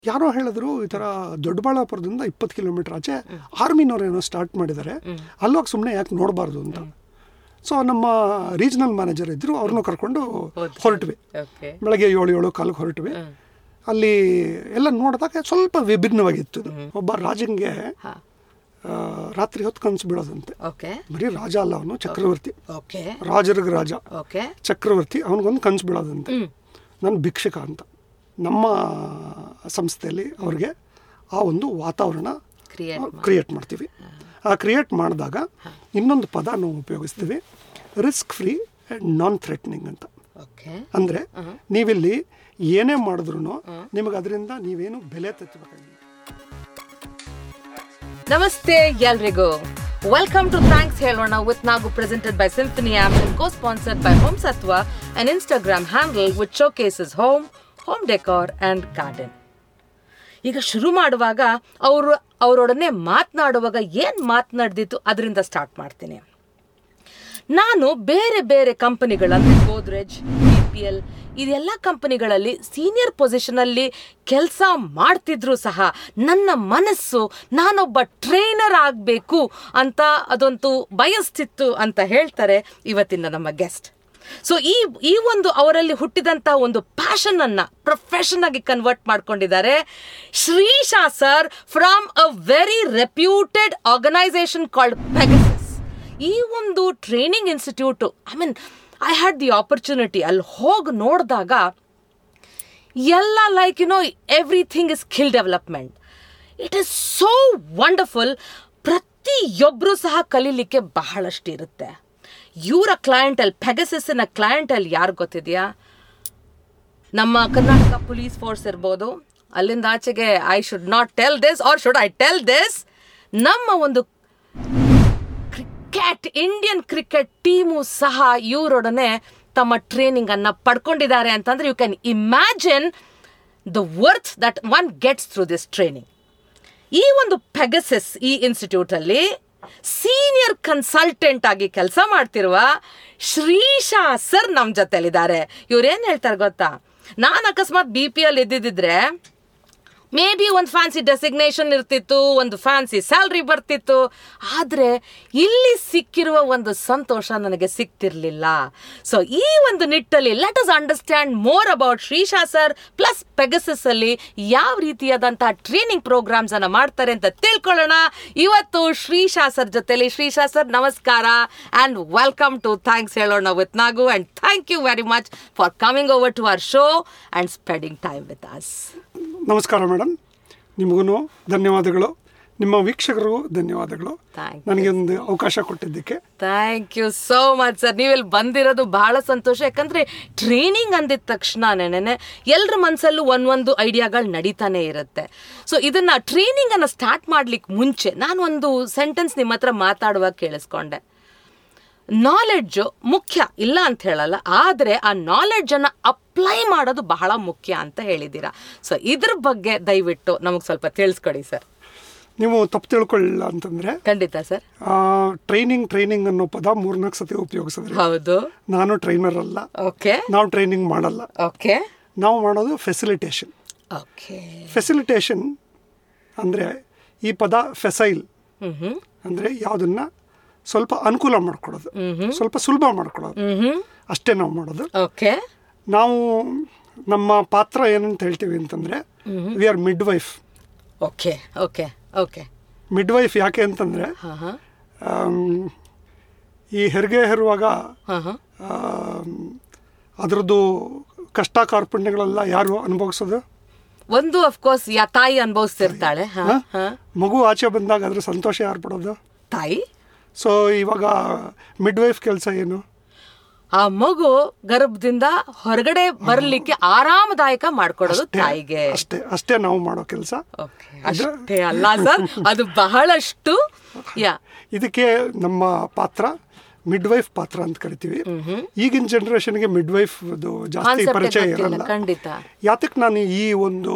ಯಾರೋ ಹೇಳಿದ್ರು ಈ ಥರ ದೊಡ್ಡಬಳ್ಳಾಪುರದಿಂದ ಇಪ್ಪತ್ತು ಕಿಲೋಮೀಟರ್ ಆಚೆ ಆರ್ಮಿನವ್ರು ಏನೋ ಸ್ಟಾರ್ಟ್ ಮಾಡಿದ್ದಾರೆ ಅಲ್ಲೋಗಿ ಸುಮ್ಮನೆ ಯಾಕೆ ನೋಡಬಾರ್ದು ಅಂತ ಸೊ ನಮ್ಮ ರೀಜನಲ್ ಮ್ಯಾನೇಜರ್ ಇದ್ರು ಅವ್ರನ್ನೂ ಕರ್ಕೊಂಡು ಹೊರಟ್ವಿ ಓಕೆ ಬೆಳಗ್ಗೆ ಏಳು ಏಳು ಕಾಲಕ್ಕೆ ಹೊರಟ್ವಿ ಅಲ್ಲಿ ಎಲ್ಲ ನೋಡಿದಾಗ ಸ್ವಲ್ಪ ವಿಭಿನ್ನವಾಗಿತ್ತು ಇದು. ಒಬ್ಬ ರಾಜಂಗೆ ಹಾ ಆ, ರಾತ್ರಿ ಹೊತ್ತು ಕನಸು ಬೀಳೋದಂತೆ ಓಕೆ ಬರೀ ರಾಜ ಅಲ್ಲ ಅವನು ಚಕ್ರವರ್ತಿ ಓಕೆ ರಾಜರಿಗೆ ರಾಜ ಓಕೆ ಚಕ್ರವರ್ತಿ ಅವನಿಗೊಂದು ಕನಸು ಬೀಳೋದಂತೆ ಹ್ಮ್ ನಾನು ಭಿಕ್ಷಕ ಅಂತ ನಮ್ಮ ಸಂಸ್ಥೆಯಲ್ಲಿ ಅವ್ರಿಗೆ ಆ ಒಂದು ವಾತಾವರಣ ಕ್ರಿಯೇಟ್ ಕ್ರಿಯೇಟ್ ಮಾಡ್ತೀವಿ ಆ ಕ್ರಿಯೇಟ್ ಮಾಡಿದಾಗ ಇನ್ನೊಂದು ಪದ ನಾವು ಉಪಯೋಗಿಸ್ತೀವಿ risk free and non threatening ಅಂತ ಓಕೆ ಅಂದರೆ ನೀವಿಲ್ಲಿ ಏನೇ ಮಾಡಿದ್ರು ನಿಮಗೆ ಅದರಿಂದ ನೀವೇನು ಬೆಲೆ ತೆತ್ತಬೇಕಾಗಿಲ್ಲ ನಮಸ್ತೆ ಎಲ್ರಿಗೂ ವೆಲ್ಕಮ್ ಟು ಥ್ಯಾಂಕ್ಸ್ ಹೇಳೋಣ with Nagu presented by Symphony app and co sponsored by home Sattva on Instagram handle with showcases home home decor and garden ಈಗ ಶುರು ಮಾಡುವಾಗ ಅವರು ಅವರೊಡನೆ ಮಾತನಾಡುವಾಗ ಏನು ಮಾತನಾಡ್ದಿತ್ತು ಅದರಿಂದ ಸ್ಟಾರ್ಟ್ ಮಾಡ್ತೀನಿ ನಾನು ಬೇರೆ ಬೇರೆ ಕಂಪನಿಗಳಲ್ಲಿ ಗೋದ್ರೆಜ್ ಬಿ ಪಿ ಎಲ್ ಇದೆಲ್ಲ ಕಂಪನಿಗಳಲ್ಲಿ ಸೀನಿಯರ್ ಪೊಸಿಷನಲ್ಲಿ ಕೆಲಸ ಮಾಡ್ತಿದ್ರು ಸಹ ನನ್ನ ಮನಸ್ಸು ನಾನೊಬ್ಬ ಟ್ರೈನರ್ ಆಗಬೇಕು ಅಂತ ಅದೊಂದು ಬಯಸ್ತಿತ್ತು ಅಂತ ಹೇಳ್ತಾರೆ ಇವತ್ತಿನ ನಮ್ಮ ಗೆಸ್ಟ್ ಸೊ ಈ ಈ ಒಂದು ಅವರಲ್ಲಿ ಹುಟ್ಟಿದಂತ ಒಂದು ಪ್ಯಾಷನ್ ಅನ್ನ ಪ್ರೊಫೆಷನ್ ಆಗಿ ಕನ್ವರ್ಟ್ ಮಾಡ್ಕೊಂಡಿದ್ದಾರೆ Shrisha sir from a very reputed organisation called Pegasus ಈ ಒಂದು training institute I mean I had the opportunity ಅಲ್ಲಿ ಹೋಗಿ ನೋಡಿದಾಗ ಎಲ್ಲ like you know everything is skill development it is so wonderful ಪ್ರತಿಯೊಬ್ಬರು ಸಹ ಕಲೀಲಿಕ್ಕೆ ಬಹಳಷ್ಟು ಇರುತ್ತೆ ಇವರ ಕ್ಲೈಂಟಲ್ ಪೆಗಸಸ್ನ ಕ್ಲೈಂಟಲ್ ಯಾರು ಗೊತ್ತಿದೆಯಾ ನಮ್ಮ ಕರ್ನಾಟಕ ಪೊಲೀಸ್ ಫೋರ್ಸ್ ಇರ್ಬೋದು ಅಲ್ಲಿಂದ ಆಚೆಗೆ I should not tell this or should I tell this ನಮ್ಮ ಒಂದು ಕ್ರಿಕೆಟ್ ಇಂಡಿಯನ್ ಕ್ರಿಕೆಟ್ ಟೀಮು ಸಹ ಇವರೊಡನೆ ತಮ್ಮ ಟ್ರೈನಿಂಗ್ ಅನ್ನ ಪಡ್ಕೊಂಡಿದ್ದಾರೆ ಅಂತಂದ್ರೆ you can imagine the worth that one gets through this training ಈ ಒಂದು ಪೆಗಸಸ್ ಈ ಇನ್ಸ್ಟಿಟ್ಯೂಟ್ ಅಲ್ಲಿ ಸೀನಿಯರ್ ಕನ್ಸಲ್ಟೆಂಟ್ ಆಗಿ ಕೆಲಸ ಮಾಡ್ತಿರುವ ಶ್ರೀಶಾ ಸರ್ ನಮ್ಮ ಜೊತೆಲಿದ್ದಾರೆ ಇವ್ರೇನ್ ಹೇಳ್ತಾರೆ ಗೊತ್ತಾ ನಾನು ಅಕಸ್ಮಾತ್ ಬಿ ಪಿ ಎಲ್ ಇದ್ದಿದ್ರೆ ಮೇ ಬಿ ಒಂದು ಫ್ಯಾನ್ಸಿ ಡೆಸಿಗ್ನೇಷನ್ ಇರ್ತಿತ್ತು ಒಂದು ಫ್ಯಾನ್ಸಿ ಸ್ಯಾಲ್ರಿ ಬರ್ತಿತ್ತು ಆದರೆ ಇಲ್ಲಿ ಸಿಕ್ಕಿರುವ ಒಂದು ಸಂತೋಷ ನನಗೆ ಸಿಕ್ತಿರ್ಲಿಲ್ಲ ಸೊ ಈ ಒಂದು ನಿಟ್ಟಲ್ಲಿ let us understand more about Shrisha sir plus Pegasus ಅಲ್ಲಿ ಯಾವ ರೀತಿಯಾದಂತಹ ಟ್ರೈನಿಂಗ್ ಪ್ರೋಗ್ರಾಮ್ಸ್ ಅನ್ನ ಮಾಡ್ತಾರೆ ಅಂತ ತಿಳ್ಕೊಳ್ಳೋಣ ಇವತ್ತು ಶ್ರೀಶಾ ಸರ್ ಜೊತೆಲಿ ಶ್ರೀಶಾ ಸರ್ ನಮಸ್ಕಾರ ಅಂಡ್ ವೆಲ್ಕಮ್ ಟು ಥ್ಯಾಂಕ್ಸ್ ಹೇಳೋಣ with Nagu and thank you very much for coming over to our show and spending time with us ನಮಸ್ಕಾರ ಮೇಡಮ್ ನಿಮಗೂ ಧನ್ಯವಾದಗಳು ನಿಮ್ಮ ವೀಕ್ಷಕರಿಗೂ ಧನ್ಯವಾದಗಳು Thank you. ನನಗೆ ಒಂದು ಅವಕಾಶ ಕೊಟ್ಟಿದ್ದಕ್ಕೆ thank you so much sir ನೀವಿಲ್ಲಿ ಬಂದಿರೋದು ಬಹಳ ಸಂತೋಷ ಯಾಕಂದ್ರೆ ಟ್ರೈನಿಂಗ್ ಅಂದಿದ ತಕ್ಷಣನೇ ಎಲ್ಲರ ಮನಸ್ಸಲ್ಲೂ ಒಂದೊಂದು ಐಡಿಯಾಗಳು ನಡೀತಾನೆ ಇರುತ್ತೆ ಸೊ ಇದನ್ನ ಟ್ರೈನಿಂಗ್ ಅನ್ನ ಸ್ಟಾರ್ಟ್ ಮಾಡ್ಲಿಕ್ಕೆ ಮುಂಚೆ ನಾನು ಒಂದು ಸೆಂಟೆನ್ಸ್ ನಿಮ್ಮ ಹತ್ರ ಮಾತಾಡುವಾಗ ಕೇಳಿಸ್ಕೊಂಡೆ ನಾಲೆಡ್ಜು ಮುಖ್ಯ ಇಲ್ಲ ಅಂತ ಹೇಳಲ್ಲ ಆದರೆ ಆ ನಾಲೆಡ್ಜ್ ಅನ್ನ ಅಪ್ಲೈ ಮಾಡೋದು ಬಹಳ ಮುಖ್ಯ ಅಂತ ಹೇಳಿದ್ದೀರಾ ಸೊ ಇದ್ರ ಬಗ್ಗೆ ದಯವಿಟ್ಟು ನಮಗೆ ಸ್ವಲ್ಪ ತಿಳಿಸ್ಕೊಡಿ ಸರ್ ನೀವು ತಪ್ಪು ತಿಳ್ಕೊಳ್ಳಿಲ್ಲ ಅಂತಂದ್ರೆ ಖಂಡಿತ ಸರ್ ಟ್ರೈನಿಂಗ್ ಟ್ರೈನಿಂಗ್ ಅನ್ನೋ ಪದ ಮೂರ್ನಾಲ್ಕು ಸತಿ ಉಪಯೋಗಿಸಿದ್ರೆ ಹೌದು ನಾನು ಟ್ರೈನರ್ ಅಲ್ಲ ಓಕೆ ನಾವು ಟ್ರೈನಿಂಗ್ ಮಾಡಲ್ಲ ಓಕೆ ನಾವು ಮಾಡೋದು ಫೆಸಿಲಿಟೇಷನ್ ಓಕೆ ಫೆಸಿಲಿಟೇಷನ್ ಅಂದರೆ ಈ ಪದ ಫೆಸೈಲ್ ಹ್ಮ್ ಹ್ಮ್ ಅಂದರೆ ಯಾವುದನ್ನ ಸ್ವಲ್ಪ ಅನುಕೂಲ ಮಾಡ್ಕೊಡೋದು ಸ್ವಲ್ಪ ಸುಲಭ ಮಾಡ್ಕೊಡೋದು ಹ್ಮ್ ಅಷ್ಟೇ ನಾವು ಮಾಡೋದು ಓಕೆ ನಾವು ನಮ್ಮ ಪಾತ್ರ ಏನಂತ ಹೇಳ್ತೀವಿ ಅಂತಂದರೆ we are midwife okay okay okay midwife ಯಾಕೆ ಅಂತಂದರೆ ಹಾ ಹಾ ಈ ಹೆರಿಗೆ ಹೆರುವಾಗ ಹಾ ಹಾ ಆಮ್, ಅದ್ರದ್ದು ಕಷ್ಟ ಕಾರ್ಪಣ್ಯಗಳೆಲ್ಲ ಯಾರು ಅನುಭವಿಸೋದು ಒಂದು ಅಫ್ಕೋರ್ಸ್ ಯಾ ತಾಯಿ ಅನುಭವಿಸ್ತಿರ್ತಾಳೆ ಹಾ ಹಾ? ಹಾ ಮಗು ಆಚೆ ಬಂದಾಗ ಅದ್ರ ಸಂತೋಷ ಯಾರು ಪಡೋದು ತಾಯಿ ಸೊ ಇವಾಗ ಮಿಡ್ ವೈಫ್ ಕೆಲಸ ಏನು ಆ ಮಗು ಗರ್ಭದಿಂದ ಹೊರಗಡೆ ಬರ್ಲಿಕ್ಕೆ ಆರಾಮದಾಯಕ ಮಾಡ್ಕೊಡೋದು ಅಷ್ಟೇ- ತಾಯಿಗೆ ಅಷ್ಟೇ ಅಷ್ಟೇ ನಾವು ಮಾಡೋ ಕೆಲಸ ಓಕೆ ಅಷ್ಟೇ ಅಲ್ಲ ಸರ್ ಅದು ಬಹಳಷ್ಟು ಯಾ ಇದಕ್ಕೆ ನಮ್ಮ ಪಾತ್ರ ಮಿಡ್ ವೈಫ್ ಪಾತ್ರ ಅಂತ ಕರಿತೀವಿ ಈಗಿನ ಜನರೇಷನ್ಗೆ ಮಿಡ್ ವೈಫ್ ಜಾಸ್ತಿ ಕಾನ್ಸೆಪ್ಟ್ ಪರಿಚಯ ಗೊತ್ತಿಲ್ಲ ಇರಲ್ಲ ಖಂಡಿತ ಯಾತಕ್ಕೆ ನಾನು ಈ ಒಂದು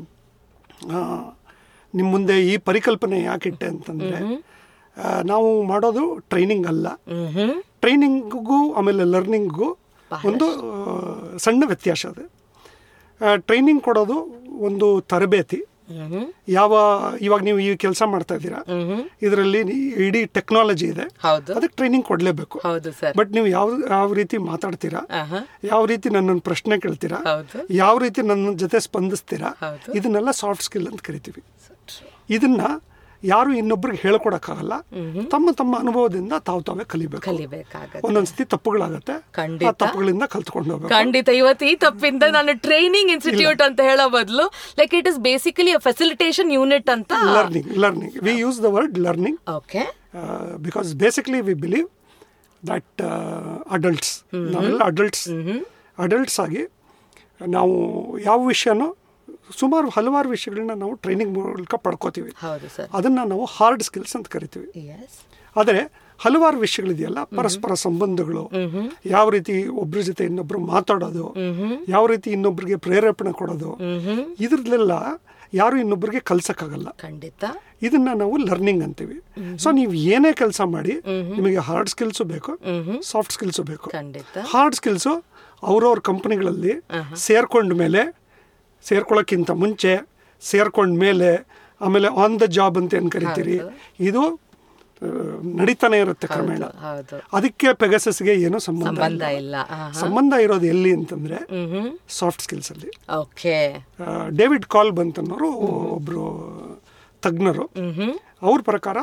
ನಿಮ್ಮ ಮುಂದೆ ಈ ಪರಿಕಲ್ಪನೆ ಯಾಕಿಟ್ಟೆ ಅಂತಂದರೆ ನಾವು ಮಾಡೋದು ಟ್ರೈನಿಂಗ್ ಅಲ್ಲ ಹ್ಮ್ ಹ್ಮ್ ಟ್ರೈನಿಂಗ್ಗೂ ಆಮೇಲೆ ಲರ್ನಿಂಗ್ಗೂ ಒಂದು ಆ, ಸಣ್ಣ ವ್ಯತ್ಯಾಸ ಇದೆ ಟ್ರೈನಿಂಗ್ ಕೊಡೋದು ಒಂದು ತರಬೇತಿ ಮ್ಹ್ಮ್. ಯಾವ ಇವಾಗ ನೀವು ಈ ಕೆಲಸ ಮಾಡ್ತಾ ಇದ್ದೀರಾ ಮ್ಹ್ಮ್. ಇದರಲ್ಲಿ ಇಡೀ ಟೆಕ್ನಾಲಜಿ ಇದೆ ಹೌದು ಅದಕ್ಕೆ ಟ್ರೈನಿಂಗ್ ಕೊಡಲೇಬೇಕು ಹೌದು ಸರ್ ಬಟ್ ನೀವು ಯಾವ ಯಾವ ರೀತಿ ಮಾತಾಡ್ತೀರಾ ಆಹಾ. ಯಾವ ರೀತಿ ನನ್ನನ್ನು ಪ್ರಶ್ನೆ ಕೇಳ್ತೀರಾ ಹೌದು ಯಾವ ರೀತಿ ನನ್ನ ಜೊತೆ ಸ್ಪಂದಿಸ್ತೀರಾ ಹೌದು. ಇದನ್ನೆಲ್ಲ ಸಾಫ್ಟ್ ಸ್ಕಿಲ್ ಅಂತ ಕರಿತೀವಿ ಇದನ್ನ ಯಾರು ಇನ್ನೊಬ್ರಿಗೆ ಹೇಳ್ಕೊಡಕ್ಕಾಗಲ್ಲ ತಮ್ಮ ತಮ್ಮ ಅನುಭವದಿಂದ ತಾವು ತಾವೇ ಕಲಿಬೇಕು ಕಲಿಬೇಕಾಗತ್ತೆ ಒಂದೊಂದ್ಸತಿ ತಪ್ಪುಗಳಾಗತ್ತೆ ಖಂಡಿತ. ಆ ತಪ್ಪುಗಳಿಂದ ಕಲ್ತ್ಕೊಂಡು ಹೋಗ್ಬೇಕು ಖಂಡಿತ ಇವತ್ತು ಈ ತಪ್ಪಿಂದ ನಾನು ಟ್ರೈನಿಂಗ್ ಇನ್ಸ್ಟಿಟ್ಯೂಟ್ ಅಂತ ಹೇಳೋ ಬದಲು like it is basically facilitation unit ಅಂತ learning learning we use the word learning okay because basically we believe that adults ನಾವೆಲ್ಲ ಅಡಲ್ಟ್ಸ್ ಅಡಲ್ಟ್ಸ್ ಆಗಿ ನಾವು ಯಾವ ವಿಷಯನೋ ಸುಮಾರು ಹಲವಾರು ವಿಷಯಗಳನ್ನ ನಾವು ಟ್ರೈನಿಂಗ್ ಮೂಲಕ ಪಡ್ಕೋತೀವಿ ಹೌದು ಸರ್ ಅದನ್ನು ನಾವು ಹಾರ್ಡ್ ಸ್ಕಿಲ್ಸ್ ಅಂತ ಕರಿತೀವಿ ಎಸ್ ಆದರೆ ಹಲವಾರು ವಿಷಯಗಳಿದೆಯಲ್ಲ ಪರಸ್ಪರ ಸಂಬಂಧಗಳು ಯಾವ ರೀತಿ ಒಬ್ಬರ ಜೊತೆ ಇನ್ನೊಬ್ರು ಮಾತಾಡೋದು ಯಾವ ರೀತಿ ಇನ್ನೊಬ್ರಿಗೆ ಪ್ರೇರೇಪಣೆ ಕೊಡೋದು ಇದ್ರಲ್ಲೆಲ್ಲ ಯಾರು ಇನ್ನೊಬ್ರಿಗೆ ಕಲ್ಸಕ್ಕಾಗಲ್ಲ ಖಂಡಿತ ಇದನ್ನ ನಾವು ಲರ್ನಿಂಗ್ ಅಂತೀವಿ ಸೊ ನೀವು ಏನೇ ಕೆಲಸ ಮಾಡಿ ನಿಮಗೆ ಹಾರ್ಡ್ ಸ್ಕಿಲ್ಸು ಬೇಕು ಸಾಫ್ಟ್ ಸ್ಕಿಲ್ಸು ಬೇಕು ಖಂಡಿತ ಹಾರ್ಡ್ ಸ್ಕಿಲ್ಸು ಅವ್ರವ್ರ ಕಂಪ್ನಿಗಳಲ್ಲಿ ಸೇರ್ಕೊಂಡ ಮೇಲೆ ಸೇರ್ಕೊಳ್ಳೋಕ್ಕಿಂತ ಮುಂಚೆ ಸೇರ್ಕೊಂಡ ಮೇಲೆ ಆಮೇಲೆ ಆನ್ ದ ಜಾಬ್ ಅಂತ ಏನು ಕರಿತೀರಿ ಇದು ಆ, ನಡೀತಾನೆ ಇರುತ್ತೆ ಕ್ರಮೇಣ ಹೌದು ಅದಕ್ಕೆ ಪೆಗಸಸ್ಗೆ ಏನೂ ಸಂಬಂಧ ಸಂಬಂಧ ಇಲ್ಲ ಇಲ್ಲ ಸಂಬಂಧ ಇರೋದು ಎಲ್ಲಿ ಅಂತಂದ್ರೆ ಹ್ಮ್ ಸಾಫ್ಟ್ ಸ್ಕಿಲ್ಸ್ ಅಲ್ಲಿ ಓಕೆ ಆ, ಡೇವಿಡ್ ಕಾಲ್ ಬಂತನ್ನೋರು ಒಬ್ಬರು ತಜ್ಞರು ಹ್ಮ್ ಅವ್ರ ಪ್ರಕಾರ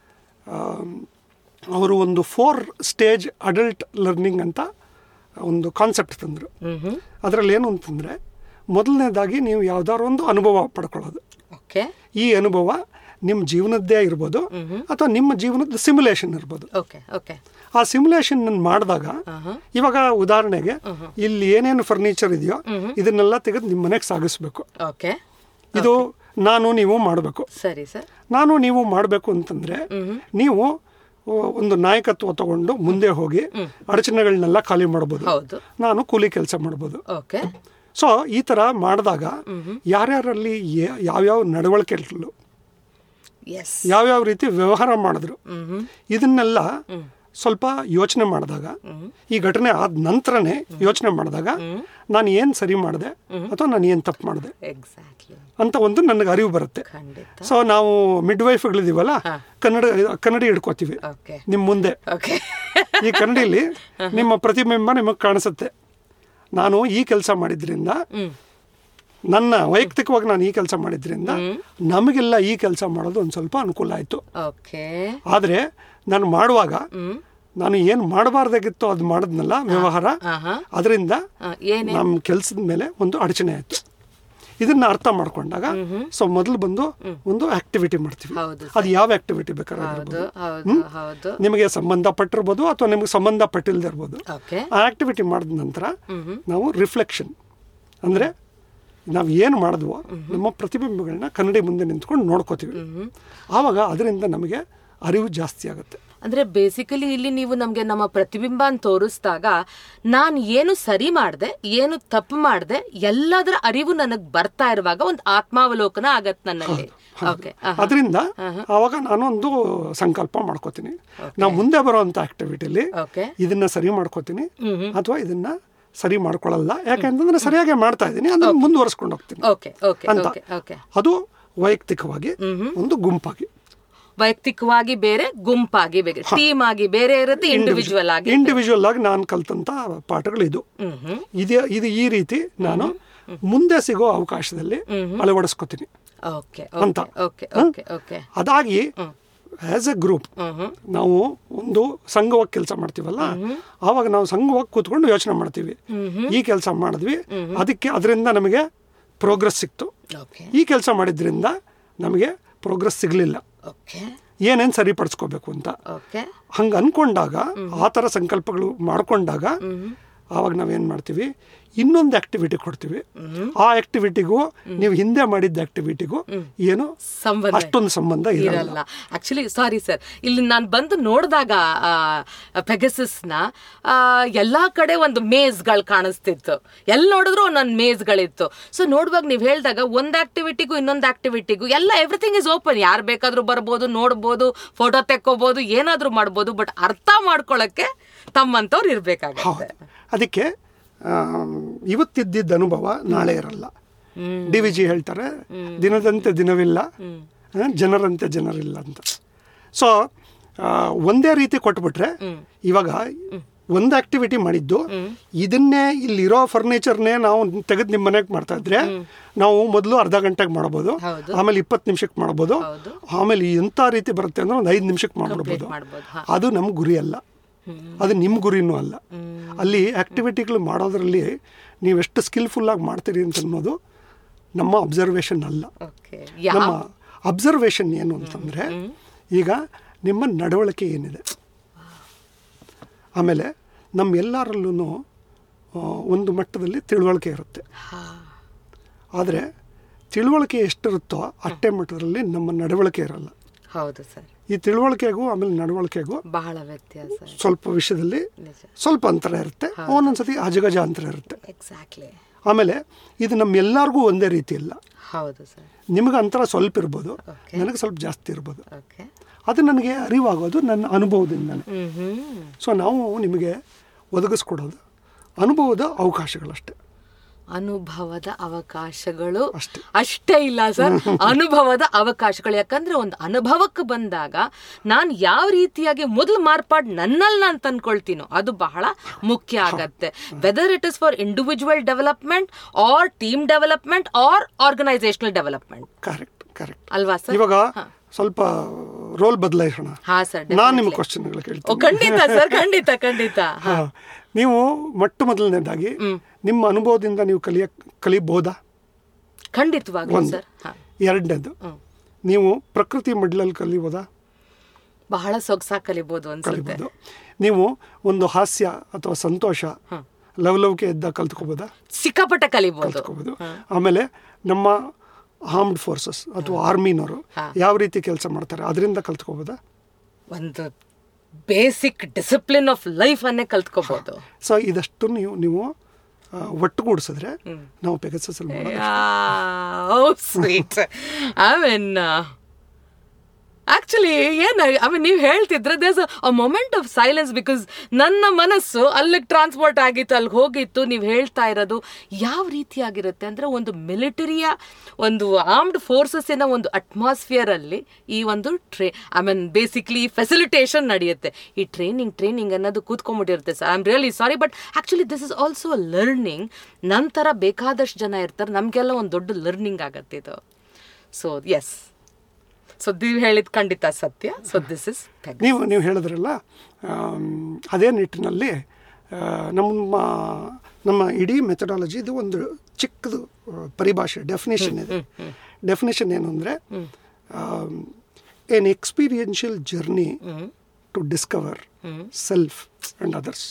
ಅವರು ಒಂದು ಫೋರ್ ಸ್ಟೇಜ್ ಅಡಲ್ಟ್ ಲರ್ನಿಂಗ್ ಅಂತ ಒಂದು ಕಾನ್ಸೆಪ್ಟ್ ತಂದರು ಹ್ಮ್ ಅದರಲ್ಲಿ ಏನು ಅಂತಂದರೆ ಮೊದಲನೇದಾಗಿ ನೀವು ಯಾವ್ದಾದ್ರು ಒಂದು ಅನುಭವ ಪಡ್ಕೊಳ್ಳೋದು ಓಕೆ ಈ ಅನುಭವ ನಿಮ್ಮ ಜೀವನದ್ದೇ ಇರ್ಬೋದು ಅಥವಾ ನಿಮ್ಮ ಜೀವನದ ಸಿಮ್ಯುಲೇಷನ್ ಇರ್ಬೋದು ಓಕೆ ಓಕೆ ಆ ಸಿಮ್ಯುಲೇಷನ್ ಮಾಡಿದಾಗ ಇವಾಗ ಉದಾಹರಣೆಗೆ ಇಲ್ಲಿ ಏನೇನು ಫರ್ನಿಚರ್ ಇದೆಯೋ ಇದನ್ನೆಲ್ಲ ತೆಗೆದು ನಿಮ್ಮ ಮನೆಗೆ ಸಾಗಿಸ್ಬೇಕು ಓಕೆ ಇದು ನಾನು ನೀವು ಮಾಡಬೇಕು ಸರಿ ಸರ್ ನಾನು ನೀವು ಮಾಡಬೇಕು ಅಂತಂದ್ರೆ ನೀವು ಆ, ಒಂದು ನಾಯಕತ್ವ ತಗೊಂಡು ಮುಂದೆ ಹೋಗಿ ಅಡಚಣೆಗಳನ್ನೆಲ್ಲ ಖಾಲಿ ಮಾಡ್ಬೋದು ಹೌದು ನಾನು ಕೂಲಿ ಕೆಲಸ ಮಾಡ್ಬೋದು ಓಕೆ ಸೊ ಈ ಥರ ಮಾಡಿದಾಗ ಯಾರ್ಯಾರಲ್ಲಿ ಯಾ- ಯಾವ್ಯಾವ ನಡವಳಿಕೆಗಳು ಎಸ್ ಯಾವ್ಯಾವ ರೀತಿ ವ್ಯವಹಾರ ಮಾಡಿದ್ರು ಇದನ್ನೆಲ್ಲ ಸ್ವಲ್ಪ ಯೋಚನೆ ಮಾಡಿದಾಗ ಈ ಘಟನೆ ಆದ ನಂತರನೇ ಯೋಚನೆ ಮಾಡಿದಾಗ ನಾನು ಏನು ಸರಿ ಮಾಡಿದೆ ಅಥವಾ ನಾನು ಏನು ತಪ್ಪು ಮಾಡಿದೆ ಎಕ್ಸಾಕ್ಟ್ಲಿ ಅಂತ ಒಂದು ನನಗೆ ಅರಿವು ಬರುತ್ತೆ ಖಂಡಿತ ಸೊ ನಾವು ಮಿಡ್ ವೈಫ್ಗಳಿದೀವಲ್ಲ ಕನ್ನಡ ಕನ್ನಡಿ ಹಿಡ್ಕೋತೀವಿ ಓಕೆ ನಿಮ್ಮ ಮುಂದೆ ಓಕೆ ಈ ಕನ್ನಡಿಲಿ ನಿಮ್ಮ ಪ್ರತಿಬಿಂಬ ನಿಮಗೆ ಕಾಣಿಸುತ್ತೆ ನಾನು ಈ ಕೆಲಸ ಮಾಡಿದ್ರಿಂದ ನನ್ನ ವೈಯಕ್ತಿಕವಾಗಿ ನಾನು ಈ ಕೆಲಸ ಮಾಡಿದ್ರಿಂದ ನಮಗೆಲ್ಲ ಈ ಕೆಲಸ ಮಾಡೋದು ಒಂದು ಸ್ವಲ್ಪ ಅನುಕೂಲ ಆಯಿತು ಓಕೆ ಆದರೆ ನಾನು ಮಾಡುವಾಗ ನಾನು ಏನು ಮಾಡಬಾರ್ದಾಗಿತ್ತು ಅದು ಮಾಡಿದ್ನಲ್ಲ ವ್ಯವಹಾರ ಆಹಾ ಅದರಿಂದ ಏನೇ ನಮ್ಮ ಕೆಲಸದ ಮೇಲೆ ಒಂದು ಅಡಚಣೆ ಆಯಿತು ಇದನ್ನ ಅರ್ಥ ಮಾಡ್ಕೊಂಡಾಗ ಸೊ ಮೊದಲು ಬಂದು ಒಂದು ಆಕ್ಟಿವಿಟಿ ಮಾಡ್ತೀವಿ ಹೌದು ಅದು ಯಾವ ಆಕ್ಟಿವಿಟಿ ಬೇಕಾದ್ರೆ ಹೌದು ಹೌದು ಹೌದು ನಿಮಗೆ ಸಂಬಂಧಪಟ್ಟಿರ್ಬೋದು ಅಥವಾ ನಿಮಗೆ ಸಂಬಂಧಪಟ್ಟಿಲ್ಲದೆ ಇರ್ಬೋದು ಓಕೆ ಆ ಆಕ್ಟಿವಿಟಿ ಮಾಡಿದ ನಂತರ ನಾವು ರಿಫ್ಲೆಕ್ಷನ್ ಅಂದರೆ ನಾವು ಏನು ಮಾಡಿದ್ವೋ ನಮ್ಮ ಪ್ರತಿಬಿಂಬಗಳನ್ನ ಕನ್ನಡಿ ಮುಂದೆ ನಿಂತ್ಕೊಂಡು ನೋಡ್ಕೋತೀವಿ ಆವಾಗ ಅದರಿಂದ ನಮಗೆ ಅರಿವು ಜಾಸ್ತಿ ಆಗುತ್ತೆ ಅಂದ್ರೆ ಬೇಸಿಕಲಿ ಇಲ್ಲಿ ನೀವು ನಮ್ಗೆ ನಮ್ಮ ಪ್ರತಿಬಿಂಬ ಅಂತ ತೋರಿಸಿದಾಗ ನಾನು ಏನು ಸರಿ ಮಾಡ್ದೆ ಏನು ತಪ್ಪು ಮಾಡ್ದೆ ಎಲ್ಲದರ ಅರಿವು ನನಗ್ ಬರ್ತಾ ಇರುವಾಗ ಒಂದು ಆತ್ಮಾವಲೋಕನ ಆಗತ್ ನನ್ನಲ್ಲಿ ಓಕೆ ಅದರಿಂದ ಆವಾಗ ನಾನು ಒಂದು ಸಂಕಲ್ಪ ಮಾಡ್ಕೋತೀನಿ ನಾವು ಮುಂದೆ ಬರೋವಂಥ ಆಕ್ಟಿವಿಟಿಲಿ ಓಕೆ ಇದನ್ನ ಸರಿ ಮಾಡ್ಕೋತೀನಿ ಅಥವಾ ಇದನ್ನ ಸರಿ ಮಾಡ್ಕೊಳ್ಳಲ್ಲ ಯಾಕಂತಂದ್ರೆ ಸರಿಯಾಗಿ ಮಾಡ್ತಾ ಇದ್ದೀನಿ ಅದನ್ನ ಮುಂದುವರಿಸ್ಕೊಂಡು ಹೋಗ್ತೀನಿ ಓಕೆ ಓಕೆ ಅಂತ. ಓಕೆ ಓಕೆ ಅದು ವೈಯಕ್ತಿಕವಾಗಿ ಒಂದು ಗುಂಪಾಗಿ ವೈಯಕ್ತಿಕವಾಗಿ ಬೇರೆ ಗುಂಪಾಗಿ ಬೇರೆ ಟೀಮ್ ಆಗಿ ಬೇರೆ ಇರುತ್ತೆ ಇಂಡಿವಿಜುವಲ್ ಆಗಿ ಇಂಡಿವಿಜುವಲ್ ಆಗಿ ನಾನು ಕಲ್ತಂತ ಪಾಠಗಳು ಇದು ಹ್ಮ್ ಹ್ಮ್ ಇದೆ ಇದು ಈ ರೀತಿ ನಾನು ಮುಂದೆ ಸಿಗೋ ಅವಕಾಶದಲ್ಲಿ ಅಳವಡಿಸ್ಕೋತೀನಿ ಓಕೆ ಅಂತ. ಓಕೆ ಓಕೆ ಓಕೆ ಅದಾಗಿ as a group hmm hmm ನಾವು ಒಂದು ಸಂಘವಾಗಿ ಕೆಲಸ ಮಾಡ್ತೀವಲ್ಲ ಆವಾಗ ನಾವು ಸಂಘವಾಗಿ ಕೂತ್ಕೊಂಡು ಯೋಚನೆ ಮಾಡ್ತೀವಿ ಈ ಕೆಲಸ ಮಾಡಿದ್ವಿ ಅದಕ್ಕೆ ಅದರಿಂದ ನಮಗೆ ಪ್ರೋಗ್ರೆಸ್ ಸಿಕ್ತು ಓಕೆ ಈ ಕೆಲಸ ಮಾಡಿದ್ರಿಂದ ನಮಗೆ ಪ್ರೋಗ್ರೆಸ್ ಸಿಗಲಿಲ್ಲ ಓಕೆ ಏನೇನು ಸರಿಪಡಿಸ್ಕೋಬೇಕು ಅಂತ ಓಕೆ ಹಂಗೆ ಅನ್ಕೊಂಡಾಗ ಆ ಥರ ಸಂಕಲ್ಪಗಳು ಮಾಡ್ಕೊಂಡಾಗ ಆವಾಗ ನಾವೇನು ಮಾಡ್ತೀವಿ ಇನ್ನೊಂದು ಆಕ್ಟಿವಿಟಿ ಕೊಡ್ತೀವಿ ಆ ಆಕ್ಟಿವಿಟಿಗೂ ನೀವು ಹಿಂದೆ ಮಾಡಿದ್ದ ಆಕ್ಟಿವಿಟಿಗೂ ಏನು ಸಂಬಂಧ ಅಷ್ಟೊಂದು ಸಂಬಂಧ ಇರಲ್ಲ ಇರಲ್ಲ ಆಕ್ಚುಲಿ ಸಾರಿ ಸರ್ ಇಲ್ಲಿ ನಾನು ಬಂದು ನೋಡಿದಾಗ ಪೆಗಸಸ್ನ ಎಲ್ಲಾ ಕಡೆ ಒಂದು ಮೇಜ್ಗಳು ಕಾಣಿಸ್ತಿತ್ತು ಎಲ್ಲಿ ನೋಡಿದ್ರು ಒಂದೊಂದು ಮೇಜ್ಗಳಿತ್ತು ಸೊ ನೋಡುವಾಗ ನೀವು ಹೇಳಿದಾಗ ಒಂದು ಆಕ್ಟಿವಿಟಿಗೂ ಇನ್ನೊಂದು ಆಕ್ಟಿವಿಟಿಗೂ ಎಲ್ಲ ಎವ್ರಿಥಿಂಗ್ ಇಸ್ ಓಪನ್ ಯಾರು ಬೇಕಾದ್ರೂ ಬರ್ಬೋದು ನೋಡ್ಬೋದು ಫೋಟೋ ತೆಕ್ಕೋಬಹುದು ಏನಾದ್ರೂ ಮಾಡ್ಬೋದು ಬಟ್ ಅರ್ಥ ಮಾಡ್ಕೊಳಕ್ಕೆ ತಮ್ಮಂತವ್ರು ಇರ್ಬೇಕಾಗತ್ತೆ ಅದಕ್ಕೆ ಇವತ್ತಿದ್ದಿದ್ದ ಅನುಭವ ನಾಳೆ ಇರಲ್ಲ ಡಿ ವಿ ಜಿ ಹೇಳ್ತಾರೆ ದಿನದಂತೆ ದಿನವಿಲ್ಲ ಆ, ಜನರಂತೆ ಜನರಿಲ್ಲ ಅಂತ ಸೊ ಒಂದೇ ರೀತಿ ಕೊಟ್ಬಿಟ್ರೆ ಇವಾಗ ಒಂದು ಆಕ್ಟಿವಿಟಿ ಮಾಡಿದ್ದು ಇದನ್ನೇ ಇಲ್ಲಿರೋ ಫರ್ನಿಚರ್ನೇ ನಾವು ತೆಗೆದು ನಿಮ್ಮ ಮನೆಗೆ ಮಾಡ್ತಾ ಇದ್ರೆ ನಾವು ಮೊದಲು ಅರ್ಧ ಗಂಟೆಗೆ ಮಾಡ್ಬೋದು ಹೌದು. ಆಮೇಲೆ ಇಪ್ಪತ್ತು ನಿಮಿಷಕ್ಕೆ ಮಾಡ್ಬೋದು ಹೌದು. ಆಮೇಲೆ ಎಂಥ ರೀತಿ ಬರುತ್ತೆ ಅಂದ್ರೆ ಒಂದು ಐದು ನಿಮಿಷಕ್ಕೆ ಮಾಡ್ಬಿಡ್ಬೋದು ಮಾಡ್ಬೋದು, ಹಾ. ಅದು ನಮ್ಮ ಗುರಿ ಅಲ್ಲ ಅದು ನಿಮ್ಮ ಗುರಿನೂ ಅಲ್ಲ ಅಲ್ಲಿ ಆಕ್ಟಿವಿಟಿಗಳು ಮಾಡೋದ್ರಲ್ಲಿ ನೀವೆಷ್ಟು ಸ್ಕಿಲ್ಫುಲ್ಲಾಗಿ ಮಾಡ್ತೀರಿ ಅಂತ ಅನ್ನೋದು ನಮ್ಮ ಅಬ್ಸರ್ವೇಷನ್ ಅಲ್ಲ ಓಕೆ ನಮ್ಮ ಅಬ್ಸರ್ವೇಷನ್ ಏನು ಅಂತಂದರೆ ಈಗ ನಿಮ್ಮ ನಡವಳಿಕೆ ಏನಿದೆ ಆಮೇಲೆ ನಮ್ಮೆಲ್ಲರಲ್ಲೂ ಒಂದು ಮಟ್ಟದಲ್ಲಿ ತಿಳುವಳಿಕೆ ಇರುತ್ತೆ ಆದರೆ ತಿಳುವಳಿಕೆ ಎಷ್ಟಿರುತ್ತೋ ಅಷ್ಟೇ ಮಟ್ಟದಲ್ಲಿ ನಮ್ಮ ನಡವಳಿಕೆ ಇರಲ್ಲ ಹೌದು ಸರ್ ಈ ತಿಳುವಳಿಕೆಗೂ ಆಮೇಲೆ ನಡವಳಿಕೆಗೂ ಬಹಳ ವ್ಯತ್ಯಾಸ ಸ್ವಲ್ಪ ವಿಷಯದಲ್ಲಿ ನಿಜ ಸ್ವಲ್ಪ ಅಂತರ ಇರುತ್ತೆ ಒಂದೊಂದ್ಸತಿ ಅಜಗಜ ಅಂತರ ಇರುತ್ತೆ ಎಕ್ಸಾಕ್ಟ್ಲಿ ಆಮೇಲೆ ಇದು ನಮ್ಮೆಲ್ಲರಿಗೂ ಒಂದೇ ರೀತಿ ಇಲ್ಲ ಹೌದು ಸರ್ ನಿಮಗೆ ಅಂತರ ಸ್ವಲ್ಪ ಇರ್ಬೋದು Okay. ನನಗೆ ಸ್ವಲ್ಪ ಜಾಸ್ತಿ ಇರ್ಬೋದು ಓಕೆ ಅದು ನನಗೆ ಅರಿವಾಗೋದು ನನ್ನ ಅನುಭವದಿಂದನೇ ಹ್ಮ್ ಹ್ಮ್ ಸೊ ನಾವು ನಿಮಗೆ ಒದಗಿಸ್ಕೊಡೋದು ಅನುಭವದ ಅವಕಾಶಗಳಷ್ಟೇ ಅನುಭವದ ಅವಕಾಶಗಳು ಅಷ್ಟೇ. ಅಷ್ಟೇ ಇಲ್ಲ ಸರ್ ಅನುಭವದ ಅವಕಾಶಗಳು ಯಾಕಂದ್ರೆ ಒಂದು ಅನುಭವಕ್ಕೆ ಬಂದಾಗ ನಾನು ಯಾವ ರೀತಿಯಾಗಿ ಮೊದಲು ಮಾರ್ಪಾಡು ನನ್ನಲ್ಲಿ ನಾನು ತಂದ್ಕೊಳ್ತೀನೋ ಅದು ಬಹಳ ಮುಖ್ಯ ಆಗತ್ತೆ whether it is for individual development or team development or organisational development correct correct ಅಲ್ವಾ ಸರ್ ಇವಾಗ ಸ್ವಲ್ಪ ರೋಲ್ ಬದಲಾಯಿಸೋಣ ಹಾ ಸರ್ ನಾನು ನಿಮ್ಮ ಕ್ವಶನ್ಗಳು ಓ ಕೇಳ್ತೀನಿ ಖಂಡಿತ ಸರ್ ಖಂಡಿತ ಖಂಡಿತ ಹಾ. ನೀವು ಮೊಟ್ಟ ಮೊದಲನೇದಾಗಿ ನಿಮ್ಮ ಅನುಭವದಿಂದ ನೀವು ಕಲಿಯ ಕಲಿಬಹುದಾ ಖಂಡಿತವಾಗ್ಲೂ ಒಂದು ಸರ್ ಹಾ ಎರಡನೇದು ಹ್ಮ್. ನೀವು ಪ್ರಕೃತಿ ಮಡ್ಲಲ್ಲಿ ಕಲಿಬೋದಾ ಬಹಳ ಸೊಗಸಾಗಿ ಕಲಿಬಹುದು ಅನ್ಸುತ್ತೆ ಕಲಿಬೋದು ನೀವು ಒಂದು ಹಾಸ್ಯ ಅಥವಾ ಸಂತೋಷ ಲವಲವಿಕೆ ಇದ್ದ ಕಲ್ತ್ಕೋಬೋದಾ ಸಿಕ್ಕಾಪಟ್ಟೆ ಕಲಿಬಹುದು ಕಲ್ತ್ಕೋಬೋದು ಆಮೇಲೆ ನಮ್ಮ ಆರ್ಮ್ಡ್ ಫೋರ್ಸಸ್ ಅಥವಾ ಆರ್ಮಿನವರು ಹಾ. ಯಾವ ರೀತಿ ಕೆಲಸ ಮಾಡ್ತಾರೆ ಅದರಿಂದ ಕಲ್ತ್ಕೋಬೋದಾ ಒಂದು ಬೇಸಿಕ್ ಡಿಸಿಪ್ಲಿನ್ ಆಫ್ ಲೈಫ್ ಅನ್ನೇ ಕಲ್ತ್ಕೋಬಹುದು ಸೊ ಇದಷ್ಟು ನೀವು ನೀವು ಆ, ಒಟ್ಟುಗೂಡಿಸಿದ್ರೆ ನಾವು ಪೆಗಸಸಲ್ಲಿ ಮಾಡೋದು ಸ್ವೀಟ್ ಐ ಮೀನ್ ಆಕ್ಚುಲಿ ಏನು ಐ ಮೀನ್ ನೀವು ಹೇಳ್ತಿದ್ರೆ there's a moment of silence because ನನ್ನ ಮನಸ್ಸು ಅಲ್ಲಿಗೆ ಟ್ರಾನ್ಸ್ಪೋರ್ಟ್ ಆಗಿತ್ತು ಅಲ್ಲಿಗೆ ಹೋಗಿತ್ತು ನೀವು ಹೇಳ್ತಾ ಇರೋದು ಯಾವ ರೀತಿಯಾಗಿರುತ್ತೆ ಅಂದರೆ ಒಂದು ಮಿಲಿಟರಿಯ ಒಂದು ಆರ್ಮ್ಡ್ ಫೋರ್ಸಸ್ಸಿನ ಒಂದು ಅಟ್ಮಾಸ್ಫಿಯರ್ ಅಲ್ಲಿ ಈ ಒಂದು ಟ್ರೇ ಐ ಮೀನ್ ಬೇಸಿಕ್ಲಿ ಫೆಸಿಲಿಟೇಷನ್ ನಡೆಯುತ್ತೆ ಈ ಟ್ರೈನಿಂಗ್ ಟ್ರೈನಿಂಗ್ ಅನ್ನೋದು ಕೂತ್ಕೊಂಡ್ಬಿಟ್ಟಿರುತ್ತೆ sir I am really sorry but actually this is also learning ನಂತರ ಬೇಕಾದಷ್ಟು ಜನ ಇರ್ತಾರೆ ನಮಗೆಲ್ಲ ಒಂದು ದೊಡ್ಡ ಲರ್ನಿಂಗ್ ಆಗತ್ತೆ ಇದು ಸೊ ಎಸ್ ಸೊ ನೀವು ಹೇಳಿದ ಖಂಡಿತ ಸತ್ಯ ಸೊ ದಿಸ್ ಇಸ್ ನೀವು ನೀವು ಹೇಳಿದ್ರಲ್ಲ ಆಮ್, ಅದೇ ನಿಟ್ಟಿನಲ್ಲಿ ಆ, ನಮ್ಮ ನಮ್ಮ ಇಡೀ ಮೆಥಡಾಲಜಿ ಇದು ಒಂದು ಚಿಕ್ಕದು ಆ, ಪರಿಭಾಷೆ ಡೆಫಿನೇಷನ್ ಇದೆ ಡೆಫಿನೇಷನ್ ಏನು ಅಂದರೆ an experiential journey to discover self and others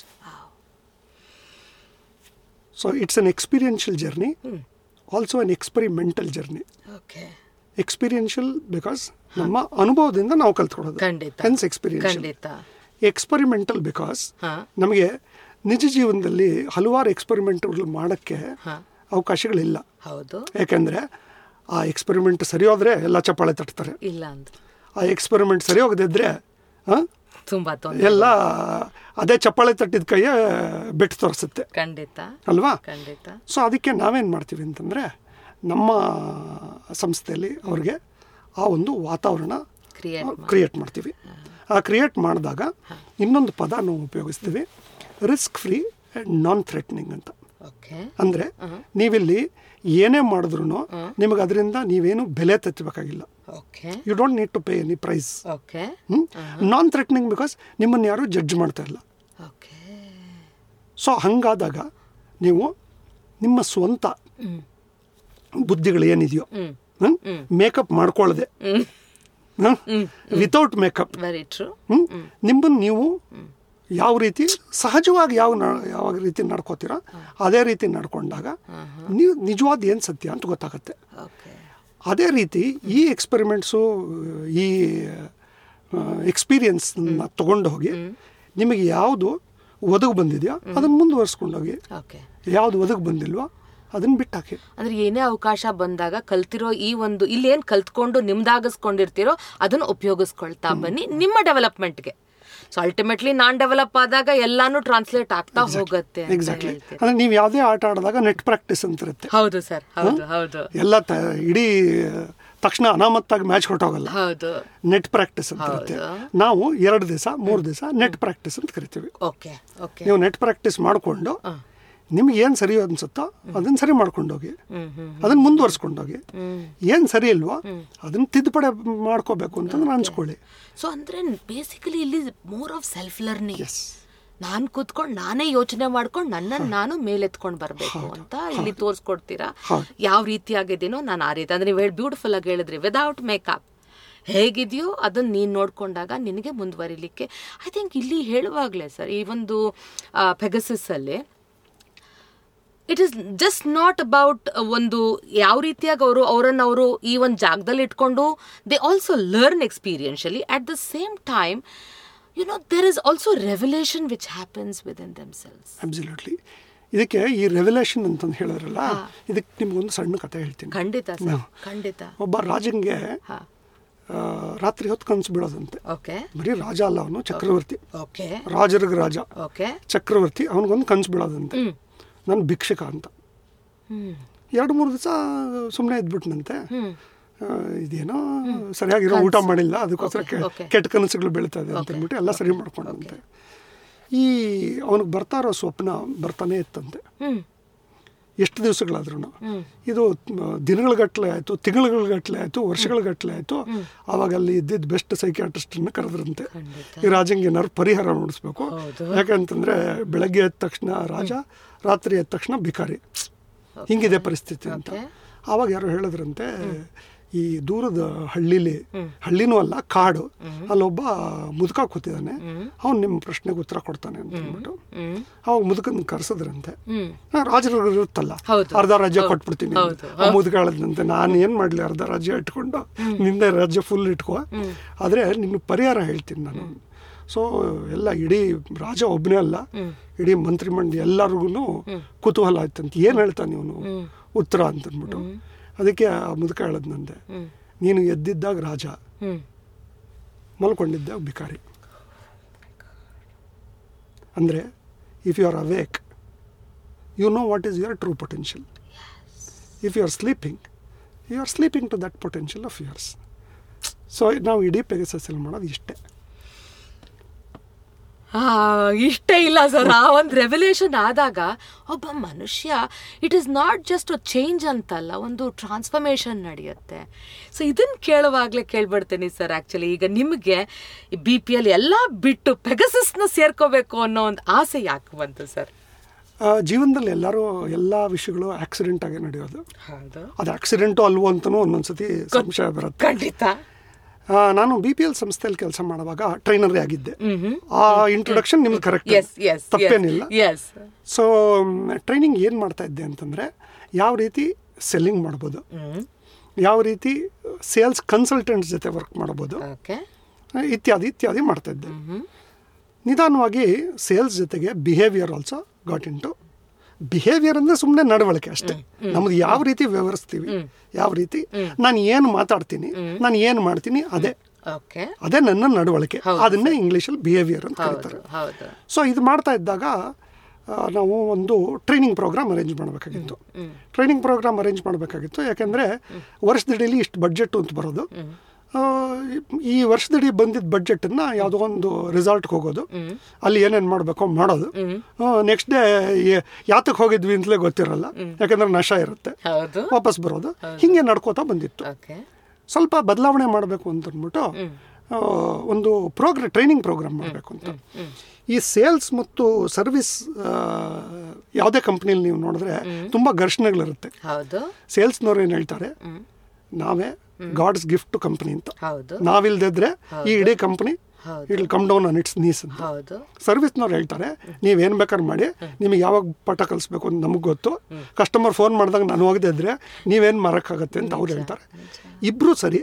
so it's an experiential journey also an experimental journey okay experiential because ನಮ್ಮ ಅನುಭವದಿಂದ ನಾವು ಕಲ್ತ್ಕೊಳ್ಳೋದು ಖಂಡಿತ. ಹೆನ್ಸ್ ಎಕ್ಸ್ಪೀರಿಯನ್ಷಿಯಲ್ ಖಂಡಿತ ಎಕ್ಸ್ಪರಿಮೆಂಟಲ್ ಬಿಕಾಸ್ ಹಾ. ನಮಗೆ ನಿಜ ಜೀವನದಲ್ಲಿ ಹಲವಾರು ಎಕ್ಸ್ಪರಿಮೆಂಟ್ಗಳು ಮಾಡೋಕ್ಕೆ ಹಾ. ಅವಕಾಶಗಳಿಲ್ಲ ಹೌದು ಯಾಕೆಂದರೆ ಆ ಎಕ್ಸ್ಪರಿಮೆಂಟ್ ಸರಿ ಹೋದ್ರೆ ಎಲ್ಲ ಚಪ್ಪಾಳೆ ತಟ್ತಾರೆ ಇಲ್ಲ ಅಂದ್ರೆ ಆ ಎಕ್ಸ್ಪರಿಮೆಂಟ್ ಸರಿ ಹೋಗದಿದ್ರೆ ಆ, ತುಂಬಾ ತೊಂದರೆ ಎಲ್ಲ ಅದೇ ಚಪ್ಪಾಳೆ ತಟ್ಟಿದ ಕೈಯೇ ಬೆಟ್ಟು ತೋರಿಸುತ್ತೆ ಖಂಡಿತ ಅಲ್ವಾ ಖಂಡಿತ ಸೊ ಅದಕ್ಕೆ ನಾವೇನು ಮಾಡ್ತೀವಿ ಅಂತಂದರೆ ನಮ್ಮ ಸಂಸ್ಥೆಯಲ್ಲಿ ಅವ್ರಿಗೆ ಆ ಒಂದು ವಾತಾವರಣ ಕ್ರಿಯೇಟ್ ಕ್ರಿಯೇಟ್ ಮಾಡ್ತೀವಿ ಆ ಕ್ರಿಯೇಟ್ ಮಾಡಿದಾಗ ಇನ್ನೊಂದು ಪದ ನಾವು ಉಪಯೋಗಿಸ್ತೀವಿ risk free and non threatening ಅಂತ ಓಕೆ ಅಂದರೆ ನೀವಿಲ್ಲಿ ಏನೇ ಮಾಡಿದ್ರು ನಿಮಗೆ ಅದರಿಂದ ನೀವೇನು ಬೆಲೆ ತೆತ್ತಬೇಕಾಗಿಲ್ಲ okay you don't need to pay any price okay non threatening because ನಿಮ್ಮನ್ನು ಯಾರು ಜಡ್ಜ್ ಮಾಡ್ತಾ ಇಲ್ಲ ಓಕೆ ಸೊ ಹಾಗಾದಾಗ ನೀವು ನಿಮ್ಮ ಸ್ವಂತ ಬುದ್ಧಿಗಳು ಏನಿದೆಯೋ ಮೇಕಪ್ ಮಾಡ್ಕೊಳ್ಳದೆ ವಿತೌಟ್ ಮೇಕಪ್ ವೆರಿ ಟ್ರೂ ನಿಮ್ಮನ್ನು ನೀವು ಯಾವ ರೀತಿ ಸಹಜವಾಗಿ ಯಾವ ನ- ಯಾವ ರೀತಿ ನಡ್ಕೋತೀರೋ ಅದೇ ರೀತಿ ನಡ್ಕೊಂಡಾಗ ನೀವು ನಿಜವಾದ ಏನು ಸತ್ಯ ಅಂತ ಗೊತ್ತಾಗುತ್ತೆ ಓಕೆ ಅದೇ ರೀತಿ ಈ ಎಕ್ಸ್ಪೆರಿಮೆಂಟ್ಸು ಈ ಎಕ್ಸ್ಪೀರಿಯನ್ಸ್ನ ತಗೊಂಡು ಹೋಗಿ ನಿಮಗೆ ಯಾವುದು ಒದಗಿ ಬಂದಿದೆಯೋ ಅದನ್ನು ಮುಂದುವರಿಸ್ಕೊಂಡು ಹೋಗಿ ಓಕೆ ಯಾವುದು ಒದಗಿ ಬಂದಿಲ್ವೋ ಅದನ್ನು ಬಿಟ್ಟಾಕಿ ಅಂದ್ರೆ ಏನೇ ಅವಕಾಶ ಬಂದಾಗ ಕಲ್ತಿರೋ ಈ ಒಂದು ಇಲ್ಲಿ ಏನ್ ಕಲ್ತ್ಕೊಂಡು ನಿಮ್ದಾಗಿಸ್ಕೊಂಡಿರ್ತೀರೋ ಅದನ್ನ ಉಪಯೋಗಿಸ್ಕೊಳ್ತಾ ಬನ್ನಿ ನಿಮ್ಮ ಡೆವಲಪ್ಮೆಂಟ್ಗೆ ಸೊ ಅಲ್ಟಿಮೇಟ್ಲಿ ನಾನ್ ಡೆವಲಪ್ ಆದಾಗ ಎಲ್ಲಾನು ಟ್ರಾನ್ಸ್ಲೇಟ್ ಆಗ್ತಾ ಹೋಗುತ್ತೆ ಅಂತ ಎಕ್ಸಾಕ್ಟ್ಲಿ ಹೇಳ್ತೀರಾ. ಅಂದ್ರೆ ನೀವು ಯಾವುದೇ ಆಟ ಆಡಿದಾಗ ನೆಟ್ ಪ್ರಾಕ್ಟೀಸ್ ಅಂತ ಇರುತ್ತೆ ಹೌದು ಸರ್ ಹೌದು ಹೌದು ಎಲ್ಲ ತ- ಇಡೀ ತಕ್ಷಣ ಅನಾಮತ್ತಾಗಿ ಮ್ಯಾಚ್ ಹೊರಟೋಗಲ್ಲ ಹೌದು ನೆಟ್ ಪ್ರಾಕ್ಟೀಸ್ ಅಂತ ಇರುತ್ತೆ ನಾವು ಎರಡು ದಿವಸ ಮೂರು ದಿವಸ ನೆಟ್ ಪ್ರಾಕ್ಟೀಸ್ ಅಂತ ಕರಿತೀವಿ ಓಕೆ ಓಕೆ ನೀವು ನೆಟ್ ಪ್ರಾಕ್ಟೀಸ್ ಮಾಡಿಕೊಂಡು ನಿಮ್ಗೆ ಏನು ಸರಿ ಅನ್ಸುತ್ತೋ ಅದನ್ನ ಸರಿ ಮಾಡ್ಕೊಂಡೋಗಿ ಹ್ಮ್ ಹ್ಮ್ ಅದನ್ನ ಮುಂದುವರ್ಸ್ಕೊಂಡೋಗಿ ಹ್ಮ್ ಏನು ಸರಿ ಇಲ್ವೋ ಅದನ್ನ ತಿದ್ದುಪಡೆ ಮಾಡ್ಕೋಬೇಕು ಅಂತಂದ್ರೆ ಅನ್ಸ್ಕೊಳ್ಳಿ ಸೊ ಅಂದ್ರೆ ಬೇಸಿಕಲಿ ಇಲ್ಲಿ more of self learning yes ನಾನ್ ಕೂತ್ಕೊಂಡು ನಾನೇ ಯೋಚನೆ ಮಾಡ್ಕೊಂಡು ನನ್ನನ್ನು ನಾನು ಮೇಲೆತ್ಕೊಂಡು ಬರಬೇಕು ಅಂತ ಇಲ್ಲಿ ತೋರಿಸ್ಕೊಡ್ತೀರಾ ಹೌದು. ಯಾವ ರೀತಿಯಾಗಿದ್ದೀನೋ ನಾನು ಆ ರೀತಿ ಅಂದ್ರೆ ನೀವು ಹೇಳಿ ಬ್ಯೂಟಿಫುಲ್ ಆಗಿ ಹೇಳಿದ್ರಿ ವಿದೌಟ್ ಮೇಕಪ್ ಹೇಗಿದೆಯೋ ಅದನ್ನ ನೀನು ನೋಡ್ಕೊಂಡಾಗ ನಿನಗೆ ಮುಂದುವರಿಲಿಕ್ಕೆ ಐ ಥಿಂಕ್ ಇಲ್ಲಿ ಹೇಳುವಾಗಲೇ ಸರ್ ಈ ಒಂದು ಪೆಗಸಿಸ್ ಅಲ್ಲಿ it is just not about ಒಂದು ಯಾವ ರೀತಿಯಾಗಿ ಅವರು ಅವರನ್ನು ಅವರು ಈ ಒಂದು ಜಾಗದಲ್ಲಿ ಇಟ್ಕೊಂಡು they also learn experientially at the same time you know there is also revolution which happens within themselves absolutely ಇದಕ್ಕೆ ಈ ರೆವಲ್ಯೂಷನ್ ಅಂತಂದು ಹೇಳಿದ್ರಲ್ಲ ಇದಕ್ಕೆ ನಿಮ್ಗೊಂದು ಸಣ್ಣ ಕತೆ ಹೇಳ್ತೀನಿ ಖಂಡಿತ ಸರ್ ಖಂಡಿತ ಒಬ್ಬ ರಾಜಂಗೆ ಹಾ ಆ, ರಾತ್ರಿ ಹೊತ್ತು ಕನಸು ಬೀಳೋದಂತೆ ಓಕೆ ಬರೀ ರಾಜ ಅಲ್ಲ ಅವನು ಚಕ್ರವರ್ತಿ ಓಕೆ ರಾಜರಿಗೆ ರಾಜ ಓಕೆ ಚಕ್ರವರ್ತಿ ಅವನಿಗೊಂದು ಕನಸು ಬೀಳೋದಂತೆ ಹ್ಮ್ ನಾನು ಭಿಕ್ಷಕ ಅಂತ ಹ್ಮ್ ಎರಡು ಮೂರು ದಿವಸ ಸುಮ್ಮನೆ ಇದ್ಬಿಟ್ನಂತೆ ಹ್ಮ್ ಆ, ಇದೇನೋ ಸರಿಯಾಗಿರೋ ಊಟ ಮಾಡಿಲ್ಲ ಅದಕ್ಕೋಸ್ಕರ Okay, ಕೆ- okay. ಕೆಟ್ಟ ಕನಸುಗಳು ಬೀಳ್ತಾ ಇದೆ ಅಂತ ಅಂದ್ಬಿಟ್ಟು ಎಲ್ಲ ಸರಿ ಮಾಡ್ಕೊಂಡಂತೆ ಈ ಅವನಿಗೆ ಬರ್ತಾ ಇರೋ ಸ್ವಪ್ನ ಬರ್ತಾನೆ ಇತ್ತಂತೆ ಹ್ಮ್ ಎಷ್ಟು ದಿವಸಗಳಾದ್ರೂ ಹ್ಮ್. ಇದು ದಿನಗಳಗಟ್ಟಲೆ ಆಯಿತು ತಿಂಗಳುಗಳಗಟ್ಟಲೆ ಆಯಿತು ವರ್ಷಗಳಗಟ್ಟಲೆ ಆಯಿತು ಆವಾಗ ಅಲ್ಲಿ ಇದ್ದಿದ್ದು ಬೆಸ್ಟ್ ಸೈಕ್ಯಾಟ್ರಿಸ್ಟನ್ನು ಕರೆದ್ರಂತೆ ಖಂಡಿತ. ಈ ರಾಜಂಗೆ ಏನಾದ್ರು ಪರಿಹಾರ ಮಾಡಿಸ್ಬೇಕು ಹೌದು. ಯಾಕಂತಂದ್ರೆ ಬೆಳಗ್ಗೆ ಎದ್ದ ತಕ್ಷಣ ರಾಜ ರಾತ್ರಿ ಎದ್ದ ತಕ್ಷಣ ಭಿಕಾರಿ ಹಿಂಗಿದೆ ಪರಿಸ್ಥಿತಿ ಅಂತ Okay. ಆವಾಗ ಯಾರೋ ಹೇಳಿದ್ರಂತೆ ಈ ದೂರದ ಹಳ್ಳಿಲಿ ಹಳ್ಳಿನೂ ಅಲ್ಲ ಕಾಡು ಅಲ್ಲೊಬ್ಬ ಮುದುಕ ಕೂತಿದ್ದಾನೆ ಅವ್ನು ನಿಮ್ಮ ಪ್ರಶ್ನೆಗೆ ಉತ್ತರ ಕೊಡ್ತಾನೆ ಅಂತ ಅಂದ್ಬಿಟ್ಟು ಹ್ಮ್ ಅವಾಗ ಮುದುಕನ್ ಕರೆಸಿದ್ರಂತೆ ಹ್ಮ್ ರಾಜರು ಇರುತ್ತಲ್ಲ ಹೌದು. ಅರ್ಧ ರಾಜ್ಯ ಕೊಟ್ಬಿಡ್ತೀನಿ ಹೌದು. ಆ ಮುದುಕ ಹೇಳದಂತೆ ನಾನು ಏನ್ ಮಾಡ್ಲಿ ಅರ್ಧ ರಾಜ್ಯ ಇಟ್ಕೊಂಡು ನಿಂದೆ ರಾಜ್ಯ ಫುಲ್ ಇಟ್ಕೋ ಆದ್ರೆ ನಿನ್ನ ಪರಿಹಾರ ಹೇಳ್ತೀನಿ ನಾನು ಸೊ ಎಲ್ಲ ಇಡೀ ರಾಜ ಒಬ್ಬನೇ ಅಲ್ಲ ಇಡೀ ಮಂತ್ರಿಮಂಡಲ ಎಲ್ಲರಿಗೂ ಕುತೂಹಲ ಆಯ್ತಂತ ಏನ್ ಹೇಳ್ತಾನೆ ಇವನು ಉತ್ತರ ಅಂತ ಅಂದ್ಬಿಟ್ಟು ಅದಕ್ಕೆ ಆ ಮುದುಕ ಹೇಳದ್ನಂತೆ ಹ್ಮ್ ನೀನು ಎದ್ದಿದ್ದಾಗ ರಾಜ ಹ್ಮ್ ಮಲ್ಕೊಂಡಿದ್ದಾಗ ಭಿಕಾರಿ ಅಂದರೆ if you are awake you know what is your true potential if you are sleeping you are sleeping to that potential of yours so ನಾವು ಇಡೀ ಪೆಗಸಸಲ್ಲಿ ಮಾಡೋದು ಇಷ್ಟೇ ಆ, ಇಷ್ಟೇ ಇಲ್ಲ ಸರ್ ಆ ಒಂದು ರೆವಲ್ಯೂಷನ್ ಆದಾಗ ಒಬ್ಬ ಮನುಷ್ಯ it is not just change ಅಂತಲ್ಲ ಒಂದು ಟ್ರಾನ್ಸ್ಫರ್ಮೇಷನ್ ನಡೆಯುತ್ತೆ ಸೊ ಇದನ್ನ ಕೇಳುವಾಗಲೇ ಕೇಳ್ಬಿಡ್ತೀನಿ ಸರ್ ಆ್ಯಕ್ಚುಲಿ ಈಗ ನಿಮಗೆ ಬಿ ಪಿ ಎಲ್ ಎಲ್ಲ ಬಿಟ್ಟು ಪೆಗಸಸ್ನ ಸೇರ್ಕೋಬೇಕು ಅನ್ನೋ ಒಂದು ಆಸೆ ಯಾಕೆ ಬಂತು ಸರ್ ಆ, ಜೀವನದಲ್ಲಿ ಎಲ್ಲರೂ ಎಲ್ಲ ವಿಷಯಗಳು ಆಕ್ಸಿಡೆಂಟ್ ಆಗಿ ನಡೆಯೋದು ಹೌದು ಅದು ಆಕ್ಸಿಡೆಂಟು ಅಲ್ವೋ ಅಂತಲೂ ಒಂದೊಂದ್ಸತಿ ಸಂಶಯ ಬರುತ್ತೆ ಖಂಡಿತ ಆ, ನಾನು ಬಿ ಪಿ ಎಲ್ ಸಂಸ್ಥೆಯಲ್ಲಿ ಕೆಲಸ ಮಾಡುವಾಗ ಟ್ರೈನರೇ ಆಗಿದ್ದೆ ಆ ಇಂಟ್ರೊಡಕ್ಷನ್ ನಿಮ್ಗೆ ಕರೆಕ್ಟ್ ಎಸ್ ಎಸ್ ತಪ್ಪೇನಿಲ್ಲ ಎಸ್ ಸೊ ಟ್ರೈನಿಂಗ್ ಏನು ಮಾಡ್ತಾ ಇದ್ದೆ ಅಂತಂದರೆ ಯಾವ ರೀತಿ ಸೆಲ್ಲಿಂಗ್ ಮಾಡ್ಬೋದು ಹ್ಮ್ ಯಾವ ರೀತಿ ಸೇಲ್ಸ್ ಕನ್ಸಲ್ಟೆಂಟ್ಸ್ ಜೊತೆ ವರ್ಕ್ ಮಾಡ್ಬೋದು ಓಕೆ ಇತ್ಯಾದಿ ಇತ್ಯಾದಿ ಮಾಡ್ತಾ ಇದ್ದೆ ನಿಧಾನವಾಗಿ ಸೇಲ್ಸ್ ಜೊತೆಗೆ behaviour also got into behaviour ಅಂದರೆ ಸುಮ್ಮನೆ ನಡವಳಿಕೆ ಅಷ್ಟೇ ನಮ್ದು ಯಾವ ರೀತಿ ವ್ಯವಹರಿಸ್ತೀವಿ ಯಾವ ರೀತಿ ನಾನು ಏನು ಮಾತಾಡ್ತೀನಿ ನಾನು ಏನು ಮಾಡ್ತೀನಿ ಅದೇ ಓಕೆ ಅದೇ ನನ್ನ ನಡವಳಿಕೆ ಅದನ್ನೇ ಇಂಗ್ಲೀಷಲ್ಲಿ ಬಿಹೇವಿಯರ್ ಅಂತ ಕರೀತಾರೆ ಹೌದು ಹೌದು ಸೊ ಇದು ಮಾಡ್ತಾ ಇದ್ದಾಗ ಆ, ನಾವು ಒಂದು ಟ್ರೈನಿಂಗ್ ಪ್ರೋಗ್ರಾಮ್ ಅರೇಂಜ್ ಮಾಡಬೇಕಾಗಿತ್ತು ಟ್ರೈನಿಂಗ್ ಪ್ರೋಗ್ರಾಮ್ ಅರೇಂಜ್ ಮಾಡಬೇಕಾಗಿತ್ತು ಯಾಕೆಂದರೆ ವರ್ಷದಿಡೀಲಿ ಇಷ್ಟು ಬಡ್ಜೆಟ್ ಅಂತ ಬರೋದು ಆ, ಈ ವರ್ಷದಿಡೀ ಬಂದಿದ್ದ ಬಡ್ಜೆಟನ್ನು ಯಾವುದೋ ಒಂದು ರಿಸಾರ್ಟ್ಗೆ ಹೋಗೋದು ಅಲ್ಲಿ ಏನೇನು ಮಾಡಬೇಕೋ ಮಾಡೋದು ನೆಕ್ಸ್ಟ್ ಡೇ ಯಾತಕ್ಕೆ ಹೋಗಿದ್ವಿ ಅಂತಲೇ ಗೊತ್ತಿರಲ್ಲ ಯಾಕಂದ್ರೆ ನಶ ಇರುತ್ತೆ ಹೌದು ವಾಪಸ್ ಬರೋದು ಹಿಂಗೆ ನಡ್ಕೋತಾ ಬಂದಿತ್ತು ಓಕೆ ಸ್ವಲ್ಪ ಬದಲಾವಣೆ ಮಾಡಬೇಕು ಅಂತ ಅಂದ್ಬಿಟ್ಟು ಆ, ಒಂದು ಪ್ರೋಗ್ರ ಟ್ರೈನಿಂಗ್ ಪ್ರೋಗ್ರಾಮ್ ಮಾಡಬೇಕು ಅಂತ ಈ ಸೇಲ್ಸ್ ಮತ್ತು ಸರ್ವಿಸ್ ಯಾವುದೇ ಕಂಪ್ನಿಲಿ ನೀವು ನೋಡಿದ್ರೆ ತುಂಬ ಘರ್ಷಣೆಗಳಿರುತ್ತೆ ಹೌದು ಸೇಲ್ಸ್ನವ್ರು ಏನು ಹೇಳ್ತಾರೆ ನಾವೇ ಗಾಡ್ಸ್ ಗಿಫ್ಟ್ ಟು ಕಂಪ್ನಿ ಅಂತ ಹೌದು ನಾವಿಲ್ದಿದ್ರೆ ಈ ಇಡೀ ಕಂಪ್ನಿ ಹೌದು. It come down on it's nice ಅಂತ ಹೌದು ಸರ್ವಿಸ್ನವ್ರು ಹೇಳ್ತಾರೆ ನೀವೇನು ಬೇಕಾದ್ರೆ ಮಾಡಿ ನಿಮಗೆ ಯಾವಾಗ ಪಾಠ ಕಲಿಸ್ಬೇಕು ಅಂತ ನಮಗೆ ಗೊತ್ತು ಕಸ್ಟಮರ್ ಫೋನ್ ಮಾಡಿದಾಗ ನಾನು ಹೋಗದೆ ಇದ್ರೆ ನೀವೇನು ಮಾರೋಕ್ಕಾಗತ್ತೆ ಅಂತ ಅವ್ರು ಹೇಳ್ತಾರೆ ಇಬ್ಬರು ಸರಿ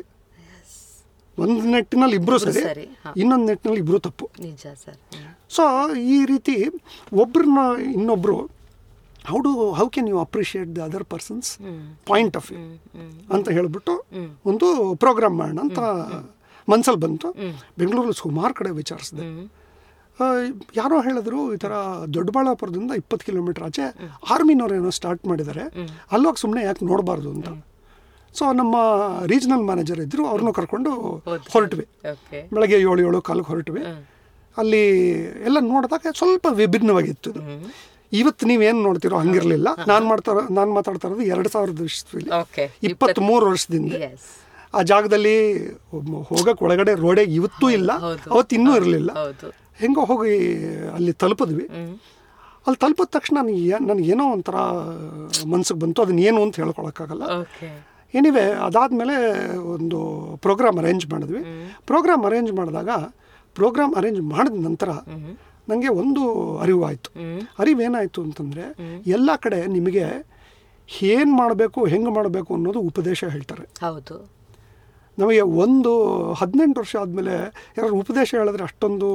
ಒಂದು ನಿಟ್ಟಿನಲ್ಲಿ ಇಬ್ಬರು ಸರಿ ಸರಿ, ಹಾ. ಇನ್ನೊಂದು ನಿಟ್ಟಿನಲ್ಲಿ ಇಬ್ಬರು ತಪ್ಪು ನಿಜ ಸರ್ ಸೊ ಈ ರೀತಿ ಒಬ್ರನ್ನ ಇನ್ನೊಬ್ಬರು how do how can you appreciate the other person's point of view ಅಂತ ಹೇಳ್ಬಿಟ್ಟು ಒಂದು ಪ್ರೋಗ್ರಾಮ್ ಮಾಡೋಣ ಅಂತ ಮನ್ಸಲ್ಲಿ ಬಂತು ಬೆಂಗಳೂರಲ್ಲಿ ಸುಮಾರು ಕಡೆ ವಿಚಾರಿಸಿದೆ ಆ, ಯಾರೋ ಹೇಳಿದ್ರು ಈ ಥರ ದೊಡ್ಡಬಳ್ಳಾಪುರದಿಂದ ಇಪ್ಪತ್ತು ಕಿಲೋಮೀಟರ್ ಆಚೆ ಆರ್ಮಿನವ್ರೇನೋ ಸ್ಟಾರ್ಟ್ ಮಾಡಿದ್ದಾರೆ ಅಲ್ಲೋಗಿ ಸುಮ್ಮನೆ ಯಾಕೆ ನೋಡಬಾರ್ದು ಅಂತ ಸೊ ನಮ್ಮ ರೀಜನಲ್ ಮ್ಯಾನೇಜರ್ ಇದ್ದರು ಅವ್ರನ್ನೂ ಕರ್ಕೊಂಡು ಹೋದ್ರಿ. ಹೊರಟ್ವಿ ಓಕೆ ಬೆಳಗ್ಗೆ ಏಳು ಏಳು ಕಾಲಕ್ಕೆ ಹೊರಟ್ವಿ ಅಲ್ಲಿ ಎಲ್ಲ ನೋಡಿದಾಗ ಸ್ವಲ್ಪ ವಿಭಿನ್ನವಾಗಿತ್ತು ಇದು ಇವತ್ತು ನೀವೇನು ನೋಡ್ತಿರೋ ಹಂಗಿರಲಿಲ್ಲ ನಾನು ಮಾಡ್ತಾ ನಾನು ಮಾತಾಡ್ತಾ ಇರೋದು ಎರಡು ಸಾವಿರದ ಇಸ್ವಿಲಿ ಓಕೆ ಇಪ್ಪತ್ತ್ಮೂರು ವರ್ಷದಿಂದ ಎಸ್ ಆ ಜಾಗದಲ್ಲಿ ಹೋಗಕ್ಕೆ ಒಳಗಡೆ ರೋಡೇ ಇವತ್ತೂ ಇಲ್ಲ ಹೌದು. ಅವತ್ತು ಇನ್ನೂ ಇರಲಿಲ್ಲ ಹೌದು ಹೆಂಗೋ ಹೋಗಿ ಅಲ್ಲಿ ತಲುಪಿದ್ವಿ ಅಲ್ಲಿ ತಲುಪಿದ ತಕ್ಷಣ ನನಗೆ ಏನೋ ಒಂಥರ ಮನ್ಸಿಗೆ ಬಂತು ಅದನ್ನ ಏನು ಅಂತ ಹೇಳ್ಕೊಳಕ್ಕಾಗಲ್ಲ ಓಕೆ ಎನಿವೆ ಅದಾದಮೇಲೆ ಒಂದು ಪ್ರೋಗ್ರಾಮ್ ಅರೇಂಜ್ ಮಾಡಿದ್ವಿ ಪ್ರೋಗ್ರಾಮ್ ಅರೇಂಜ್ ಮಾಡಿದಾಗ ಪ್ರೋಗ್ರಾಮ್ ಅರೇಂಜ್ ಮಾಡಿದ ನಂತರ ನನಗೆ ಒಂದು ಅರಿವು ಆಯಿತು ಅರಿವೇನಾಯಿತು ಅಂತಂದರೆ ಎಲ್ಲ ಕಡೆ ನಿಮಗೆ ಏನು ಮಾಡಬೇಕು ಹೆಂಗೆ ಮಾಡಬೇಕು ಅನ್ನೋದು ಉಪದೇಶ ಹೇಳ್ತಾರೆ ಹೌದು ನಮಗೆ ಒಂದು ಹದಿನೆಂಟು ವರ್ಷ ಆದಮೇಲೆ ಯಾರು ಉಪದೇಶ ಹೇಳಿದ್ರೆ ಅಷ್ಟೊಂದು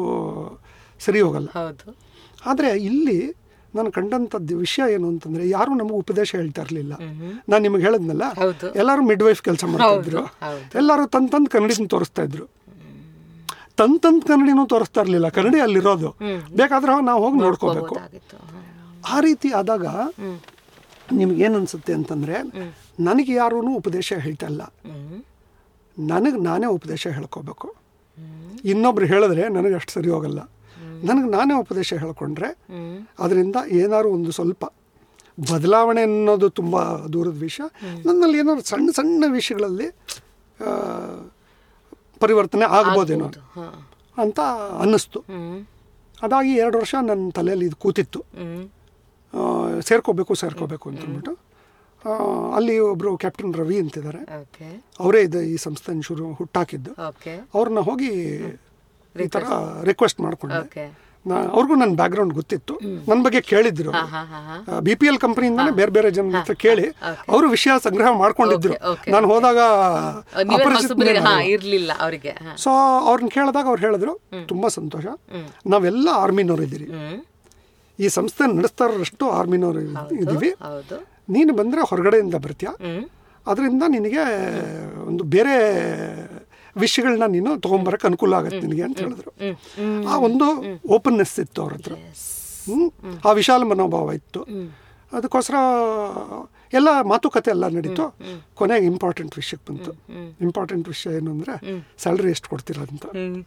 ಸರಿ ಹೋಗಲ್ಲ ಹೌದು ಆದರೆ ಇಲ್ಲಿ ನಾನು ಕಂಡಂಥದ್ದು ವಿಷಯ ಏನು ಅಂತಂದರೆ ಯಾರೂ ನಮಗೆ ಉಪದೇಶ ಹೇಳ್ತಾ ಇರಲಿಲ್ಲ ನಾನು ನಿಮಗೆ ಹೇಳಿದ್ನಲ್ಲ ಹೌದು. ಎಲ್ಲರೂ ಮಿಡ್ ವೈಫ್ ಕೆಲಸ ಮಾಡ್ತಾ ಇದ್ರು ಹೌದು. ಎಲ್ಲರೂ ತಂದು ತಂದು ಕನ್ನಡಿನ ತೋರಿಸ್ತಾ ಇದ್ರು ತಂದು ತಂದು ಕನ್ನಡಿನೂ ತೋರಿಸ್ತಾ ಇರಲಿಲ್ಲ ಕನ್ನಡಿ ಅಲ್ಲಿರೋದು ಬೇಕಾದ್ರೆ ನಾವು ಹೋಗಿ ನೋಡ್ಕೋಬೇಕು ಹೌದಾಗಿತ್ತು ಆ ರೀತಿ ಆದಾಗ ನಿಮ್ಗೇನು ಅನ್ಸುತ್ತೆ ಅಂತಂದರೆ ನನಗೆ ಯಾರೂ ಉಪದೇಶ ಹೇಳ್ತಾ ಇಲ್ಲ ಹ್ಮ್ ನನಗೆ ನಾನೇ ಉಪದೇಶ ಹೇಳ್ಕೋಬೇಕು ಇನ್ನೊಬ್ರು ಹೇಳಿದ್ರೆ ನನಗೆ ಅಷ್ಟು ಸರಿ ಹೋಗಲ್ಲ ನನಗೆ ನಾನೇ ಉಪದೇಶ ಹೇಳ್ಕೊಂಡ್ರೆ ಹ್ಮ್ ಅದರಿಂದ ಏನಾದ್ರು ಒಂದು ಸ್ವಲ್ಪ ಬದಲಾವಣೆ ಅನ್ನೋದು ತುಂಬ ದೂರದ ವಿಷಯ ನನ್ನಲ್ಲಿ ಏನಾದ್ರು ಸಣ್ಣ ಸಣ್ಣ ವಿಷಯಗಳಲ್ಲಿ ಆ, ಪರಿವರ್ತನೆ ಆಗ್ಬೋದೇನೋ ಹಾ ಅಂತ ಅನ್ನಿಸ್ತು ಹ್ಮ್ ಅದಾಗಿ ಎರಡು ವರ್ಷ ನನ್ನ ತಲೆಯಲ್ಲಿ ಇದು ಕೂತಿತ್ತು ಹ್ಮ್ ಆ, ಸೇರ್ಕೋಬೇಕು ಸೇರ್ಕೋಬೇಕು ಅಂತ ಅಂದ್ಬಿಟ್ಟು ಆ, ಅಲ್ಲಿ ಒಬ್ಬರು ಕ್ಯಾಪ್ಟನ್ ರವಿ ಅಂತಿದ್ದಾರೆ ಓಕೆ ಅವರೇ ಇದು ಈ ಸಂಸ್ಥೆನ ಶುರು ಹುಟ್ಟಾಕಿದ್ದು ಓಕೆ ಅವ್ರನ್ನ ಹೋಗಿ ಈ ಥರ ರಿಕ್ವೆಸ್ಟ್ ಮಾಡ್ಕೊಂಡೆ ಓಕೆ ನಾ ಅವ್ರಿಗೂ ನನ್ನ ಬ್ಯಾಕ್ಗ್ರೌಂಡ್ ಗೊತ್ತಿತ್ತು ನನ್ನ ಬಗ್ಗೆ ಕೇಳಿದ್ರು ಹಾ ಹಾ ಹಾ ಹಾ ಬಿ ಪಿ ಎಲ್ ಕಂಪನಿಯಿಂದಾನೆ ಬೇರೆ ಬೇರೆ ಜನ ಹತ್ರ ಕೇಳಿ ಅವರು ವಿಷಯ ಸಂಗ್ರಹ ಮಾಡ್ಕೊಂಡಿದ್ರು Okay, okay, ನಾನು ಹೋದಾಗ ನೀವೇ ಅಪರಿಚಿತನೇ ಹೊಸಬರಿಗೆ ಹಾ ನಾನು. ಇರ್ಲಿಲ್ಲ ಅವರಿಗೆ ಹಾ ಸೊ ಅವ್ರನ್ನ ಕೇಳಿದಾಗ ಅವ್ರು ಹೇಳಿದ್ರು ತುಂಬಾ ಸಂತೋಷ ನಾವೆಲ್ಲ ಆರ್ಮಿನವ್ರು ಇದ್ದೀರಿ ಹ್ಮ್ ಈ ಸಂಸ್ಥೆ ನಡೆಸ್ತಾ ಇರೋಷ್ಟು ಆರ್ಮಿನವ್ರು ಇದ್ದೀವಿ ಹೌದು ನೀನು ಬಂದರೆ ಹೊರಗಡೆಯಿಂದ ಬರ್ತೀಯ ಹ್ಮ್ ಅದರಿಂದ ನಿನಗೆ ಒಂದು ಬೇರೆ ವಿಷಯಗಳನ್ನ ನೀನು ತೊಗೊಂಬರಕ್ಕೆ ಅನುಕೂಲ ಆಗುತ್ತೆ ನಿನಗೆ ಅಂತ ಹೇಳಿದ್ರು ಹ್ಮ್ ಹ್ಮ್ ಆ ಒಂದು ಓಪನ್ನೆಸ್ ಇತ್ತು ಅವ್ರ ಹತ್ರ ಹ್ಮ್? ಆ ವಿಶಾಲ ಮನೋಭಾವ ಇತ್ತು ಅದಕ್ಕೋಸ್ಕರ ಎಲ್ಲ ಮಾತುಕತೆ ಎಲ್ಲ ನಡೀತು ಕೊನೆಗೆ ಇಂಪಾರ್ಟೆಂಟ್ ವಿಷಯಕ್ಕೆ ಬಂತು ಇಂಪಾರ್ಟೆಂಟ್ ವಿಷಯ ಏನು ಅಂದರೆ ಸ್ಯಾಲ್ರಿ ಎಷ್ಟು ಕೊಡ್ತೀರಾ ಅಂತ ಹ್ಮ್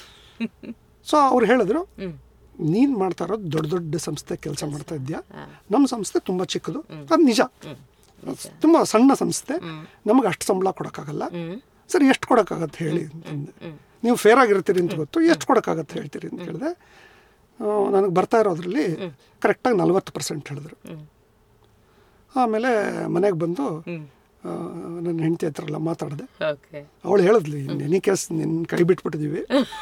ಸೊ ಅವ್ರು ಹೇಳಿದ್ರು ಹ್ಮ್ ನೀನು ಮಾಡ್ತಾ ಇರೋದು ದೊಡ್ಡ ದೊಡ್ಡ ಸಂಸ್ಥೆ ಕೆಲಸ ಮಾಡ್ತಾ ಇದ್ಯಾ ನಮ್ಮ ಸಂಸ್ಥೆ ತುಂಬ ಚಿಕ್ಕದು ಅದು ನಿಜ ತುಂಬ ಸಣ್ಣ ಸಂಸ್ಥೆ ನಮಗೆ ಅಷ್ಟು ಸಂಬಳ ಕೊಡೋಕ್ಕಾಗಲ್ಲ ಹ್ಮ್ ಸರಿ ಎಷ್ಟು ಕೊಡೋಕ್ಕಾಗತ್ತೆ ಹೇಳಿ ಅಂತಂದೆ ನೀವು ಫೇರ್ ಆಗಿರ್ತೀರಿ ಅಂತ ಗೊತ್ತು ಎಷ್ಟು ಕೊಡೋಕ್ಕಾಗತ್ತೆ ಹೇಳ್ತೀರಿ ಅಂತ ಹೇಳಿದೆ ನನಗೆ ಬರ್ತಾ ಇರೋದ್ರಲ್ಲಿ ಕರೆಕ್ಟಾಗಿ ನಲ್ವತ್ತು ಪರ್ಸೆಂಟ್ ಹೇಳಿದ್ರು ಆಮೇಲೆ ಮನೆಗೆ ಬಂದು ಹ್ಮ್ ಆ, ನನ್ನ ಹೆಂಡತಿ ಹತ್ರ ಎಲ್ಲ ಮಾತಾಡಿದೆ ಓಕೆ ಅವಳು ಹೇಳಿದ್ಲಿ ಎನಿ ಕೇಸ್ ನಿನ್ನ ಕೈ ಬಿಟ್ಬಿಟ್ಟಿದ್ದೀವಿ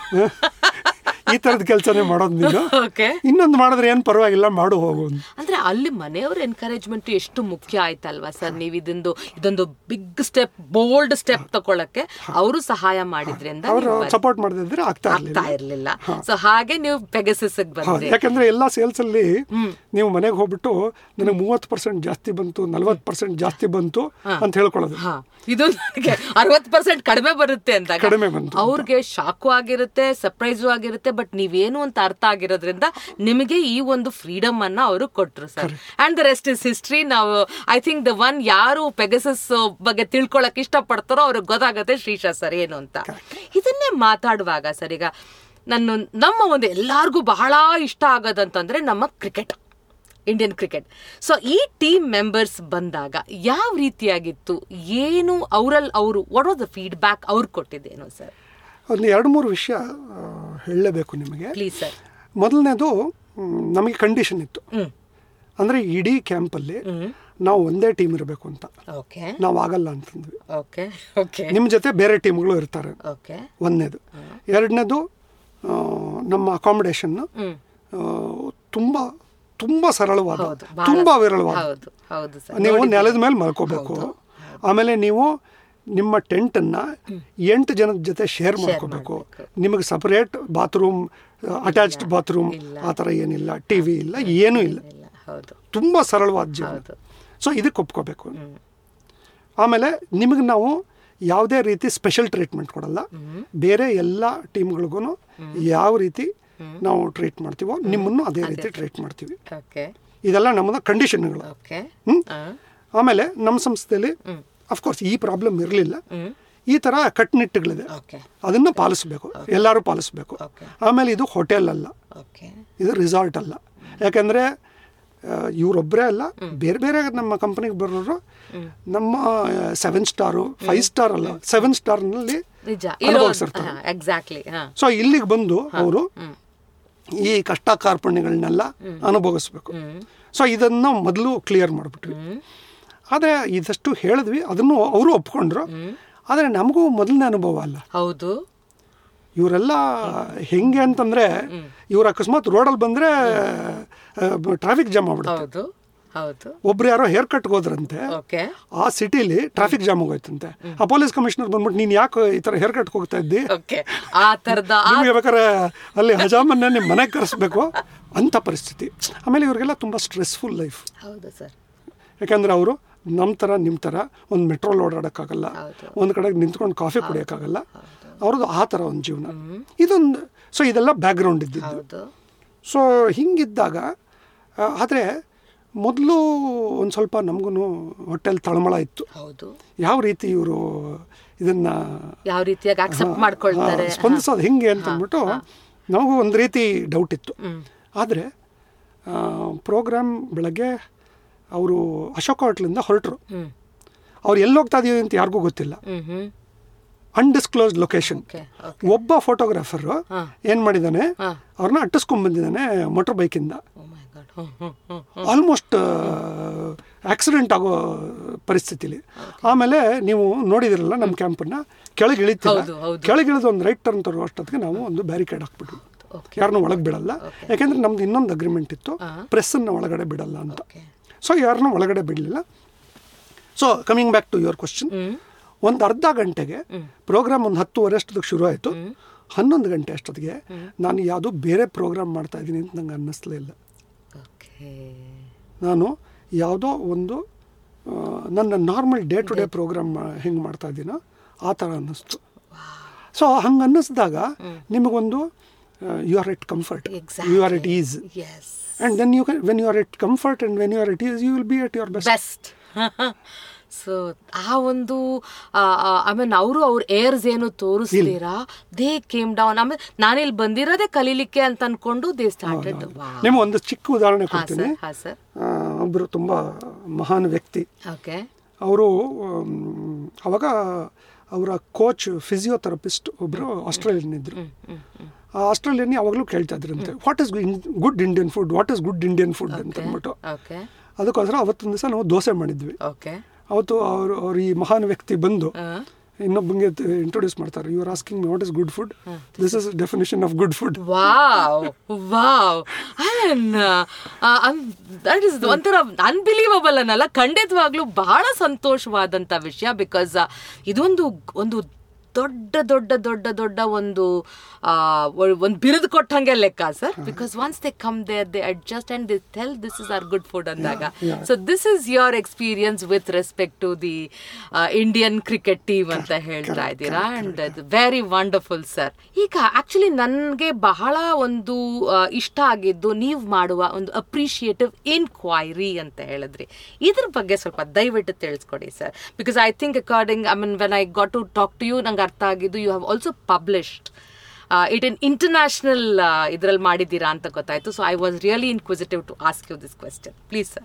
ಈ ಥರದ ಕೆಲಸನೇ ಮಾಡೋದು ನೀನು ಓಕೆ ಇನ್ನೊಂದು ಮಾಡಿದ್ರೆ ಏನು ಪರವಾಗಿಲ್ಲ ಮಾಡು ಹೋಗು ಅಂತ. ಅಂದ್ರೆ ಅಲ್ಲಿ ಮನೆಯವ್ರ ಎನ್ಕರೇಜ್ಮೆಂಟ್ ಎಷ್ಟು ಮುಖ್ಯ ಆಯ್ತಲ್ವಾ ಸರ್ ನೀವು ಇದೊಂದು ಇದೊಂದು ಬಿಗ್ ಸ್ಟೆಪ್ ಬೋಲ್ಡ್ ಸ್ಟೆಪ್ ತಗೊಳಕ್ಕೆ ಅವರು ಸಹಾಯ ಮಾಡಿದ್ರಿಂದ ಅವರು ನೀವು ಬರ್- ಸಪೋರ್ಟ್ ಮಾಡದಿದ್ರೆ ಆಗ್ತಾ ಇರಲಿಲ್ಲ ಆಗ್ತಾ ಇರ್ಲಿಲ್ಲ ಸೊ ಹಾಗೆ ನೀವು ಪೆಗಸಿಸ್ ಹೌದು ಬಂದ್ರಿ ಯಾಕಂದ್ರೆ ಎಲ್ಲ ಸೇಲ್ಸ್ ಅಲ್ಲಿ ನೀವು ಮನೆಗೆ ಹೋಗ್ಬಿಟ್ಟು ನನಗೆ ಮೂವತ್ತು ಪರ್ಸೆಂಟ್ ಜಾಸ್ತಿ ಬಂತು ನಲ್ವತ್ತು ಪರ್ಸೆಂಟ್ ಜಾಸ್ತಿ ಬಂತು ಅಂತ ಹೇಳ್ಕೊಳ್ಳೋದು ಹಾ ಇದು ನನಗೆ ಅರವತ್ತು ಪರ್ಸೆಂಟ್ ಕಡಿಮೆ ಬರುತ್ತೆ ಅಂತ ಕಡಿಮೆ ಬಂತು ಅವ್ರಿಗೆ ಶಾಕು ಆಗಿರುತ್ತೆ ಸರ್ಪ್ರೈಸು ಆಗಿರುತ್ತೆ ಬಟ್ ನೀವೇನು ಅಂತ ಅರ್ಥ ಆಗಿರೋದ್ರಿಂದ ನಿಮಗೆ ಈ ಒಂದು ಫ್ರೀಡಮ್ ಅನ್ನ ಅವರು ಕೊಟ್ರು sir and the rest is history ನಾವು ಐ ಥಿಂಕ್ ದ ಒನ್ ಯಾರು ಪೆಗಸಸ್ ಬಗ್ಗೆ ತಿಳ್ಕೊಳಕ್ ಇಷ್ಟಪಡ್ತಾರೋ ಅವ್ರಿಗೆ ಗೊತ್ತಾಗುತ್ತೆ ಶ್ರೀಶಾ ಸರ್ ಏನು ಅಂತ ಇದನ್ನೇ ಮಾತಾಡುವಾಗ ಸರ್ ಈಗ ನನ್ನ ನಮ್ಮ ಒಂದು ಎಲ್ಲಾರ್ಗೂ ಬಹಳ ಇಷ್ಟ ಆಗೋದಂತಂದ್ರೆ ನಮ್ಮ ಕ್ರಿಕೆಟ್ ಇಂಡಿಯನ್ ಕ್ರಿಕೆಟ್ ಸೊ ಈ ಟೀಮ್ ಮೆಂಬರ್ಸ್ ಬಂದಾಗ ಯಾವ ರೀತಿಯಾಗಿತ್ತು ಏನು ಅವರಲ್ಲಿ ಅವರು ವಾಟ್ ವಾಸ್ ದ ಫೀಡ್ಬ್ಯಾಕ್ ಅವ್ರು ಕೊಟ್ಟಿದ್ದೇನು ಸರ್ ಒಂದು ಎರಡು ಮೂರು ವಿಷಯ ಆ, ಹೇಳಲೇಬೇಕು ನಿಮಗೆ ಪ್ಲೀಸ್ ಸರ್ ಮೊದಲನೇದು ಮ್, ನಮಗೆ ಕಂಡೀಷನ್ ಇತ್ತು ಹ್ಮ್ ಅಂದರೆ ಇಡೀ ಕ್ಯಾಂಪಲ್ಲಿ ನಾವು ಒಂದೇ ಟೀಮ್ ಇರಬೇಕು ಅಂತ ಓಕೆ ನಾವು ಆಗಲ್ಲ ಅಂತಂದ್ವಿ ಓಕೆ ಓಕೆ ನಿಮ್ಮ ಜೊತೆ ಬೇರೆ ಟೀಮ್ಗಳು ಇರ್ತಾರೆ ಓಕೆ ಒಂದನೇದು ಎರಡನೇದು ಆ, ನಮ್ಮ ಅಕಾಮಿಡೇಷನ್ನು ಹ್ಮ್ ತುಂಬ ತುಂಬ ಸರಳವಾದ ಹೌದು ಬಹಳ- ತುಂಬ ವಿರಳವಾದ ಹೌದು ಹೌದು ಸರ್ ನೀವು ನೆಲದ ಮೇಲೆ ಮಲ್ಕೋಬೇಕು ಆಮೇಲೆ ನೀವು ನಿಮ್ಮ ಟೆಂಟನ್ನು ಎಂಟು ಜನದ ಜೊತೆ ಶೇರ್ ಮಾಡ್ಕೋಬೇಕು ನಿಮಗೆ ಸಪರೇಟ್ ಬಾತ್ರೂಮ್ ಅಟ್ಯಾಚ್ಡ್ ಬಾತ್ರೂಮ್ ಆ ಥರ ಏನಿಲ್ಲ ಟಿ ವಿ ಇಲ್ಲ ಏನೂ ಇಲ್ಲ ಇಲ್ಲ ಹೌದು ತುಂಬ ಸರಳವಾದ ಜೀವನ ಹೌದು ಸೊ ಇದಕ್ಕೆ ಒಪ್ಕೋಬೇಕು ಆಮೇಲೆ ನಿಮಗೆ ನಾವು ಯಾವುದೇ ರೀತಿ ಸ್ಪೆಷಲ್ ಟ್ರೀಟ್ಮೆಂಟ್ ಕೊಡಲ್ಲ ಬೇರೆ ಎಲ್ಲ ಟೀಮ್ಗಳಿಗೂ ಯಾವ ರೀತಿ ನಾವು ಟ್ರೀಟ್ ಮಾಡ್ತೀವೋ ನಿಮ್ಮನ್ನು ಅದೇ ರೀತಿ ಟ್ರೀಟ್ ಮಾಡ್ತೀವಿ ಓಕೆ ಇದೆಲ್ಲ ನಮ್ಮದು ಕಂಡೀಷನ್ಗಳು ಓಕೆ ಹ್ಮ್? ಆಮೇಲೆ ನಮ್ಮ ಸಂಸ್ಥೆಯಲ್ಲಿ ಅಫ್ಕೋರ್ಸ್ ಈ ಪ್ರಾಬ್ಲಮ್ ಇರಲಿಲ್ಲ ಈ ಥರ ಕಟ್ಟುನಿಟ್ಟುಗಳಿದೆ ಓಕೆ ಅದನ್ನು ಪಾಲಿಸಬೇಕು ಎಲ್ಲರೂ ಪಾಲಿಸಬೇಕು ಓಕೆ ಆಮೇಲೆ ಇದು ಹೋಟೆಲ್ ಅಲ್ಲ ಓಕೆ ಇದು ರಿಸಾರ್ಟ್ ಅಲ್ಲ ಯಾಕಂದರೆ ಇವರೊಬ್ಬರೇ ಅಲ್ಲ ಬೇರೆ ಬೇರೆ ನಮ್ಮ ಕಂಪ್ನಿಗೆ ಬರೋರು ನಮ್ಮ ಸೆವೆನ್ ಸ್ಟಾರು ಫೈವ್ ಸ್ಟಾರ್ ಅಲ್ಲ ಸೆವೆನ್ ಸ್ಟಾರ್ನಲ್ಲಿ ನಿಜ ಅನುಭವಿಸಿರ್ತಾರೆ ಎಕ್ಸಾಕ್ಟ್ಲಿ ಹಾ ಸೊ ಇಲ್ಲಿಗೆ ಬಂದು ಅವರು ಈ ಕಷ್ಟ ಕಾರ್ಪಣ್ಯಗಳನ್ನೆಲ್ಲ ಅನುಭವಿಸ್ಬೇಕು ಸೊ ಇದನ್ನು ಮೊದಲು ಕ್ಲಿಯರ್ ಮಾಡಿಬಿಟ್ವಿ ಆದರೆ ಇದಷ್ಟು ಹೇಳಿದ್ವಿ ಅದನ್ನು ಅವರು ಒಪ್ಕೊಂಡ್ರು ಆದರೆ ನಮಗೂ ಮೊದಲನೇ ಅನುಭವ ಅಲ್ಲ ಹೌದು ಇವರೆಲ್ಲ ಹೆಂಗೆ ಅಂತಂದ್ರೆ ಇವ್ರು ಅಕಸ್ಮಾತ್ ರೋಡಲ್ಲಿ ಬಂದ್ರೆ ಟ್ರಾಫಿಕ್ ಜಾಮ್ ಆಗ್ಬಿಡುತ್ತೆ ಹೌದು ಹೌದು ಒಬ್ರು ಯಾರೋ ಹೇರ್ ಕಟ್ ಹೋದ್ರಂತೆ ಓಕೆ ಆ ಸಿಟಿಲಿ ಟ್ರಾಫಿಕ್ ಜಾಮ್ ಆಗೋಯ್ತಂತೆ ಆ ಪೊಲೀಸ್ ಕಮಿಷನರ್ ಬಂದ್ಬಿಟ್ಟು ನೀನು ಯಾಕೆ ಈ ಥರ ಹೇರ್ ಕಟ್ ಹೋಗ್ತಾ ಇದ್ದಿ ಓಕೆ ಆ ತರದ ಆ ನಿಮಗೆ ಬೇಕಾದ್ರೆ ಅಲ್ಲಿ ಹಜಾಮನ್ನ ನಿಮ್ಮ ಮನೆಗೆ ಕರೆಸ್ಬೇಕು ಅಂತ ಪರಿಸ್ಥಿತಿ ಆಮೇಲೆ ಇವ್ರಿಗೆಲ್ಲ ತುಂಬ ಸ್ಟ್ರೆಸ್ಫುಲ್ ಲೈಫ್ ಹೌದು ಸರ್ ಯಾಕಂದ್ರೆ ಅವರು ನಮ್ಮ ಥರ ನಿಮ್ಮ ಥರ ಒಂದು ಮೆಟ್ರೋಲ್ ಓಡಾಡೋಕ್ಕಾಗಲ್ಲ ಹೌದು. ಒಂದು ಕಡೆಗೆ ನಿಂತ್ಕೊಂಡು ಕಾಫಿ ಕುಡಿಯೋಕ್ಕಾಗಲ್ಲ ಅವ್ರದ್ದು ಆ ಥರ ಒಂದು ಜೀವನ ಇದೊಂದು ಸೊ ಇದೆಲ್ಲ ಬ್ಯಾಕ್ಗ್ರೌಂಡ್ ಇದ್ದಿದ್ದು ಹೌದು ಸೊ ಹಿಂಗಿದ್ದಾಗ ಆದರೆ ಮೊದಲು ಒಂದು ಸ್ವಲ್ಪ ನಮಗೂ ಹೊಟ್ಟೆಲ್ ತಳಮಳ ಇತ್ತು ಹೌದು ಯಾವ ರೀತಿ ಇವರು ಇದನ್ನ ಯಾವ ರೀತಿಯಾಗಿ ಅಕ್ಸೆಪ್ಟ್ ಮಾಡ್ಕೊಳ್ತಾರೆ ಆ, ಸ್ಪಂದಿಸೋದು ಹೆಂಗೆ ಅಂತ ಅಂದ್ಬಿಟ್ಟು ನಮಗೂ ಒಂದು ರೀತಿ ಡೌಟ್ ಇತ್ತು ಆದರೆ ಪ್ರೋಗ್ರಾಮ್ ಬೆಳಗ್ಗೆ ಅವರು ಅಶೋಕ ಹೋಟ್ಲಿಂದ ಹೊರಟರು ಹ್ಮ್ ಅವ್ರು ಎಲ್ಲಿ ಹೋಗ್ತಾ ಇದೀವಿ ಅಂತ ಯಾರಿಗೂ ಗೊತ್ತಿಲ್ಲ hmm hmm undisclosed location okay ಒಬ್ಬ ಫೋಟೋಗ್ರಾಫರ್ ಹಾ. ಏನು ಮಾಡಿದ್ದಾನೆ ಹಾ. ಅವ್ರನ್ನ ಅಟ್ಟಿಸ್ಕೊಂಡ್ ಬಂದಿದ್ದಾನೆ ಮೋಟರ್ ಬೈಕಿಂದ oh my god hmm hmm hmm almost accident ಆಗೋ ಪರಿಸ್ಥಿತಿಲಿ ಆಮೇಲೆ ನೀವು ನೋಡಿದಿರಲ್ಲ ನಮ್ಮ ಕ್ಯಾಂಪನ್ನ ಕೆಳಗೆ ಇಳಿತೀರ ಹೌದು, ಹೌದು. ಕೆಳಗೆ ಇಳಿದು ಒಂದು ರೈಟ್ ಟರ್ನ್ ತರೋ ಅಷ್ಟೊತ್ತಿಗೆ ನಾವು ಒಂದು ಬ್ಯಾರಿಕೇಡ್ ಹಾಕ್ಬಿಟ್ವಿ ಓಕೆ ಯಾರನ್ನೂ ಒಳಗೆ ಬಿಡಲ್ಲ ಯಾಕೆಂದ್ರೆ ನಮ್ದು ಇನ್ನೊಂದು ಅಗ್ರಿಮೆಂಟ್ ಇತ್ತು ಹಾ. ಪ್ರೆಸ್ಸನ್ನು ಒಳಗಡೆ ಬಿಡಲ್ಲ ಅಂತ ಓಕೆ ಸೊ ಯಾರನ್ನೂ ಒಳಗಡೆ ಬಿಡಲಿಲ್ಲ so coming back to your question hmm ಒಂದು ಅರ್ಧ ಗಂಟೆಗೆ ಪ್ರೋಗ್ರಾಮ್ ಒಂದು ಹತ್ತುವರೆ ಅಷ್ಟೊತ್ತಿಗೆ ಶುರು ಆಯಿತು ಹನ್ನೊಂದು ಗಂಟೆ ಅಷ್ಟೊತ್ತಿಗೆ ನಾನು ಯಾವುದೋ ಬೇರೆ ಪ್ರೋಗ್ರಾಮ್ ಮಾಡ್ತಾ ಇದ್ದೀನಿ ಅಂತ ನಂಗೆ ಅನ್ನಿಸ್ಲೇ ಇಲ್ಲ ಓಕೆ ನಾನು ಯಾವುದೋ ಒಂದು ಆ, ನನ್ನ normal day to day programme ಹೆಂಗೆ ಮಾಡ್ತಾ ಇದ್ದೀನೋ ಆ ಥರ ಅನ್ನಿಸ್ತು ಸೊ ಹಂಗೆ ಅನ್ನಿಸ್ದಾಗ ನಿಮಗೊಂದು you are at comfort you are at ease yes and then you when you are at comfort and when you are at ease you will be at your best best so ಆ ಒಂದು I mean ಅವರು ಅವ್ರ ಏರ್ಸ್ ಏನು ತೋರಿಸ್ತೀರಾ they came down ಆಮೇಲೆ ನಾನಿಲ್ಲಿ ಬಂದಿರೋದೇ ಕಲೀಲಿಕ್ಕೆ ಅಂತ ಅನ್ಕೊಂಡು ದೇ ಸ್ಟಾರ್ಟೆಡ್ ನಿಮಗೆ ಒಂದು ಚಿಕ್ಕ ಉದಾಹರಣೆ ಹಾ ಕೊಡ್ತೀನಿ ಸರ್ ಹಾ ಸರ್ ಒಬ್ಬರು ತುಂಬ ಮಹಾನ್ ವ್ಯಕ್ತಿ ಓಕೆ ಅವರು ಅವಾಗ ಅವರ ಕೋಚ್ ಫಿಸಿಯೋಥೆರಪಿಸ್ಟ್ ಒಬ್ಬರು ಆಸ್ಟ್ರೇಲಿಯನ್ ಇದ್ದರು ಆ ಆಸ್ಟ್ರೇಲಿಯನ್ ಯಾವಾಗಲೂ ಕೇಳ್ತಾ ಇದ್ರಂತೆ what is good Indian food what is good Indian food ಅಂತ ಅಂದ್ಬಿಟ್ಟು ಓಕೆ ಅದಕ್ಕೋಸ್ಕರ ಅವತ್ತೊಂದು ದಿವಸ ನಾವು ದೋಸೆ ಮಾಡಿದ್ವಿ ಓಕೆ ಅವತ್ತು ಅವರು ಅವ್ರು ಈ ಮಹಾನ್ ವ್ಯಕ್ತಿ ಬಂದು ಇನ್ನೊಬ್ಬಂಗೆ ಇಂಟ್ರೊಡ್ಯೂಸ್ ಮಾಡ್ತಾರೆ you are asking what is good food this is definition of good food wow wow that is ಒಂಥರ ಅನ್ಬಿಲೀವಬಲ್ ಅನ್ನಲ್ಲ ಖಂಡಿತವಾಗ್ಲೂ ಬಹಳ ಸಂತೋಷವಾದಂತ ವಿಷಯ ಬಿಕಾಸ್ ಇದೊಂದು ಒಂದು ದೊಡ್ಡ ದೊಡ್ಡ ದೊಡ್ಡ ದೊಡ್ಡ ಒಂದು ಒಂದು ಬಿರುದು ಕೊಟ್ಟಂಗೆ ಲೆಕ್ಕ sir because once they come they they adjust and they tell this is our good food ಅಂದಾಗ so this is your experience with respect to the Indian cricket team ಅಂತ ಹೇಳ್ತಾ ಇದ್ದೀರಾ ಅಂಡ್ ವೆರಿ ವಂಡರ್ಫುಲ್ ಸರ್ ಈಗ actually ನನಗೆ ಬಹಳ ಒಂದು ಆ, ಇಷ್ಟ ಆಗಿದ್ದು ನೀವು ಮಾಡುವ ಒಂದು ಅಪ್ರಿಷಿಯೇಟಿವ್ ಇನ್ಕ್ವೈರಿ ಅಂತ ಹೇಳಿದ್ರಿ ಇದ್ರ ಬಗ್ಗೆ ಸ್ವಲ್ಪ ದಯವಿಟ್ಟು ತಿಳಿಸ್ಕೊಡಿ sir because I think according I mean when I got to talk to you ನಂಗೆ ಅರ್ಥ ಆಗಿದ್ದು you have also published it in international ಇದರಲ್ಲಿ ಮಾಡಿದ್ದೀರಾ ಅಂತ ಗೊತ್ತಾಯ್ತು so I was really inquisitive to ask you this question please sir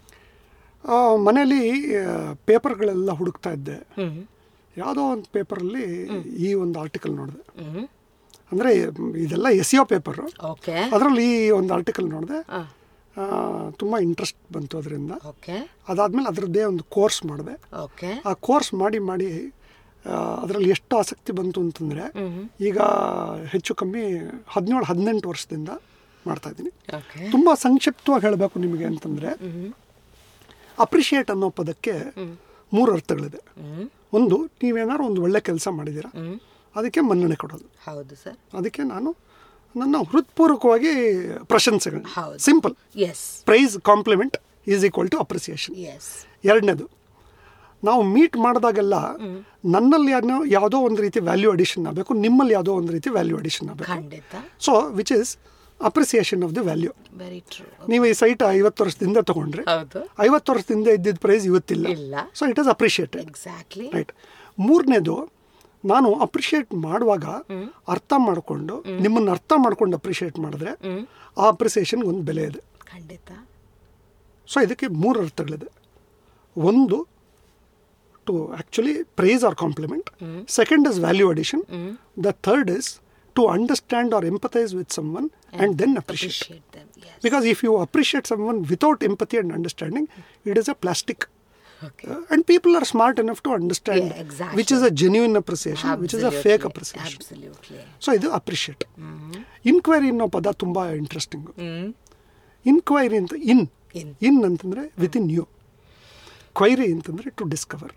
ಮನೇಲಿ ಪೇಪರ್ಗಳೆಲ್ಲ ಹುಡುಕ್ತಾ ಇದ್ದೆ ಹ್ಮ್ ಯಾವುದೋ ಒಂದು ಪೇಪರಲ್ಲಿ ಈ ಒಂದು ಆರ್ಟಿಕಲ್ ನೋಡಿದೆ ಹ್ಮ್ ಅಂದರೆ ಇದೆಲ್ಲ ಎಸ್ ಯೋ ಪೇಪರು ಓಕೆ ಅದರಲ್ಲಿ ಈ ಒಂದು ಆರ್ಟಿಕಲ್ ನೋಡಿದೆ ತುಂಬ ಇಂಟ್ರೆಸ್ಟ್ ಬಂತು ಅದರಿಂದ ಓಕೆ ಅದಾದಮೇಲೆ ಅದರದ್ದೇ ಒಂದು ಕೋರ್ಸ್ ಮಾಡಿದೆ ಓಕೆ ಆ ಕೋರ್ಸ್ ಮಾಡಿ ಮಾಡಿ ಅದರಲ್ಲಿ ಎಷ್ಟು ಆಸಕ್ತಿ ಬಂತು ಅಂತಂದರೆ ಈಗ ಹೆಚ್ಚು ಕಮ್ಮಿ ಹದಿನೇಳು ಹದಿನೆಂಟು ವರ್ಷದಿಂದ ಮಾಡ್ತಾ ಇದ್ದೀನಿ ಓಕೆ ತುಂಬ ಸಂಕ್ಷಿಪ್ತವಾಗಿ ಹೇಳಬೇಕು ನಿಮಗೆ ಅಂತಂದರೆ ಅಪ್ರಿಷಿಯೇಟ್ ಅನ್ನೋ ಪದಕ್ಕೆ ಮೂರು ಅರ್ಥಗಳಿದೆ ಹ್ಮ್ ಒಂದು ನೀವೇನಾದ್ರು ಒಂದು ಒಳ್ಳೆ ಕೆಲಸ ಮಾಡಿದ್ದೀರಾ ಹ್ಮ್ ಅದಕ್ಕೆ ಮನ್ನಣೆ ಕೊಡೋದು ಹೌದು ಸರ್ ಅದಕ್ಕೆ ನಾನು ನನ್ನ ಹೃತ್ಪೂರ್ವಕವಾಗಿ ಪ್ರಶಂಸೆಗಳು ಹೌದು. Simple yes praise compliment is equal to appreciation yes ಎರಡನೇದು ನಾವು ಮೀಟ್ ಮಾಡಿದಾಗೆಲ್ಲ ನನ್ನಲ್ಲಿ ಏನೋ ಯಾವುದೋ ಒಂದು ರೀತಿ ವ್ಯಾಲ್ಯೂ ಅಡಿಷನ್ ಆಗಬೇಕು ನಿಮ್ಮಲ್ಲಿ ಯಾವುದೋ ಒಂದು ರೀತಿ ವ್ಯಾಲ್ಯೂ ಅಡಿಷನ್ ಆಗಬೇಕು ಖಂಡಿತ so which is appreciation of the value very true ನೀವು ಈ ಸೈಟ್ ಐವತ್ತು ವರ್ಷದಿಂದ ತಗೊಂಡ್ರೆ ಹೌದು ಐವತ್ತು ವರ್ಷದಿಂದ ಇದ್ದಿದ್ದ ಪ್ರೈಸ್ ಇವತ್ತಿಲ್ಲ ಇಲ್ಲ so it is appreciated exactly right ಮೂರನೇದು ನಾನು ಅಪ್ರಿಷಿಯೇಟ್ ಮಾಡುವಾಗ ಅರ್ಥ ಮಾಡಿಕೊಂಡು ನಿಮ್ಮನ್ನು ಅರ್ಥ ಮಾಡ್ಕೊಂಡು ಅಪ್ರಿಷಿಯೇಟ್ ಮಾಡಿದ್ರೆ ಆ ಅಪ್ರಿಸಿಯೇಷನ್ಗೆ ಒಂದು ಬೆಲೆ ಇದೆ ಖಂಡಿತ ಸೊ ಇದಕ್ಕೆ ಮೂರು ಅರ್ಥಗಳಿದೆ ಒಂದು to actually praise or compliment second is value addition the third is to understand or empathise with someone and then appreciate appreciate them yes Because if you appreciate someone without empathy and understanding, it is a plastic. okay Uh, and people are smart enough to understand Yeah, exactly. which is a genuine appreciation, which is a fake appreciation. absolutely so ಇದು appreciate inquiry ಅನ್ನೋ ಪದ ತುಂಬ interesting ಹ್ಮ್ inquiry ಅಂತ ಇನ್ In. In ಅಂತಂದರೆ with in you query ಅಂತಂದರೆ to discover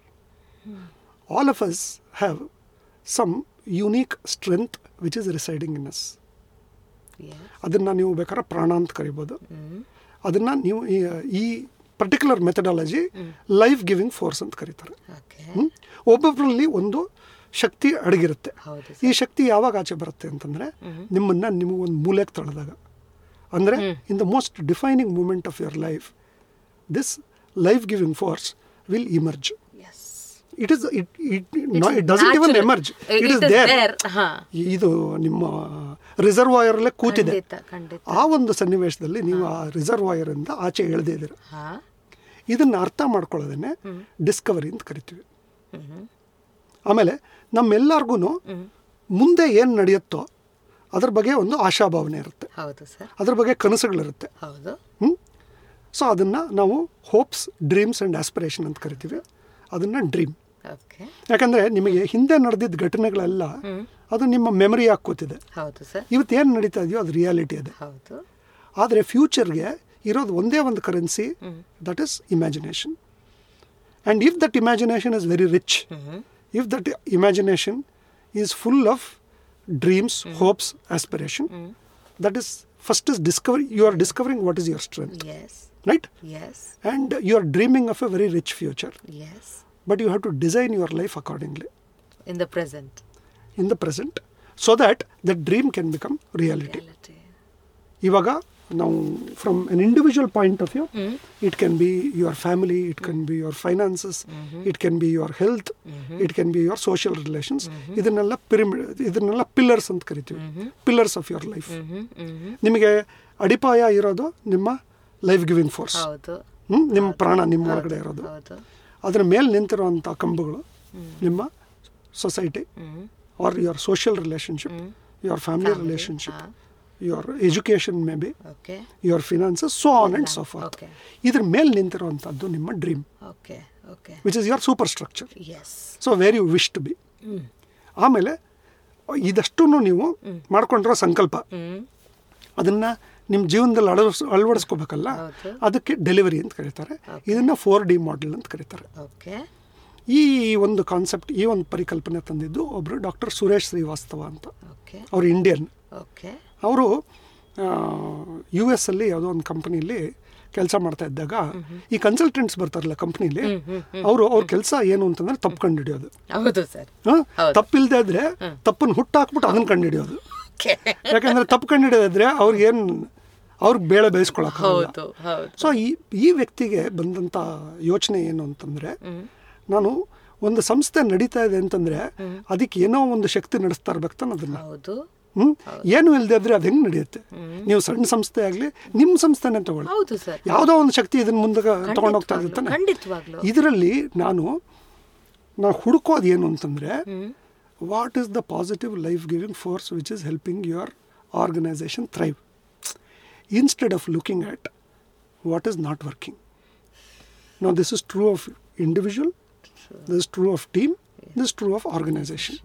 all of us have some unique strength which is residing in us yes ಅದನ್ನು ನೀವು ಬೇಕಾದ್ರೆ ಪ್ರಾಣ ಅಂತ ಕರಿಬೋದು ಹ್ಮ್ ಅದನ್ನು ನೀವು ಈ- ಈ particular methodology life giving force ಅಂತ ಕರೀತಾರೆ okay ಹ್ಮ್? ಒಬ್ಬೊಬ್ಬರಲ್ಲಿ ಒಂದು ಶಕ್ತಿ ಅಡಗಿರುತ್ತೆ ಹೌದು ಈ ಶಕ್ತಿ ಯಾವಾಗ ಆಚೆ ಬರುತ್ತೆ ಅಂತಂದರೆ ನಿಮ್ಮನ್ನು ನೀವು ಒಂದು ಮೂಲೆಗೆ ತಳೆದಾಗ ಅಂದರೆ in the most defining moment of your life this life giving force will emerge yes it is it it it doesn't even natural. Emerge It it is is there there, ಹಾ. ಇದು ನಿಮ್ಮ ರಿಸರ್ವಾಯರಲ್ಲೇ ಕೂತಿದೆ ಖಂಡಿತ ಖಂಡಿತ ಆ ಒಂದು ಸನ್ನಿವೇಶದಲ್ಲಿ ನೀವು ಆ ರಿಸರ್ವಾಯರ್ ಇಂದ ಆಚೆ ಎಳೆದೇ ಇದ್ದೀರ ಹಾ ಇದನ್ನು ಅರ್ಥ ಮಾಡ್ಕೊಳ್ಳೋದನ್ನೇ ಡಿಸ್ಕವರಿ ಅಂತ ಕರಿತೀವಿ ಹ್ಮ್ ಆಮೇಲೆ ನಮ್ಮೆಲ್ಲರಿಗೂ ಮುಂದೆ ಏನು ನಡೆಯುತ್ತೋ ಅದ್ರ ಬಗ್ಗೆ ಒಂದು ಆಶಾಭಾವನೆ ಇರುತ್ತೆ ಹೌದು ಸರ್ ಅದ್ರ ಬಗ್ಗೆ ಕನಸುಗಳಿರುತ್ತೆ ಹೌದು ಸೊ ಅದನ್ನು ನಾವು ಹೋಪ್ಸ್ ಡ್ರೀಮ್ಸ್ ಆ್ಯಂಡ್ ಆಸ್ಪಿರೇಷನ್ ಅಂತ ಕರಿತೀವಿ ಅದನ್ನು ಡ್ರೀಮ್ ಓಕೆ ಯಾಕಂದರೆ ನಿಮಗೆ ಹಿಂದೆ ನಡೆದಿದ್ದ ಘಟನೆಗಳೆಲ್ಲ ಅದು ನಿಮ್ಮ ಮೆಮರಿ ಆಗಿ ಕೂತಿದೆ ಹೌದು ಸರ್ ಇವತ್ತು ಏನು ನಡೀತಾ ಇದೆಯೋ ಅದು ರಿಯಾಲಿಟಿ ಇದೆ ಹೌದು ಆದರೆ ಫ್ಯೂಚರ್ಗೆ ಇರೋದು ಒಂದೇ ಒಂದು currency that is imagination and if that imagination is very rich if that imagination is full of dreams hopes aspiration that is first is discovery you are discovering what is your strength yes right yes and you are dreaming of a very rich future yes but you have to design your life accordingly in the present in the present so that the dream can become reality reality ಇವಾಗ ನಾವು from an individual point of view it can be your family it can be your finances it can be your health it can be your social relations ಇದನ್ನೆಲ್ಲ pyramid ಇದನ್ನೆಲ್ಲ pillars ಅಂತ ಕರಿತೀವಿ pillars of your life ನಿಮಗೆ ಅಡಿಪಾಯ ಇರೋದು ನಿಮ್ಮ life giving force ಹೌದು ನಿಮ್ಮ ಪ್ರಾಣ ನಿಮ್ಮ ಒಳಗಡೆ ಇರೋದು ಹೌದು ಅದರ ಮೇಲೆ ನಿಂತಿರುವಂಥ ಕಂಬಗಳು ನಿಮ್ಮ society hmm or your social relationship your family relationship your education may be okay your finances so on and so for Okay. ಇದ್ರ ಮೇಲೆ ನಿಂತಿರುವಂಥದ್ದು ನಿಮ್ಮ dream okay okay which is your superstructure yes so where you wish to be ಆಮೇಲೆ ಇದಷ್ಟು ನೀವು ಮಾಡ್ಕೊಂಡಿರೋ ಸಂಕಲ್ಪ ಹ್ಮ್ ಅದನ್ನು ನಿಮ್ಮ ಜೀವನದಲ್ಲಿ ಅಳವಡಿಸ್ ಅಳವಡಿಸ್ಕೋಬೇಕಲ್ಲ ಹೌದು. ಅದಕ್ಕೆ ಡೆಲಿವರಿ ಅಂತ ಕರೀತಾರೆ ಇದನ್ನು ಫೋರ್ ಡಿ ಮಾಡೆಲ್ ಅಂತ ಕರೀತಾರೆ ಓಕೆ ಈ ಒಂದು ಕಾನ್ಸೆಪ್ಟ್ ಈ ಒಂದು ಪರಿಕಲ್ಪನೆ ತಂದಿದ್ದು ಒಬ್ಬರು ಡಾಕ್ಟರ್ ಸುರೇಶ್ ಶ್ರೀವಾಸ್ತವ ಅಂತ ಓಕೆ ಅವರು ಇಂಡಿಯನ್ ಓಕೆ ಅವರು ಯು ಎಸ್ ಅಲ್ಲಿ ಯಾವುದೋ ಒಂದು ಕಂಪನಿಲಿ ಕೆಲಸ ಮಾಡ್ತಾ ಇದ್ದಾಗ ಈ ಕನ್ಸಲ್ಟೆಂಟ್ಸ್ ಬರ್ತಾರಲ್ಲ ಕಂಪ್ನಿಲಿ ಅವರು ಅವ್ರ ಕೆಲಸ ಏನು ಅಂತಂದ್ರೆ ತಪ್ಪು ಕಂಡು ಹಿಡಿಯೋದು ಹೌದು ಸರ್ ಹ? ಹೌದು. ತಪ್ಪಿಲ್ದೇ ಇದ್ರೆ ತಪ್ಪನ್ನು ಹುಟ್ಟಾಕ್ಬಿಟ್ಟು ಅದನ್ನ ಕಂಡು ಹಿಡಿಯೋದು ಓಕೆ ಯಾಕಂದ್ರೆ ತಪ್ಪು ಕಂಡು ಹಿಡಿಯೋದಿದ್ರೆ ಅವ್ರಿಗೆ ಏನು ಅವ್ರಿಗೆ ಬೇಳೆ ಬೇಯಿಸ್ಕೊಳಕ್ ಹೌದು ಹೌದು ಸೊ ಈ ಈ ವ್ಯಕ್ತಿಗೆ ಬಂದಂಥ ಯೋಚನೆ ಏನು ಅಂತಂದ್ರೆ ನಾನು ಒಂದು ಸಂಸ್ಥೆ ನಡೀತಾ ಇದೆ ಅಂತಂದ್ರೆ ಅದಕ್ಕೆ ಏನೋ ಒಂದು ಶಕ್ತಿ ನಡೆಸ್ತಾ ಇರ್ಬೇಕು ಅದನ್ನ ಹೌದು ಹ್ಮ್ ಏನು ಇಲ್ಲದೆ ಇದ್ರೆ ಅದು ಹೆಂಗೆ ನಡೆಯುತ್ತೆ ನೀವು ಸಣ್ಣ ಸಂಸ್ಥೆ ಆಗಲಿ ನಿಮ್ಮ ಸಂಸ್ಥೆನೇ ತಗೊಳ್ಳಿ ಹೌದು ಸರ್ ಯಾವುದೋ ಒಂದು ಶಕ್ತಿ ಇದನ್ನ ಮುಂದೆ ತಗೊಂಡೋಗ್ತಾ ಇರ್ತಾನೆ ಖಂಡಿತವಾಗ್ಲು ಇದರಲ್ಲಿ ನಾನು ನಾವು ಹುಡುಕೋದು ಏನು ಅಂತಂದ್ರೆ what is the positive life giving force which is helping your organisation thrive instead of looking at what is not working no this is true of individual this is true of team this is true of organization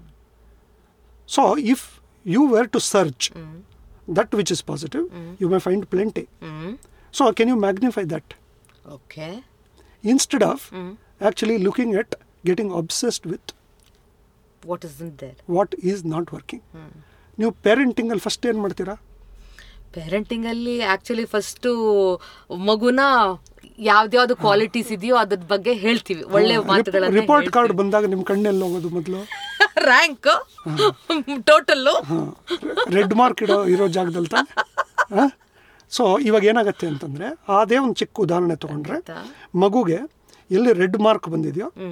so if you were to search that which is positive you may find plenty hmm so can you magnify that okay instead of actually looking at getting obsessed with what is in there what is not working ನೀವು ಪೇರೆಂಟಿಂಗಲ್ಲಿ first ಏನು ಮಾಡ್ತೀರಾ parenting ಅಲ್ಲಿ actually first ಮಗುನ ಯಾವ್ದ್ಯಾವ್ದು qualities ಇದೆಯೋ ಅದ್ರ ಬಗ್ಗೆ ಹೇಳ್ತೀವಿ ಒಳ್ಳೆ ಮಾತುಗಳನ್ನ ರಿಪೋರ್ಟ್ ಕಾರ್ಡ್ ಬಂದಾಗ ನಿಮ್ಮ ಕಣ್ಣೆಲ್ಲಿ ಹೋಗೋದು ಮೊದಲು ರ್ಯಾಂಕ್ ಟೋಟಲ್ಲು ರೆಡ್ ಮಾರ್ಕ್ ಇಡೋ ಇರೋ ಜಾಗದಲ್ಲಿ ತಾನೆ ಸೊ ಇವಾಗ ಏನಾಗತ್ತೆ ಅಂತಂದ್ರೆ ಅದೇ ಒಂದು ಚಿಕ್ಕ ಉದಾಹರಣೆ ತಗೊಂಡ್ರೆ ಆಯ್ತಾ? ಮಗುಗೆ ಎಲ್ಲಿ ರೆಡ್ ಮಾರ್ಕ್ ಬಂದಿದೆಯೋ ಹ್ಮ್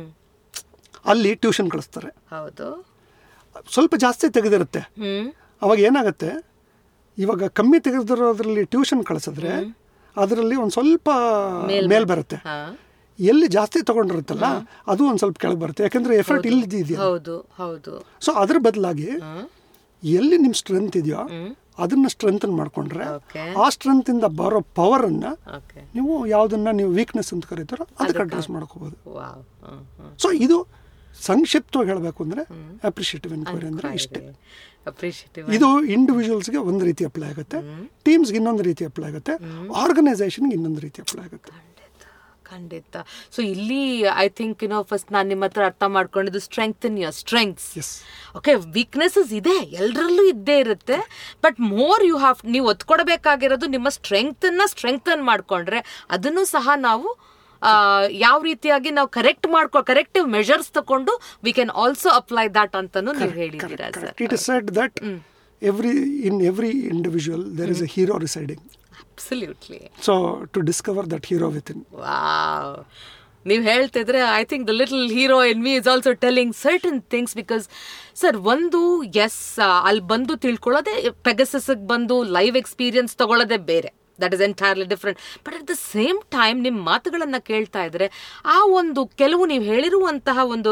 ಅಲ್ಲಿ ಟ್ಯೂಷನ್ ಕಳಿಸ್ತಾರೆ ಹೌದು ಸ್ವಲ್ಪ ಜಾಸ್ತಿ ತೆಗೆದಿರುತ್ತೆ ಹ್ಮ್ ಅವಾಗ ಏನಾಗುತ್ತೆ ಇವಾಗ ಕಮ್ಮಿ ತೆಗೆದಿರೋದ್ರಲ್ಲಿ ಟ್ಯೂಷನ್ ಕಳಿಸಿದ್ರೆ ಅದರಲ್ಲಿ ಒಂದು ಸ್ವಲ್ಪ ಮೇಲ್ ಬರುತ್ತೆ ಹಾ ಎಲ್ಲಿ ಜಾಸ್ತಿ ತಗೊಂಡಿರುತ್ತಲ್ಲ ಅದು ಒಂದು ಸ್ವಲ್ಪ ಕೆಳಗೆ ಬರುತ್ತೆ ಯಾಕಂದ್ರೆ ಎಫರ್ಟ್ ಇಲ್ಲಿ ಇದೆಯಾ ಹೌದು ಹೌದು ಸೊ ಅದ್ರ ಬದಲಾಗಿ ಹ್ಮ್ ಎಲ್ಲಿ ನಿಮ್ಮ ಸ್ಟ್ರೆಂತ್ ಇದೆಯೋ ಹ್ಮ್ ಅದನ್ನ ಸ್ಟ್ರೆಂತ್ ಮಾಡ್ಕೊಂಡ್ರೆ ಓಕೆ ಆ ಸ್ಟ್ರೆಂತ್ ಇಂದ ಬರೋ ಪವರ್ ಅನ್ನ ಓಕೆ ನೀವು ಯಾವ್ದನ್ನ ನೀವು ವೀಕ್ನೆಸ್ ಅಂತ ಕರೀತಾರೋ ಅದಕ್ಕೆ ಅಡ್ರೆಸ್ ಮಾಡ್ಕೋಬಹುದು ವಾವ್ ಹ್ಮ್ ಹ್ಮ್ ಸೊ ಇದು ಸಂಕ್ಷಿಪ್ತವಾಗಿ ಹೇಳಬೇಕು ಅಂದ್ರೆ ಅಪ್ರಿಷಿಯೇಟಿವ್ ಎನ್ಕ್ವೈರಿ ಅಂದ್ರೆ ಇಷ್ಟೇ ಅಪ್ರಿಷಿಯೇಟಿವ್ ಇದು ಇಂಡಿವಿಜುವಲ್ಸ್ಗೆ ಒಂದು ರೀತಿ ಅಪ್ಲೈ ಆಗುತ್ತೆ ಟೀಮ್ಸ್ಗೆ ಇನ್ನೊಂದು ರೀತಿ ಅಪ್ಲೈ ಆಗುತ್ತೆ ಆರ್ಗನೈಸೇಷನ್ಗೆ ಇನ್ನೊಂದು ರೀತಿ ಅಪ್ಲೈ ಆಗುತ್ತೆ ಖಂಡಿತ ಖಂಡಿತ ಸೊ ಇಲ್ಲಿ ಐ ಥಿಂಕ್ ನೋ ಫಸ್ಟ್ ನಾನು ನಿಮ್ಮ ಹತ್ರ ಅರ್ಥ ಮಾಡ್ಕೊಂಡಿದ್ದು strength in your strengths yes okay weaknesses ಇದೆ ಎಲ್ಲರಲ್ಲೂ ಇದ್ದೇ ಇರುತ್ತೆ ಬಟ್ ಮೋರ್ ಯು ಹ್ಯಾವ್ ನೀವು ಒತ್ಕೊಡ್ಬೇಕಾಗಿರೋದು ನಿಮ್ಮ ಸ್ಟ್ರೆಂಗ್ತನ್ನ ಸ್ಟ್ರೆಂಗ್ತನ್ ಮಾಡ್ಕೊಂಡ್ರೆ ಅದನ್ನು ಸಹ ನಾವು ಆ, ಯಾವ ರೀತಿಯಾಗಿ ನಾವು ಕರೆಕ್ಟ್ ಮಾಡ್ಕೊ ಕರೆಕ್ಟಿವ್ ಮೆಷರ್ಸ್ ತಗೊಂಡು we can also apply that ಅಂತಾನು ನೀವು ಹೇಳಿದ್ದೀರಾ sir it is said that every in every individual there is a hero residing absolutely so to discover that hero within wow ನೀವು ಹೇಳ್ತಿದ್ರೆ I think the little hero in me is also telling certain things because sir ಒಂದು yes ಅಲ್ಲಿ ಬಂದು ತಿಳ್ಕೊಳ್ಳೋದೇ ಪೆಗಸಸ್ಗೆ ಬಂದು live experience ತಗೊಳ್ಳೋದೇ ಬೇರೆ that is entirely different but at the same time ನಿಮ್ಮ ಮಾತುಗಳನ್ನು ಕೇಳ್ತಾ ಇದ್ರೆ ಆ ಒಂದು ಕೆಲವು ನೀವು ಹೇಳಿರುವಂತಹ ಒಂದು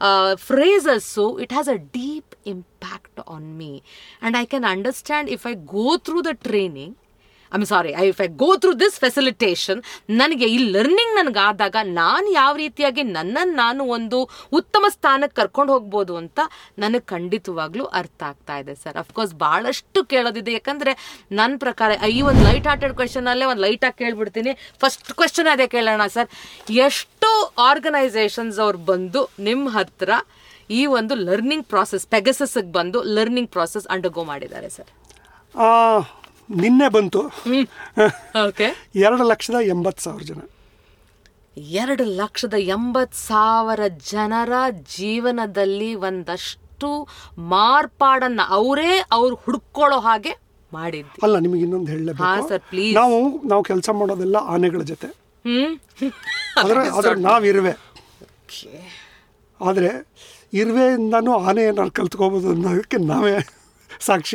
phrases it has a deep impact on me and I can understand if I go through the training I mean sorry I if I go through this facilitation ನನಗೆ ಈ ಲರ್ನಿಂಗ್ ನನಗಾದಾಗ ನಾನು ಯಾವ ರೀತಿಯಾಗಿ ನನ್ನನ್ನು ನಾನು ಒಂದು ಉತ್ತಮ ಸ್ಥಾನಕ್ಕೆ ಕರ್ಕೊಂಡು ಹೋಗ್ಬೋದು ಅಂತ ನನಗೆ ಖಂಡಿತವಾಗ್ಲೂ ಅರ್ಥ ಆಗ್ತಾ ಇದೆ ಸರ್ ಅಫ್ಕೋರ್ಸ್ ಭಾಳಷ್ಟು ಕೇಳೋದಿದೆ ಯಾಕಂದರೆ ನನ್ನ ಪ್ರಕಾರ ಈ ಒಂದು ಲೈಟ್ ಹಾರ್ಟೆಡ್ ಕ್ವೆಶನಲ್ಲೇ ಒಂದು ಲೈಟಾಗಿ ಕೇಳ್ಬಿಡ್ತೀನಿ ಫಸ್ಟ್ ಕ್ವೆಶನ್ ಅದೇ ಕೇಳೋಣ ಸರ್ ಎಷ್ಟು ಆರ್ಗನೈಸೇಷನ್ಸ್ ಅವ್ರು ಬಂದು ನಿಮ್ಮ ಹತ್ರ ಈ ಒಂದು ಲರ್ನಿಂಗ್ ಪ್ರಾಸೆಸ್ ಪೆಗಸಸ್ಗೆ ಬಂದು ಲರ್ನಿಂಗ್ ಪ್ರಾಸೆಸ್ ಅಂಡರ್ಗೋ ಮಾಡಿದ್ದಾರೆ ಸರ್ ನಿನ್ನೆ ಬಂತು ಓಕೆ ಎರಡು ಲಕ್ಷದ ಎಂಬತ್ತು ಸಾವಿರ ಜನ ಎರಡು ಲಕ್ಷದ ಎಂಬತ್ತು ಸಾವಿರ ಜನರ ಜೀವನದಲ್ಲಿ ಒಂದಷ್ಟು ಮಾರ್ಪಾಡನ್ನ ಅವರೇ ಅವ್ರು ಹುಡ್ಕೊಳ್ಳೋ ಹಾಗೆ ಮಾಡಿದ್ವಿ ಅಲ್ಲ ನಿಮಗೆ ಇನ್ನೊಂದು ಹಾ ಹೇಳಲೇಬೇಕು ಸರ್ ಪ್ಲೀಸ್ ನಾವು ನಾವು ಕೆಲಸ ಮಾಡೋದೆಲ್ಲ ಆನೆಗಳ ಜೊತೆ ಹ್ಮ್ ಆದ್ರೆ ಆದ್ರೆ ನಾವಿರುವೆ ಆದರೆ ಇರುವೆಯಿಂದನೂ ಆನೆ ಏನಾದ್ರು ಕಲ್ತ್ಕೋಬೋದು ಅನ್ನೋದಕ್ಕೆ ನಾವೇ ಸಾಕ್ಷಿ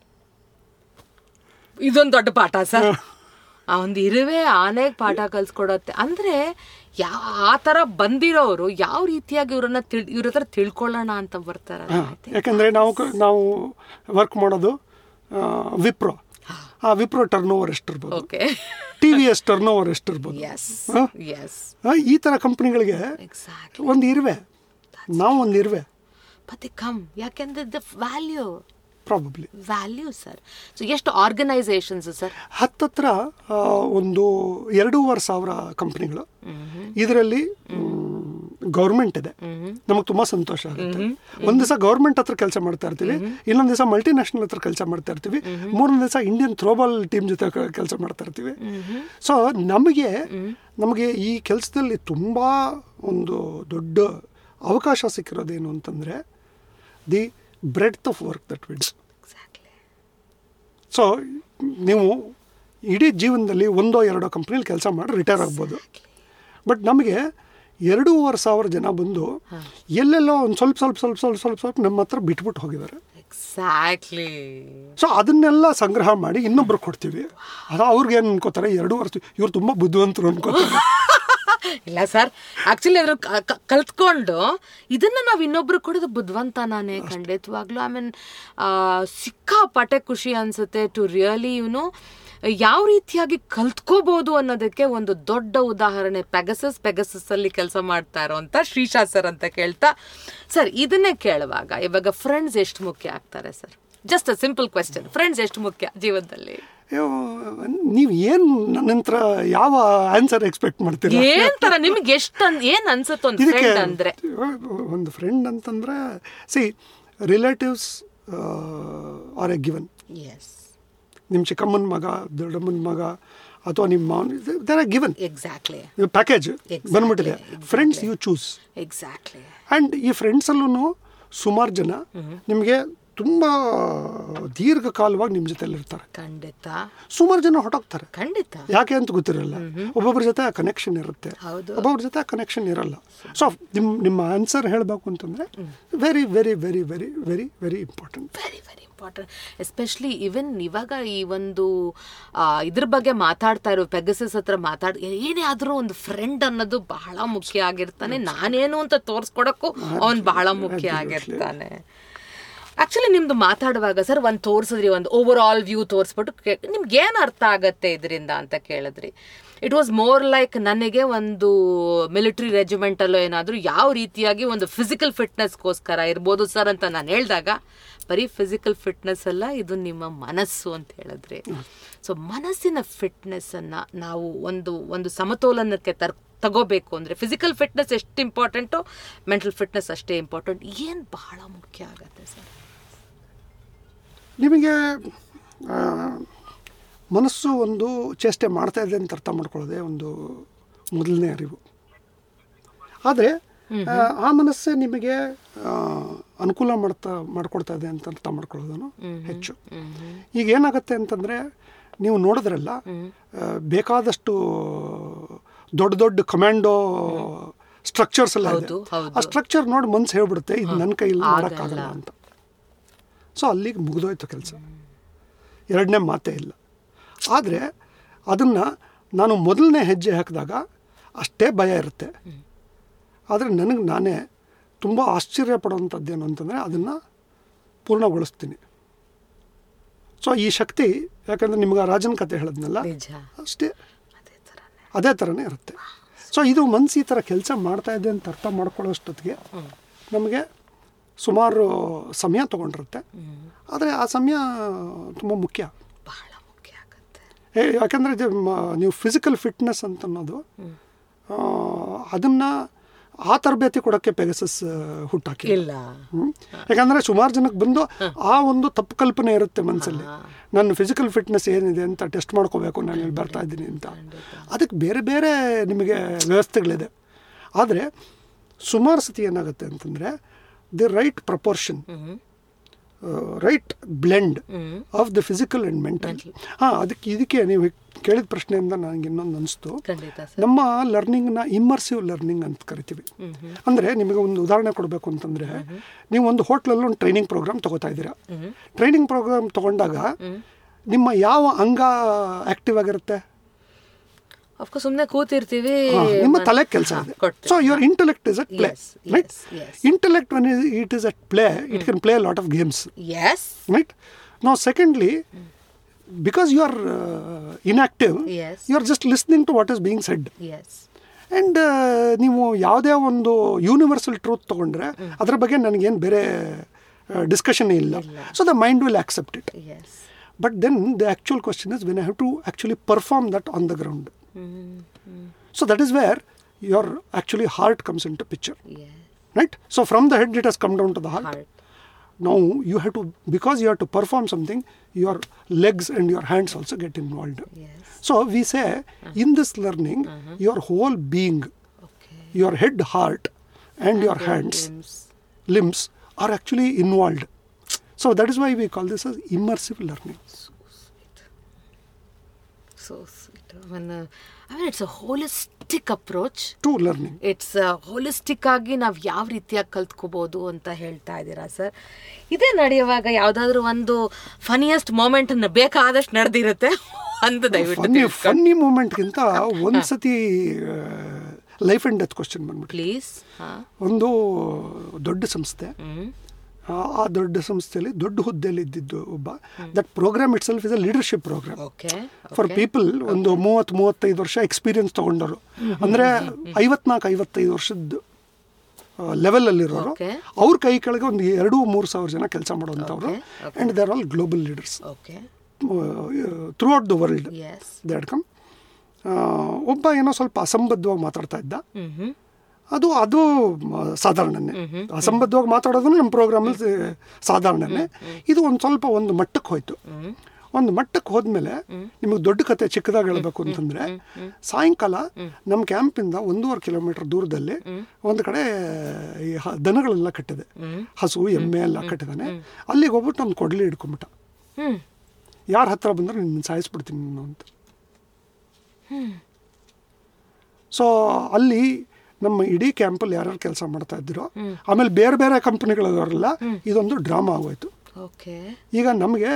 ಇದೊಂದು ದೊಡ್ಡ ಪಾಠ ಸರ್ ಆ ಒಂದು ಇರುವೆ ಆನೆಗೆ ಪಾಠ ಕಲ್ಸ್ಕೊಡತ್ತೆ ಅಂದ್ರೆ ಯಾವ ಆ ಥರ ಬಂದಿರೋರು ಯಾವ ರೀತಿಯಾಗಿ ಇವ್ರನ್ನ ತಿಳ್ ಇವ್ರ ಹತ್ರ ತಿಳ್ಕೊಳ್ಳೋಣ ಅಂತ ಬರ್ತಾರಲ್ಲ ಯಾಕಂದರೆ ನಾವು ಕ- ನಾವು ವರ್ಕ್ ಮಾಡೋದು ಆ, ವಿಪ್ರೋ ಆ ವಿಪ್ರೋ ಟರ್ನ್ ಓವರ್ ಎಷ್ಟಿರ್ಬೋದು okay T V S turnover ಎಷ್ಟಿರ್ಬೋದು ಎಸ್ ಹಾ? ಎಸ್ ಆ, ಈ ಥರ ಕಂಪ್ನಿಗಳಿಗೆ ಎಕ್ಸಾಕ್ಟ್ ಒಂದು ಇರುವೆ ನಾವು ಒಂದು ಇರುವೆ ಮತ್ತೆ ಕಮ್ ಯಾಕೆಂದ್ರೆ the value probably value sir so ಎಷ್ಟು ಆರ್ಗನೈಸೇಷನ್ಸ್ ಸರ್ ಹತ್ತತ್ರ ಆ, ಒಂದು ಎರಡೂವರೆ ಸಾವಿರ ಕಂಪ್ನಿಗಳು ಇದರಲ್ಲಿ ಗೌರ್ಮೆಂಟ್ ಇದೆ ನಮಗೆ ತುಂಬಾ ಸಂತೋಷ ಆಗುತ್ತೆ ಒಂದ್ ದಿವಸ ಗೌರ್ಮೆಂಟ್ ಹತ್ರ ಕೆಲಸ ಮಾಡ್ತಾ ಇರ್ತೀವಿ ಇನ್ನೊಂದ್ ದಿವಸ ಮಲ್ಟಿನ್ಯಾಷನಲ್ ಹತ್ರ ಕೆಲಸ ಮಾಡ್ತಾ ಇರ್ತೀವಿ ಮೂರನೇ ದಿವಸ ಇಂಡಿಯನ್ ಥ್ರೋಬಾಲ್ ಟೀಮ್ ಜೊತೆ ಕೆಲಸ ಮಾಡ್ತಾ ಇರ್ತೀವಿ ಸೊ ನಮಗೆ ನಮಗೆ ಈ ಕೆಲಸದಲ್ಲಿ ತುಂಬಾ ಒಂದು ದೊಡ್ಡ ಅವಕಾಶ ಸಿಕ್ಕಿರೋದೇನು ಅಂತಂದ್ರೆ the breadth of work that widths exactly so ನೀವು ಇಡೀ ಜೀವನದಲ್ಲಿ ಒಂದೋ ಎರಡೋ ಕಂಪ್ನಿಲಿ ಕೆಲಸ ಮಾಡಿ ರಿಟೈರ್ ಆಗ್ಬೋದು ಬಟ್ ನಮಗೆ ಎರಡೂವರೆ ಸಾವಿರ ಜನ ಬಂದು ಎಲ್ಲೆಲ್ಲೋ ಒಂದು ಸ್ವಲ್ಪ ಸ್ವಲ್ಪ ಸ್ವಲ್ಪ ಸ್ವಲ್ಪ ಸ್ವಲ್ಪ ಸ್ವಲ್ಪ ನಮ್ಮ ಹತ್ರ ಬಿಟ್ಬಿಟ್ಟು ಹೋಗಿದ್ದಾರೆ ಎಕ್ಸಾಕ್ಟ್ಲಿ ಸೊ ಅದನ್ನೆಲ್ಲ ಸಂಗ್ರಹ ಮಾಡಿ ಇನ್ನೊಬ್ರು ಕೊಡ್ತೀವಿ ಅದು ಅವ್ರಿಗೆ ಏನು ಅನ್ಕೋತಾರೆ ಎರಡು ವರ್ಷ ಇವ್ರು ತುಂಬ ಬುದ್ಧಿವಂತರು ಅನ್ಕೋತಾರೆ ಇಲ್ಲ ಸರ್ ಆಕ್ಚುಲಿ ಅದ್ರ ಕ- ಕ- ಕಲ್ತ್ಕೊಂಡು ಇದನ್ನ ನಾವು ಇನ್ನೊಬ್ರು ಕೊಡೋದು ಬುದ್ಧಿವಂತ ನಾನೇ ಖಂಡಿತವಾಗ್ಲೂ ಐ ಮೀನ್ ಸಿಕ್ಕಾಪಟ್ಟೆ ಖುಷಿ ಅನ್ಸುತ್ತೆ ಟು ರಿಯಲಿ ಇವನು ಯಾವ ರೀತಿಯಾಗಿ ಕಲ್ತ್ಕೋಬಹುದು ಅನ್ನೋದಕ್ಕೆ ಒಂದು ದೊಡ್ಡ ಉದಾಹರಣೆ ಪೆಗಸಸ್ ಪೆಗಸಸ್ ಅಲ್ಲಿ ಕೆಲಸ ಮಾಡ್ತಾ ಇರೋಂಥ ಶ್ರೀಶಾ ಸರ್ ಅಂತ ಕೇಳ್ತಾ ಸರ್ ಇದನ್ನೇ ಕೇಳುವಾಗ ಇವಾಗ ಫ್ರೆಂಡ್ಸ್ ಎಷ್ಟು ಮುಖ್ಯ ಆಗ್ತಾರೆ sir just a simple question friends ಎಷ್ಟು ಮುಖ್ಯ ಜೀವನದಲ್ಲಿ ನೀವು ಏನು ನನ್ನ ಹತ್ರ ಯಾವ ಆನ್ಸರ್ ಎಕ್ಸ್ಪೆಕ್ಟ್ ಮಾಡ್ತೀರಾ ಏನ್ ತರ ನಿಮ್ಗೆ ಎಷ್ಟು ಏನ್ ಅನ್ಸುತ್ತೆ ಒಂದು ಇದಕ್ಕೆ ಫ್ರೆಂಡ್ ಅಂದ್ರೆ ಒಂದು ಫ್ರೆಂಡ್ ಅಂತಂದ್ರೆ see relatives are a given yes ನಿಮ್ಮ ಚಿಕ್ಕಮ್ಮನ ಮಗ ದೊಡ್ಡಮ್ಮನ ಮಗ ಅಥವಾ ನಿಮ್ಮ there are given exactly package Exactly, ಬಂದ್ಬಿಟ್ಟಿದೆ exactly. Friends you choose exactly and ಈ ಫ್ರೆಂಡ್ಸಲ್ಲೂ ಸುಮಾರು ಜನ ನಿಮಗೆ ತುಂಬ ದೀರ್ಘಕಾಲವಾಗಿ ನಿಮ್ಮ ಜೊತೆಲಿ ಇರ್ತಾರೆ ಖಂಡಿತ ಸುಮಾರು ಜನ ಹೊಟ್ಟೋಗ್ತಾರೆ ಖಂಡಿತ ಯಾಕೆ ಅಂತ ಗೊತ್ತಿರಲ್ಲ ಒಬ್ಬೊಬ್ಬರ ಜೊತೆ ಆ ಕನೆಕ್ಷನ್ ಇರುತ್ತೆ ಹೌದು. ಒಬ್ಬೊಬ್ಬರ ಜೊತೆ ಆ ಕನೆಕ್ಷನ್ ಇರಲ್ಲ ಸೊ ನಿಮ್ಮ ನಿಮ್ಮ ಆನ್ಸರ್ ಹೇಳಬೇಕು ಅಂತಂದರೆ very very very very very very important very very important especially even ಇವಾಗ ಈ ಒಂದು ಆ, ಇದ್ರ ಬಗ್ಗೆ ಮಾತಾಡ್ತಾ ಇರೋ ಪೆಗಸಸ್ ಹತ್ರ ಮಾತಾಡ್ ಏನೇ ಆದ್ರೂ ಒಂದು ಫ್ರೆಂಡ್ ಅನ್ನೋದು ಬಹಳ ಮುಖ್ಯ ಆಗಿರ್ತಾನೆ ನಾನೇನು ಅಂತ ತೋರ್ಸ್ಕೊಡಕ್ಕೂ ಅವನ್ ಬಹಳ ಮುಖ್ಯ ಆಗಿರ್ತಾನೆ ಆಕ್ಚುಲಿ ನಿಮ್ದು ಮಾತಾಡುವಾಗ ಸರ್ ಒಂದು ತೋರಿಸಿದ್ರಿ ಒಂದು ಓವರ್ ಆಲ್ ವ್ಯೂ ತೋರಿಸ್ಬಿಟ್ಟು ಕೇ- ನಿಮ್ಗೆ ಏನು ಅರ್ಥ ಆಗತ್ತೆ ಇದರಿಂದ ಅಂತ ಕೇಳಿದ್ರಿ ಇಟ್ ವಾಸ್ ಮೋರ್ ಲೈಕ್ ನನಗೆ ಒಂದು ಮಿಲಿಟರಿ ರೆಜಿಮೆಂಟಲ್ಲೋ ಏನಾದರೂ ಯಾವ ರೀತಿಯಾಗಿ ಒಂದು ಫಿಸಿಕಲ್ ಫಿಟ್ನೆಸ್ಗೋಸ್ಕರ ಇರ್ಬೋದು ಸರ್ ಅಂತ ನಾನು ಹೇಳಿದಾಗ ಬರೀ ಫಿಸಿಕಲ್ ಫಿಟ್ನೆಸ್ ಅಲ್ಲ ಇದು ನಿಮ್ಮ ಮನಸ್ಸು ಅಂತ ಹೇಳಿದ್ರಿ ಸೊ ಮನಸ್ಸಿನ ಫಿಟ್ನೆಸ್ಸನ್ನು ನಾವು ಒಂದು ಒಂದು ಸಮತೋಲನಕ್ಕೆ ತರ್ ತಗೋಬೇಕು ಅಂದರೆ ಫಿಸಿಕಲ್ ಫಿಟ್ನೆಸ್ ಎಷ್ಟು ಇಂಪಾರ್ಟೆಂಟು ಮೆಂಟಲ್ ಫಿಟ್ನೆಸ್ ಅಷ್ಟೇ ಇಂಪಾರ್ಟೆಂಟ್ ಏನು ಬಹಳ ಮುಖ್ಯ ಆಗುತ್ತೆ ಸರ್ ನಿಮಗೆ ಆ, ಮನಸ್ಸು ಒಂದು ಚೇಷ್ಟೆ ಮಾಡ್ತಾ ಇದೆ ಅಂತ ಅರ್ಥ ಮಾಡ್ಕೊಳ್ಳೋದೇ ಒಂದು ಮೊದಲನೇ ಅರಿವು ಆದರೆ ಆ ಮನಸ್ಸೇ ನಿಮಗೆ ಆ, ಅನುಕೂಲ ಮಾಡ್ತಾ ಮಾಡ್ಕೊಡ್ತಾ ಇದೆ ಅಂತ ಅರ್ಥ ಮಾಡ್ಕೊಳ್ಳೋದನ್ನು ಹೆಚ್ಚು ಈಗ ಏನಾಗುತ್ತೆ ಅಂತಂದರೆ ನೀವು ನೋಡಿದ್ರಲ್ಲ ಆ, ಬೇಕಾದಷ್ಟು ದೊಡ್ಡ ದೊಡ್ಡ ಕಮಾಂಡೋ ಸ್ಟ್ರಕ್ಚರ್ಸ್ ಎಲ್ಲ ಇದೆ ಹೌದು, ಹೌದು. ಆ ಸ್ಟ್ರಕ್ಚರ್ ನೋಡಿ ಮನ್ಸು ಹೇಳ್ಬಿಡುತ್ತೆ ಇದು ನನ್ನ ಕೈಯಲ್ಲಿ ಮಾಡೋಕ್ಕಾಗಲ್ಲ ಅಂತ ಸೊ ಅಲ್ಲಿಗೆ ಮುಗಿದೋಯ್ತು ಕೆಲಸ ಎರಡನೇ ಮಾತೇ ಇಲ್ಲ ಆದರೆ ಅದನ್ನು ನಾನು ಮೊದಲನೇ ಹೆಜ್ಜೆ ಹಾಕಿದಾಗ ಅಷ್ಟೇ ಭಯ ಇರುತ್ತೆ ಆದರೆ ನನಗೆ ನಾನೇ ತುಂಬ ಆಶ್ಚರ್ಯ ಪಡುವಂಥದ್ದು ಏನು ಅಂತಂದರೆ ಅದನ್ನು ಪೂರ್ಣಗೊಳಿಸ್ತೀನಿ ಸೊ ಈ ಶಕ್ತಿ ಯಾಕಂದರೆ ನಿಮ್ಗೆ ಆ ರಾಜನ ಕತೆ ಹೇಳಿದ್ನಲ್ಲ ನಿಜ ಅಷ್ಟೇ ಅದೇ ಥರನೇ ಅದೇ ಥರನೇ ಇರುತ್ತೆ ಸೊ ಇದು ಮನ್ಸು ಈ ಥರ ಕೆಲಸ ಮಾಡ್ತಾ ಇದೆ ಅಂತ ಅರ್ಥ ಮಾಡ್ಕೊಳ್ಳೋಷ್ಟೊತ್ತಿಗೆ ನಮಗೆ ಸುಮಾರು ಸಮಯ ತೊಗೊಂಡಿರುತ್ತೆ ಆದರೆ ಆ ಸಮಯ ತುಂಬ ಮುಖ್ಯ ಬಹಳ ಮುಖ್ಯ ಆಗುತ್ತೆ ಏ, ಯಾಕಂದರೆ ಇದು ಮ- ನೀವು ಫಿಸಿಕಲ್ ಫಿಟ್ನೆಸ್ ಅಂತ ಅನ್ನೋದು ಅದನ್ನು ಆ ತರಬೇತಿ ಕೊಡೋಕ್ಕೆ ಪೆಗಸಸ್ ಹುಟ್ಟಾಕಿ ಇಲ್ಲ ಹ್ಮ್. ಯಾಕಂದ್ರೆ ಸುಮಾರು ಜನಕ್ಕೆ ಬಂದು ಆ ಒಂದು ತಪ್ಪು ಕಲ್ಪನೆ ಇರುತ್ತೆ ಮನಸ್ಸಲ್ಲಿ ನನ್ನ ಫಿಸಿಕಲ್ ಫಿಟ್ನೆಸ್ ಏನಿದೆ ಅಂತ ಟೆಸ್ಟ್ ಮಾಡ್ಕೋಬೇಕು ನಾನು ಇಲ್ಲಿ ಬರ್ತಾ ಇದ್ದೀನಿ ಅಂತ ಅದಕ್ಕೆ ಬೇರೆ ಬೇರೆ ನಿಮಗೆ ವ್ಯವಸ್ಥೆಗಳಿದೆ ಆದರೆ ಸುಮಾರು ಸತಿ ಏನಾಗುತ್ತೆ ಅಂತಂದರೆ the right proportion right blend of the physical and mental ಹಾಂ ಅದಕ್ಕೆ ಇದಕ್ಕೆ ನೀವು ಕೇಳಿದ ಪ್ರಶ್ನೆಯಿಂದ ನನಗೆ ಇನ್ನೊಂದು ಅನಿಸ್ತು ಖಂಡಿತ ಸರ್ ನಮ್ಮ ಲರ್ನಿಂಗ್ನ ಇಮ್ಮರ್ಸಿವ್ ಲರ್ನಿಂಗ್ ಅಂತ ಕರಿತೀವಿ ಅಂದರೆ ನಿಮಗೆ ಒಂದು ಉದಾಹರಣೆ ಕೊಡಬೇಕು ಅಂತಂದರೆ ನೀವು ಒಂದು ಹೋಟ್ಲಲ್ಲಿ ಒಂದು ಟ್ರೈನಿಂಗ್ ಪ್ರೋಗ್ರಾಮ್ ತಗೋತಾ ಇದ್ದೀರಾ ಟ್ರೈನಿಂಗ್ ಪ್ರೋಗ್ರಾಮ್ ತಗೊಂಡಾಗ ನಿಮ್ಮ ಯಾವ ಅಂಗ ಆಕ್ಟಿವ್ ಆಗಿರುತ್ತೆ ಅಫ್ಕೋರ್ಸ್ ಸುಮ್ಮನೆ ಕೂತಿರ್ತೀವಿ ಹಾ, ನಿಮ್ಮ ಮತ್- ತಲೆ ಕೆಲಸ ಹಾ, ಇದೆ ಕೊಡ್ತೀವಿ. So your intellect is at play Yes, right yes, yes. Intellect when it is at play it can play lot of games Yes. right now secondly because you are uh, inactive Yes. you are just listening to what is being said Yes. And ನೀವು ಯಾವುದೇ ಒಂದು universal truth ತೊಗೊಂಡ್ರೆ ಅದ್ರ ಬಗ್ಗೆ ನನಗೇನು ಬೇರೆ discussion ಇಲ್ಲ so the mind will accept it Yes. But then the actual question is when I have to actually perform that on the ground so that is where your actually heart comes into picture Yes. Right so from the head it has come down to the heart Heart. now you have to because you have to perform something your legs and your hands also get involved Yes. so we say in this learning your whole being Okay. your head heart and, your hands Limbs. limbs are actually involved so that is why we call this as immersive learning So sweet. So sweet. I mean, uh, I mean, it's a holistic approach. to learning it's holistic ಆಗಿ ನಾವು ಯಾವ ರೀತಿಯಾಗಿ ಕಲ್ತ್ಕೋಬಹುದು ಅಂತ ಹೇಳ್ತಾ ಇದ್ದೀರಾ sir ಇದೇ ನಡೆಯುವಾಗ ಯಾವ್ದಾದ್ರು ಒಂದು ಫನಿಯೆಸ್ಟ್ ಮೂಮೆಂಟ್ ಬೇಕಾದಷ್ಟು ನಡೆದಿರುತ್ತೆ ಅಂತ ದಯವಿಟ್ಟು ಫನ್ನಿ ಫನ್ನಿ ಮೂಮೆಂಟ್ಗಿಂತ ಒಂದು ಸತಿ ಲೈಫ್ ಆ್ಯಂಡ್ ಡೆತ್ ಕ್ವಶನ್ ಬಂದ್ಬಿಟ್ಟು ಪ್ಲೀಸ್ ಹಾ ಒಂದು ದೊಡ್ಡ ಸಂಸ್ಥೆ ಹ್ಮ್ ಆ ಆ ದೊಡ್ಡ ಸಂಸ್ಥೆಯಲ್ಲಿ ದೊಡ್ಡ ಹುದ್ದೆಯಲ್ಲಿ ಇದ್ದಿದ್ದು ಒಬ್ಬ that programme itself is a leadership programme okay for people ಒಂದು ಮೂವತ್ತು ಮೂವತ್ತೈದು ವರ್ಷ ಎಕ್ಸ್ಪೀರಿಯನ್ಸ್ ತೊಗೊಂಡವರು ಅಂದರೆ ಐವತ್ನಾಲ್ಕು ಐವತ್ತೈದು ವರ್ಷದ ಲೆವೆಲಲ್ಲಿರೋರು Okay. ಅವ್ರ ಕೈ ಕೆಳಗೆ ಒಂದು ಎರಡು ಮೂರು ಸಾವಿರ ಜನ ಕೆಲಸ ಮಾಡುವಂಥವ್ರು Okay, okay. And they are all global leaders okay throughout the world yes they come ಒಬ್ಬ ಏನೋ ಸ್ವಲ್ಪ ಅಸಂಬದ್ಧವಾಗಿ ಮಾತಾಡ್ತಾ ಇದ್ದ ಹ್ಮ್ ಹ್ಮ್ ಅದು ಅದು ಮ, ಸಾಧಾರಣನೇ ಅಸಂಬದ್ಧವಾಗಿ ಮಾತಾಡೋದು ನಮ್ಮ ಪ್ರೋಗ್ರಾಮಲ್ಲಿ ಸಾಧಾರಣನೇ ಇದು ಒಂದು ಸ್ವಲ್ಪ ಒಂದು ಮಟ್ಟಕ್ಕೆ ಹೋಯ್ತು ಒಂದು ಮಟ್ಟಕ್ಕೆ ಹೋದ್ಮೇಲೆ ನಿಮಗೆ ದೊಡ್ಡ ಕತೆ ಚಿಕ್ಕದಾಗಿ ಹೇಳ್ಬೇಕು ಅಂತಂದ್ರೆ ಸಾಯಂಕಾಲ ನಮ್ಮ ಕ್ಯಾಂಪಿಂದ ಒಂದೂವರೆ ಕಿಲೋಮೀಟರ್ ದೂರದಲ್ಲಿ ಒಂದು ಕಡೆ ಈ ಹ- ದನಗಳೆಲ್ಲ ಕಟ್ಟಿದೆ ಹಸು ಎಮ್ಮೆ ಎಲ್ಲ ಕಟ್ಟಿದಾನೆ ಅಲ್ಲಿಗೆ ಹೋಗ್ಬಿಟ್ಟು ಒಂದು ಕೊಡ್ಲಿ ಹಿಡ್ಕೊಂಬಿಟ್ಟ ಹ್ಮ್ ಯಾರ ಹತ್ರ ಬಂದ್ರೆ ನಿನ್ನ ಸಾಯಿಸ್ಬಿಡ್ತೀನಿ ನಾನು ಅಂತ ಸೊ ಅಲ್ಲಿ ನಮ್ಮ ಇಡೀ ಕ್ಯಾಂಪಲ್ಲಿ ಯಾರ್ಯಾರು ಕೆಲಸ ಮಾಡ್ತಾ ಇದ್ರು ಆಮೇಲೆ ಬೇರೆ ಬೇರೆ ಕಂಪನಿಗಳವರೆಲ್ಲ ಇದೊಂದು ಡ್ರಾಮಾ ಆಗೋಯ್ತು ಓಕೆ ಈಗ ನಮಗೆ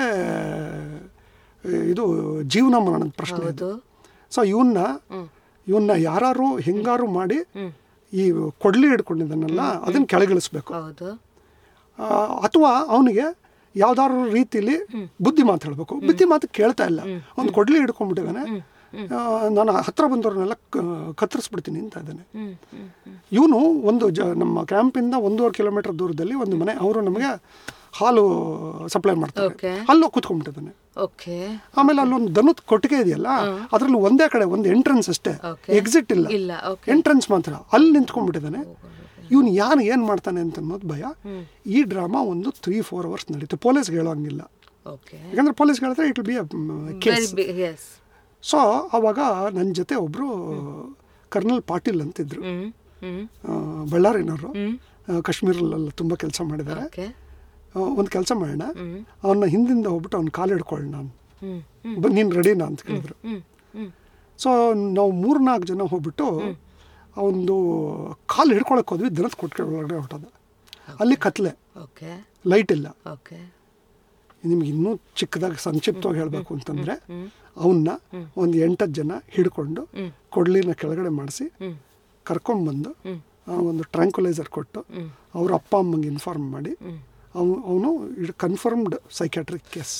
ಇದು ಜೀವನ ಮರಣದ ಪ್ರಶ್ನೆ ಇದು ಹೌದು ಸೊ ಇವನ್ನ ಇವನ್ನ ಯಾರು ಹೆಂಗಾರು ಮಾಡಿ ಈ ಕೊಡ್ಲಿ ಹಿಡ್ಕೊಂಡಿದ್ದಾನಲ್ಲ ಅದನ್ನ ಕೆಳಗಿಳಿಸ್ಬೇಕು ಹೌದು ಆ, ಅಥವಾ ಅವನಿಗೆ ಯಾವ್ದಾದ್ರು ರೀತಿಲಿ ಬುದ್ಧಿ ಮಾತು ಹೇಳಬೇಕು ಬುದ್ಧಿ ಮಾತು ಕೇಳ್ತಾ ಇಲ್ಲ ಒಂದು ಕೊಡ್ಲಿ ಹಿಡ್ಕೊಂಡ್ಬಿಟ್ಟಿದ್ದಾನೆ ಆ, ನಾನು ಹತ್ರ ಬಂದವ್ರನ್ನೆಲ್ಲ ಕ- ಕತ್ತರಿಸ್ಬಿಡ್ತೀನಿ ಅಂತ ಇದ್ದಾನೆ ಹ್ಮ್ ಹ್ಮ್ ಹ್ಮ್ ಇವನು ಒಂದು ಜ ನಮ್ಮ ಕ್ಯಾಂಪಿಂದ ಒಂದೂವರೆ ಕಿಲೋಮೀಟರ್ ದೂರದಲ್ಲಿ ಒಂದು ಮನೆ ಅವರು ನಮಗೆ ಹಾಲು ಸಪ್ಲೈ ಮಾಡ್ತಾರೆ Okay. ಅಲ್ಲೋ ಕೂತ್ಕೊಂಡ್ಬಿಟ್ಟಿದ್ದಾನೆ ಓಕೆ ಆಮೇಲೆ ಅಲ್ಲೊಂದು ದನದ ಕೊಟ್ಟಿಗೆ ಇದೆಯಲ್ಲ ಅದರಲ್ಲಿ ಒಂದೇ ಕಡೆ ಒಂದು ಎಂಟ್ರೆನ್ಸ್ ಅಷ್ಟೇ Okay. ಎಕ್ಸಿಟ್ ಇಲ್ಲ ಇಲ್ಲ ಓಕೆ ಎಂಟ್ರೆನ್ಸ್ ಮಾತ್ರ ಅಲ್ಲಿ ನಿಂತ್ಕೊಂಡ್ಬಿಟ್ಟಿದ್ದಾನೆ ಇವನು ಯಾರು ಏನು ಮಾಡ್ತಾನೆ ಅಂತ ಅನ್ನೋದು ಭಯ ಈ ಡ್ರಾಮಾ ಒಂದು ತ್ರೀ ಫೋರ್ ಅವರ್ಸ್ ನಡೀತು ಪೊಲೀಸ್ಗೆ ಹೇಳೋಂಗಿಲ್ಲ ಓಕೆ ಯಾಕಂದ್ರೆ ಪೊಲೀಸ್ಗೆ ಹೇಳಿದ್ರೆ it be case very big yes so ಅವಾಗ ನನ್ನ ಜೊತೆ ಒಬ್ಬರು ಕರ್ನಲ್ ಪಾಟೀಲ್ ಅಂತಿದ್ರು ಹ್ಮ್ ಹ್ಮ್ ಆ, ಬಳ್ಳಾರಿನವರು ಹ್ಮ್ ಆ, ಕಾಶ್ಮೀರಲ್ಲೆಲ್ಲ ತುಂಬ ಕೆಲಸ ಮಾಡಿದ್ದಾರೆ ಓಕೆ ಒಂದು ಕೆಲಸ ಮಾಡೋಣ ಹ್ಮ್ ಅವನ್ನ ಹಿಂದಿಂದ ಹೋಗ್ಬಿಟ್ಟು ಅವ್ನ ಕಾಲು ಹಿಡ್ಕೊಳ್ಳೋಣ ಅಂತ ಹ್ಮ್ ಹ್ಮ್ ಬ- ನೀನು ರೆಡಿನಾ ಅಂತ ಕೇಳಿದ್ರು ಹ್ಮ್ ಹ್ಮ್ ಸೊ ನಾವು ಮೂರ್ನಾಲ್ಕು ಜನ ಹೋಗ್ಬಿಟ್ಟು ಅವನದು ಕಾಲು ಹಿಡ್ಕೊಳಕ್ಕೆ ಹೋದ್ವಿ ದನದ ಕೊಟ್ಟಿಗೆ ಒಳಗಡೆ ಹೊಟ್ಟದ ಅಲ್ಲಿ ಕತ್ಲೆ ಓಕೆ ಲೈಟ್ ಇಲ್ಲ ಓಕೆ ನಿಮ್ಗೆ ಇನ್ನೂ ಚಿಕ್ಕದಾಗಿ ಸಂಕ್ಷಿಪ್ತವಾಗಿ ಹೇಳಬೇಕು ಅಂತಂದರೆ ಅವನ್ನ ಒಂದು ಎಂಟತ್ತು ಜನ ಹಿಡ್ಕೊಂಡು ಕೊಡ್ಲಿನ ಕೆಳಗಡೆ ಮಾಡಿಸಿ ಹ್ಮ್ ಕರ್ಕೊಂಬಂದು ಒಂದು ಟ್ರ್ಯಾಂಕ್ಯುಲೈಸರ್ ಕೊಟ್ಟು ಅವ್ರ ಅಪ್ಪ ಅಮ್ಮಂಗೆ ಇನ್ಫಾರ್ಮ್ ಮಾಡಿ ಅವನು ಅವನು ಇದು ಕನ್ಫರ್ಮ್ಡ್ ಸೈಕ್ಯಾಟ್ರಿಕ್ ಕೇಸ್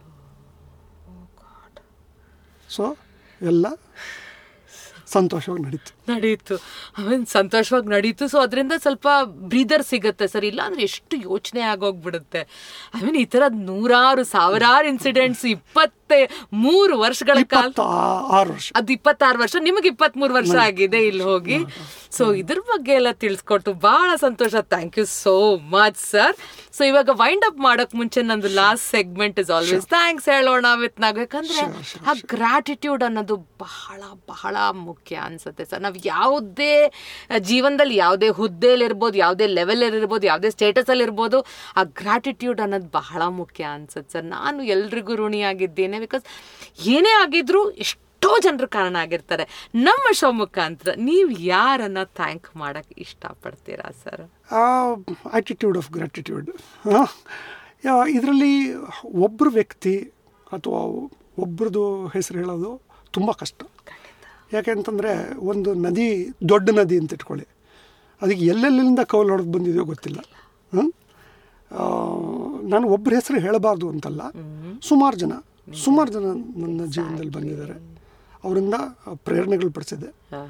ಸೊ ಎಲ್ಲ ಸಂತೋಷವಾಗಿ ನಡೀತು ನಡೀತು ಆಮೇಲೆ ಸಂತೋಷವಾಗಿ ನಡೀತು ಸೊ ಅದರಿಂದ ಸ್ವಲ್ಪ ಬ್ರೀದರ್ ಸಿಗುತ್ತೆ ಸರ್ ಇಲ್ಲ ಅಂದ್ರೆ ಎಷ್ಟು ಯೋಚನೆ ಆಗೋಗ್ಬಿಡುತ್ತೆ ಐ ಮೀನ್ ಈ ಥರ ನೂರಾರು ಸಾವಿರಾರು ಇನ್ಸಿಡೆಂಟ್ಸ್ ಇಪ್ಪತ್ತೇ ಮೂರು ವರ್ಷಗಳ ಕಾಲ ಇಪ್ಪತ್ತ ಆರು ವರ್ಷ ಅದು ಇಪ್ಪತ್ತಾರು ವರ್ಷ ನಿಮಗೆ ಇಪ್ಪತ್ಮೂರು ವರ್ಷ ಆಗಿದೆ ಇಲ್ಲಿ ಹೋಗಿ ಸೊ ಇದ್ರ ಬಗ್ಗೆ ಎಲ್ಲ ತಿಳಿಸ್ಕೊಟ್ಟು ಬಹಳ ಸಂತೋಷ thank you so much sir so ಇವಾಗ ವೈಂಡ್ ಅಪ್ ಮಾಡಕ್ ಮುಂಚೆ ನಂದು last segment is always thanks ಹೇಳೋಣ ವಿತ್ ನಾಗ ಯಾಕಂದ್ರೆ ಆ ಗ್ರಾಟಿಟ್ಯೂಡ್ ಅನ್ನೋದು ಬಹಳ ಬಹಳ ಮುಖ್ಯ ಅನ್ಸುತ್ತೆ ಸರ್ ನಾವು ಯಾವುದೇ ಜೀವನದಲ್ಲಿ ಯಾವುದೇ ಹುದ್ದೆಯಲ್ಲಿರ್ಬೋದು ಯಾವುದೇ ಲೆವೆಲ್ ಇರ್ಬೋದು ಯಾವುದೇ ಸ್ಟೇಟಸ್ ಅಲ್ಲಿ ಇರ್ಬೋದು ಆ ಗ್ರಾಟಿಟ್ಯೂಡ್ ಅನ್ನೋದು ಬಹಳ ಮುಖ್ಯ ಅನ್ಸುತ್ತೆ ಸರ್ ನಾನು ಎಲ್ರಿಗೂ ಋಣಿಯಾಗಿದ್ದೇನೆ ಬಿಕಾಸ್ ಏನೇ ಆಗಿದ್ರು ಎಷ್ಟೋ ಜನರು ಕಾರಣ ಆಗಿರ್ತಾರೆ ನಮ್ಮ ಶೋ ಮುಖಾಂತರ ನೀವು ಯಾರನ್ನ ಥ್ಯಾಂಕ್ ಮಾಡಕ್ ಇಷ್ಟಪಡ್ತೀರಾ ಸರ್ ಆಟಿಟ್ಯೂಡ್ ಆಫ್ ಗ್ರ್ಯಾಟಿಟ್ಯೂಡ್ ಇದರಲ್ಲಿ ಒಬ್ಬರು ವ್ಯಕ್ತಿ ಅಥವಾ ಒಬ್ರದ್ದು ಹೆಸರು ಹೇಳೋದು ತುಂಬ ಕಷ್ಟ ಯಾಕೆಂತಂದರೆ ಒಂದು ನದಿ ದೊಡ್ಡ ನದಿ ಅಂತ ಇಟ್ಕೊಳ್ಳಿ ಅದಕ್ಕೆ ಎಲ್ಲೆಲ್ಲಿಂದ ಕೌಲು ಹೊಡೆದು ಬಂದಿದೆಯೋ ಗೊತ್ತಿಲ್ಲ ಹ್ಮ್? ಆ, ನಾನು ಒಬ್ಬರ ಹೆಸರು ಹೇಳಬಾರ್ದು ಅಂತಲ್ಲ ಸುಮಾರು ಜನ ಸುಮಾರು ಜನ ನನ್ನ ಜೀವನದಲ್ಲಿ ಬಂದಿದ್ದಾರೆ ಅವರಿಂದ ಪ್ರೇರಣೆಗಳು ಪಡಿಸಿದೆ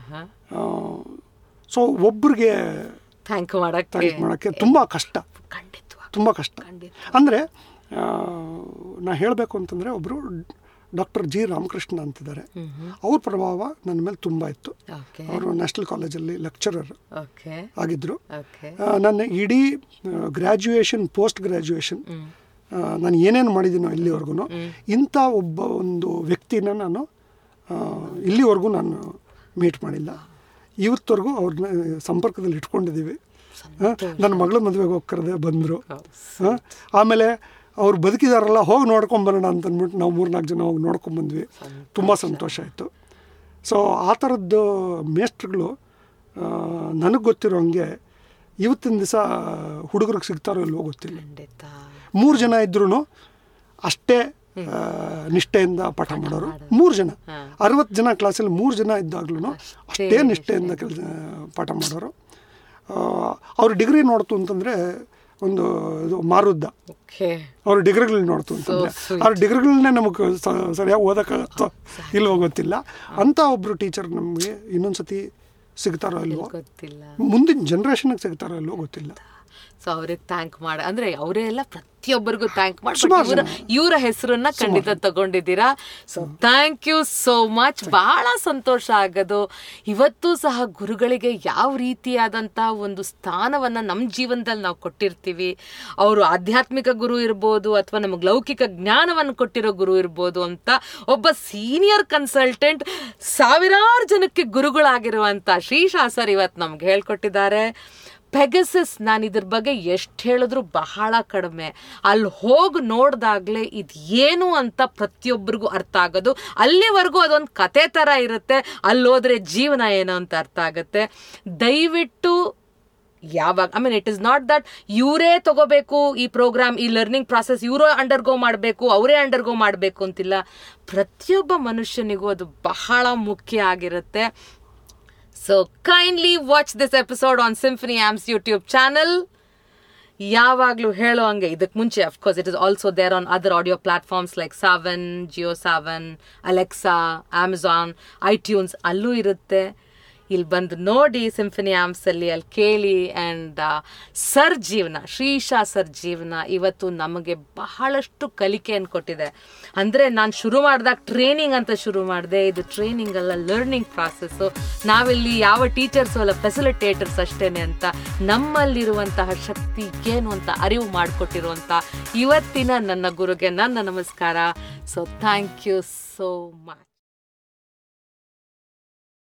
ಸೊ ಒಬ್ರಿಗೆ ಥ್ಯಾಂಕ್ ಮಾಡಕ್ಕೆ ಥ್ಯಾಂಕ್ ಮಾಡೋಕ್ಕೆ ತುಂಬ ಕಷ್ಟ ಖಂಡಿತವಾಗಿ ತುಂಬ ಕಷ್ಟ ಖಂಡಿತ. ಅಂದರೆ ನಾ ಹೇಳಬೇಕು ಅಂತಂದರೆ ಒಬ್ಬರು ಡಾಕ್ಟರ್ ಜಿ ರಾಮಕೃಷ್ಣ ಅಂತಿದ್ದಾರೆ ಅವ್ರ ಪ್ರಭಾವ ನನ್ನ ಮೇಲೆ ತುಂಬ ಇತ್ತು ಓಕೆ ಅವರು ನ್ಯಾಷನಲ್ ಕಾಲೇಜಲ್ಲಿ ಲೆಕ್ಚರರ್ ಓಕೆ ಆಗಿದ್ದರು ಓಕೆ ನನ್ನ ಇಡೀ ಗ್ರ್ಯಾಜುಯೇಷನ್ ಪೋಸ್ಟ್ ಗ್ರ್ಯಾಜುಯೇಷನ್ ನಾನು ಏನೇನು ಮಾಡಿದ್ದೀನೋ ಇಲ್ಲಿವರೆಗೂ ಇಂಥ ಒಬ್ಬ ಒಂದು ವ್ಯಕ್ತಿನ ನಾನು ಆ, ಇಲ್ಲಿವರೆಗೂ ನಾನು ಮೀಟ್ ಮಾಡಿಲ್ಲ ಇವತ್ತವರೆಗೂ ಅವ್ರನ್ನ ಸಂಪರ್ಕದಲ್ಲಿ ಇಟ್ಕೊಂಡಿದ್ದೀವಿ ಆ, ನನ್ನ ಮಗಳ ಮದುವೆಗೆ ಹೋಗಿ ಕರೆದೆ ಬಂದರು ಆಮೇಲೆ ಅವ್ರು ಬದುಕಿದಾರಲ್ಲ ಹೋಗಿ ನೋಡ್ಕೊಂಬರೋಣ ಅಂತ ಅಂದ್ಬಿಟ್ಟು ನಾವು ಮೂರ್ನಾಲ್ಕು ಜನ ಹೋಗಿ ನೋಡ್ಕೊಂಬಂದ್ವಿ ತುಂಬ ಸಂತೋಷ ಆಯಿತು ಸೊ ಆ ಥರದ್ದು ಮೇಸ್ಟ್ರುಗಳು ನನಗೆ ಗೊತ್ತಿರೋ ಹಂಗೆ ಇವತ್ತಿನ ದಿವಸ ಹುಡುಗರಿಗೆ ಸಿಗ್ತಾರೋ ಇಲ್ವೋ ಗೊತ್ತಿಲ್ಲ ಖಂಡಿತ ಮೂರು ಜನ ಇದ್ರೂ ಅಷ್ಟೇ ಆ, ನಿಷ್ಠೆಯಿಂದ ಪಾಠ ಮಾಡೋರು ಮೂರು ಜನ ಅರವತ್ತು ಜನ ಕ್ಲಾಸಲ್ಲಿ ಮೂರು ಜನ ಇದ್ದಾಗ್ಲೂ ಅಷ್ಟೇ ನಿಷ್ಠೆಯಿಂದ ಕೆಲಸ ಪಾಠ ಮಾಡೋರು ಆ, ಅವ್ರ ಡಿಗ್ರಿ ನೋಡ್ತು ಅಂತಂದರೆ ಒಂದು ಇದು ಮಾರುದ್ದ ಓಕೆ ಅವ್ರ ಡಿಗ್ರಿಗಳನ್ನ ನೋಡ್ತು ಅಂತಂದರೆ ಅವ್ರ ಡಿಗ್ರಿಗಳನ್ನೇ ನಮಗೆ ಸರಿಯಾಗಿ ಓದೋಕ್ಕಾಗತ್ತೋ ಇಲ್ವೋ ಗೊತ್ತಿಲ್ಲ ಅಂಥ ಒಬ್ಬರು ಟೀಚರ್ ನಮಗೆ ಇನ್ನೊಂದು ಸತಿ ಸಿಗ್ತಾರೋ ಇಲ್ವೋ ಗೊತ್ತಿಲ್ಲ ಮುಂದಿನ ಜನ್ರೇಷನ್ಗೆ ಸಿಗ್ತಾರೋ ಇಲ್ವೋ ಗೊತ್ತಿಲ್ಲ ಸೊ ಅವ್ರಿಗೆ ಥ್ಯಾಂಕ್ ಮಾಡ ಅಂದ್ರೆ ಅವರೇ ಎಲ್ಲ ಪ್ರತಿ ಪ್ರತಿಯೊಬ್ಬರಿಗೂ ಥ್ಯಾಂಕ್ ಸುಮಾರು ಮಾಡಿ ಇವರ ಹೆಸರನ್ನ ಖಂಡಿತ ತಗೊಂಡಿದ್ದೀರಾ so thank you so much ಬಹಳ ಸಂತೋಷ ಆಗೋದು ಇವತ್ತು ಸಹ ಗುರುಗಳಿಗೆ ಯಾವ ರೀತಿಯಾದಂಥ ಒಂದು ಸ್ಥಾನವನ್ನ ನಮ್ಮ ಜೀವನದಲ್ಲಿ ನಾವು ಕೊಟ್ಟಿರ್ತೀವಿ ಅವರು ಆಧ್ಯಾತ್ಮಿಕ ಗುರು ಇರ್ಬೋದು ಅಥವಾ ನಮಗೆ ಲೌಕಿಕ ಜ್ಞಾನವನ್ನು ಕೊಟ್ಟಿರೋ ಗುರು ಇರ್ಬೋದು ಅಂತ ಒಬ್ಬ ಸೀನಿಯರ್ ಕನ್ಸಲ್ಟೆಂಟ್ ಸಾವಿರಾರು ಜನಕ್ಕೆ ಗುರುಗಳಾಗಿರುವಂತ ಶ್ರೀಶಾ ಸರ್ ಇವತ್ತು ನಮ್ಗೆ ಹೇಳ್ಕೊಟ್ಟಿದ್ದಾರೆ ಪೆಗಸಸ್ ನಾನು ಇದ್ರ ಬಗ್ಗೆ ಎಷ್ಟು ಹೇಳಿದ್ರು ಬಹಳ ಕಡಿಮೆ ಅಲ್ಲಿ ಹೋಗಿ ನೋಡ್ದಾಗ್ಲೇ ಇದು ಏನು ಅಂತ ಪ್ರತಿಯೊಬ್ಬರಿಗೂ ಅರ್ಥ ಆಗೋದು ಅಲ್ಲಿವರೆಗೂ ಅದೊಂದು ಕತೆ ಥರ ಇರುತ್ತೆ ಅಲ್ಲಿ ಹೋದ್ರೆ ಜೀವನ ಏನು ಅಂತ ಅರ್ಥ ಆಗುತ್ತೆ ದಯವಿಟ್ಟು ಯಾವಾಗ I mean it is not that ಇವರೇ ತಗೋಬೇಕು ಈ ಪ್ರೋಗ್ರಾಮ್ ಈ ಲರ್ನಿಂಗ್ ಪ್ರಾಸೆಸ್ ಇವರೇ ಅಂಡರ್ಗೋ ಮಾಡಬೇಕು ಅವರೇ ಅಂಡರ್ಗೋ ಮಾಡಬೇಕು ಅಂತಿಲ್ಲ ಪ್ರತಿಯೊಬ್ಬ ಮನುಷ್ಯನಿಗೂ ಅದು ಬಹಳ ಮುಖ್ಯ ಆಗಿರುತ್ತೆ so kindly watch this episode on Symphony Arms YouTube channel ಯಾವಾಗಲೂ ಹೇಳೋ ಹಂಗೆ ಇದಕ್ಕೆ ಮುಂಚೆ of course it is also there on other audio platforms like Saavn Jio Saavn Alexa Amazon iTunes ಅಲ್ಲೂ ಇರುತ್ತೆ ಇಲ್ಲಿ ಬಂದು ನೋಡಿ ಸಿಂಫನಿ ಆಮ್ಸಲ್ಲಿ ಅಲ್ಲಿ ಕೇಳಿ ಆ್ಯಂಡ್ ಸರ್ ಜೀವನ ಶ್ರೀಶಾ ಸರ್ ಜೀವನ ಇವತ್ತು ನಮಗೆ ಬಹಳಷ್ಟು ಕಲಿಕೆಯನ್ನು ಕೊಟ್ಟಿದೆ ಅಂದರೆ ನಾನು ಶುರು ಮಾಡಿದಾಗ ಟ್ರೈನಿಂಗ್ ಅಂತ ಶುರು ಮಾಡಿದೆ ಇದು ಟ್ರೈನಿಂಗ್ ಅಲ್ಲ ಲರ್ನಿಂಗ್ ಪ್ರಾಸೆಸ್ಸು ನಾವಿಲ್ಲಿ ಯಾವ ಟೀಚರ್ಸು ಅಲ್ಲ ಫೆಸಿಲಿಟೇಟರ್ಸ್ ಅಷ್ಟೇನೆ ಅಂತ ನಮ್ಮಲ್ಲಿರುವಂತಹ ಶಕ್ತಿ ಏನು ಅಂತ ಅರಿವು ಮಾಡಿಕೊಟ್ಟಿರುವಂಥ ಇವತ್ತಿನ ನನ್ನ ಗುರುಗೆ ನನ್ನ ನಮಸ್ಕಾರ so thank you so much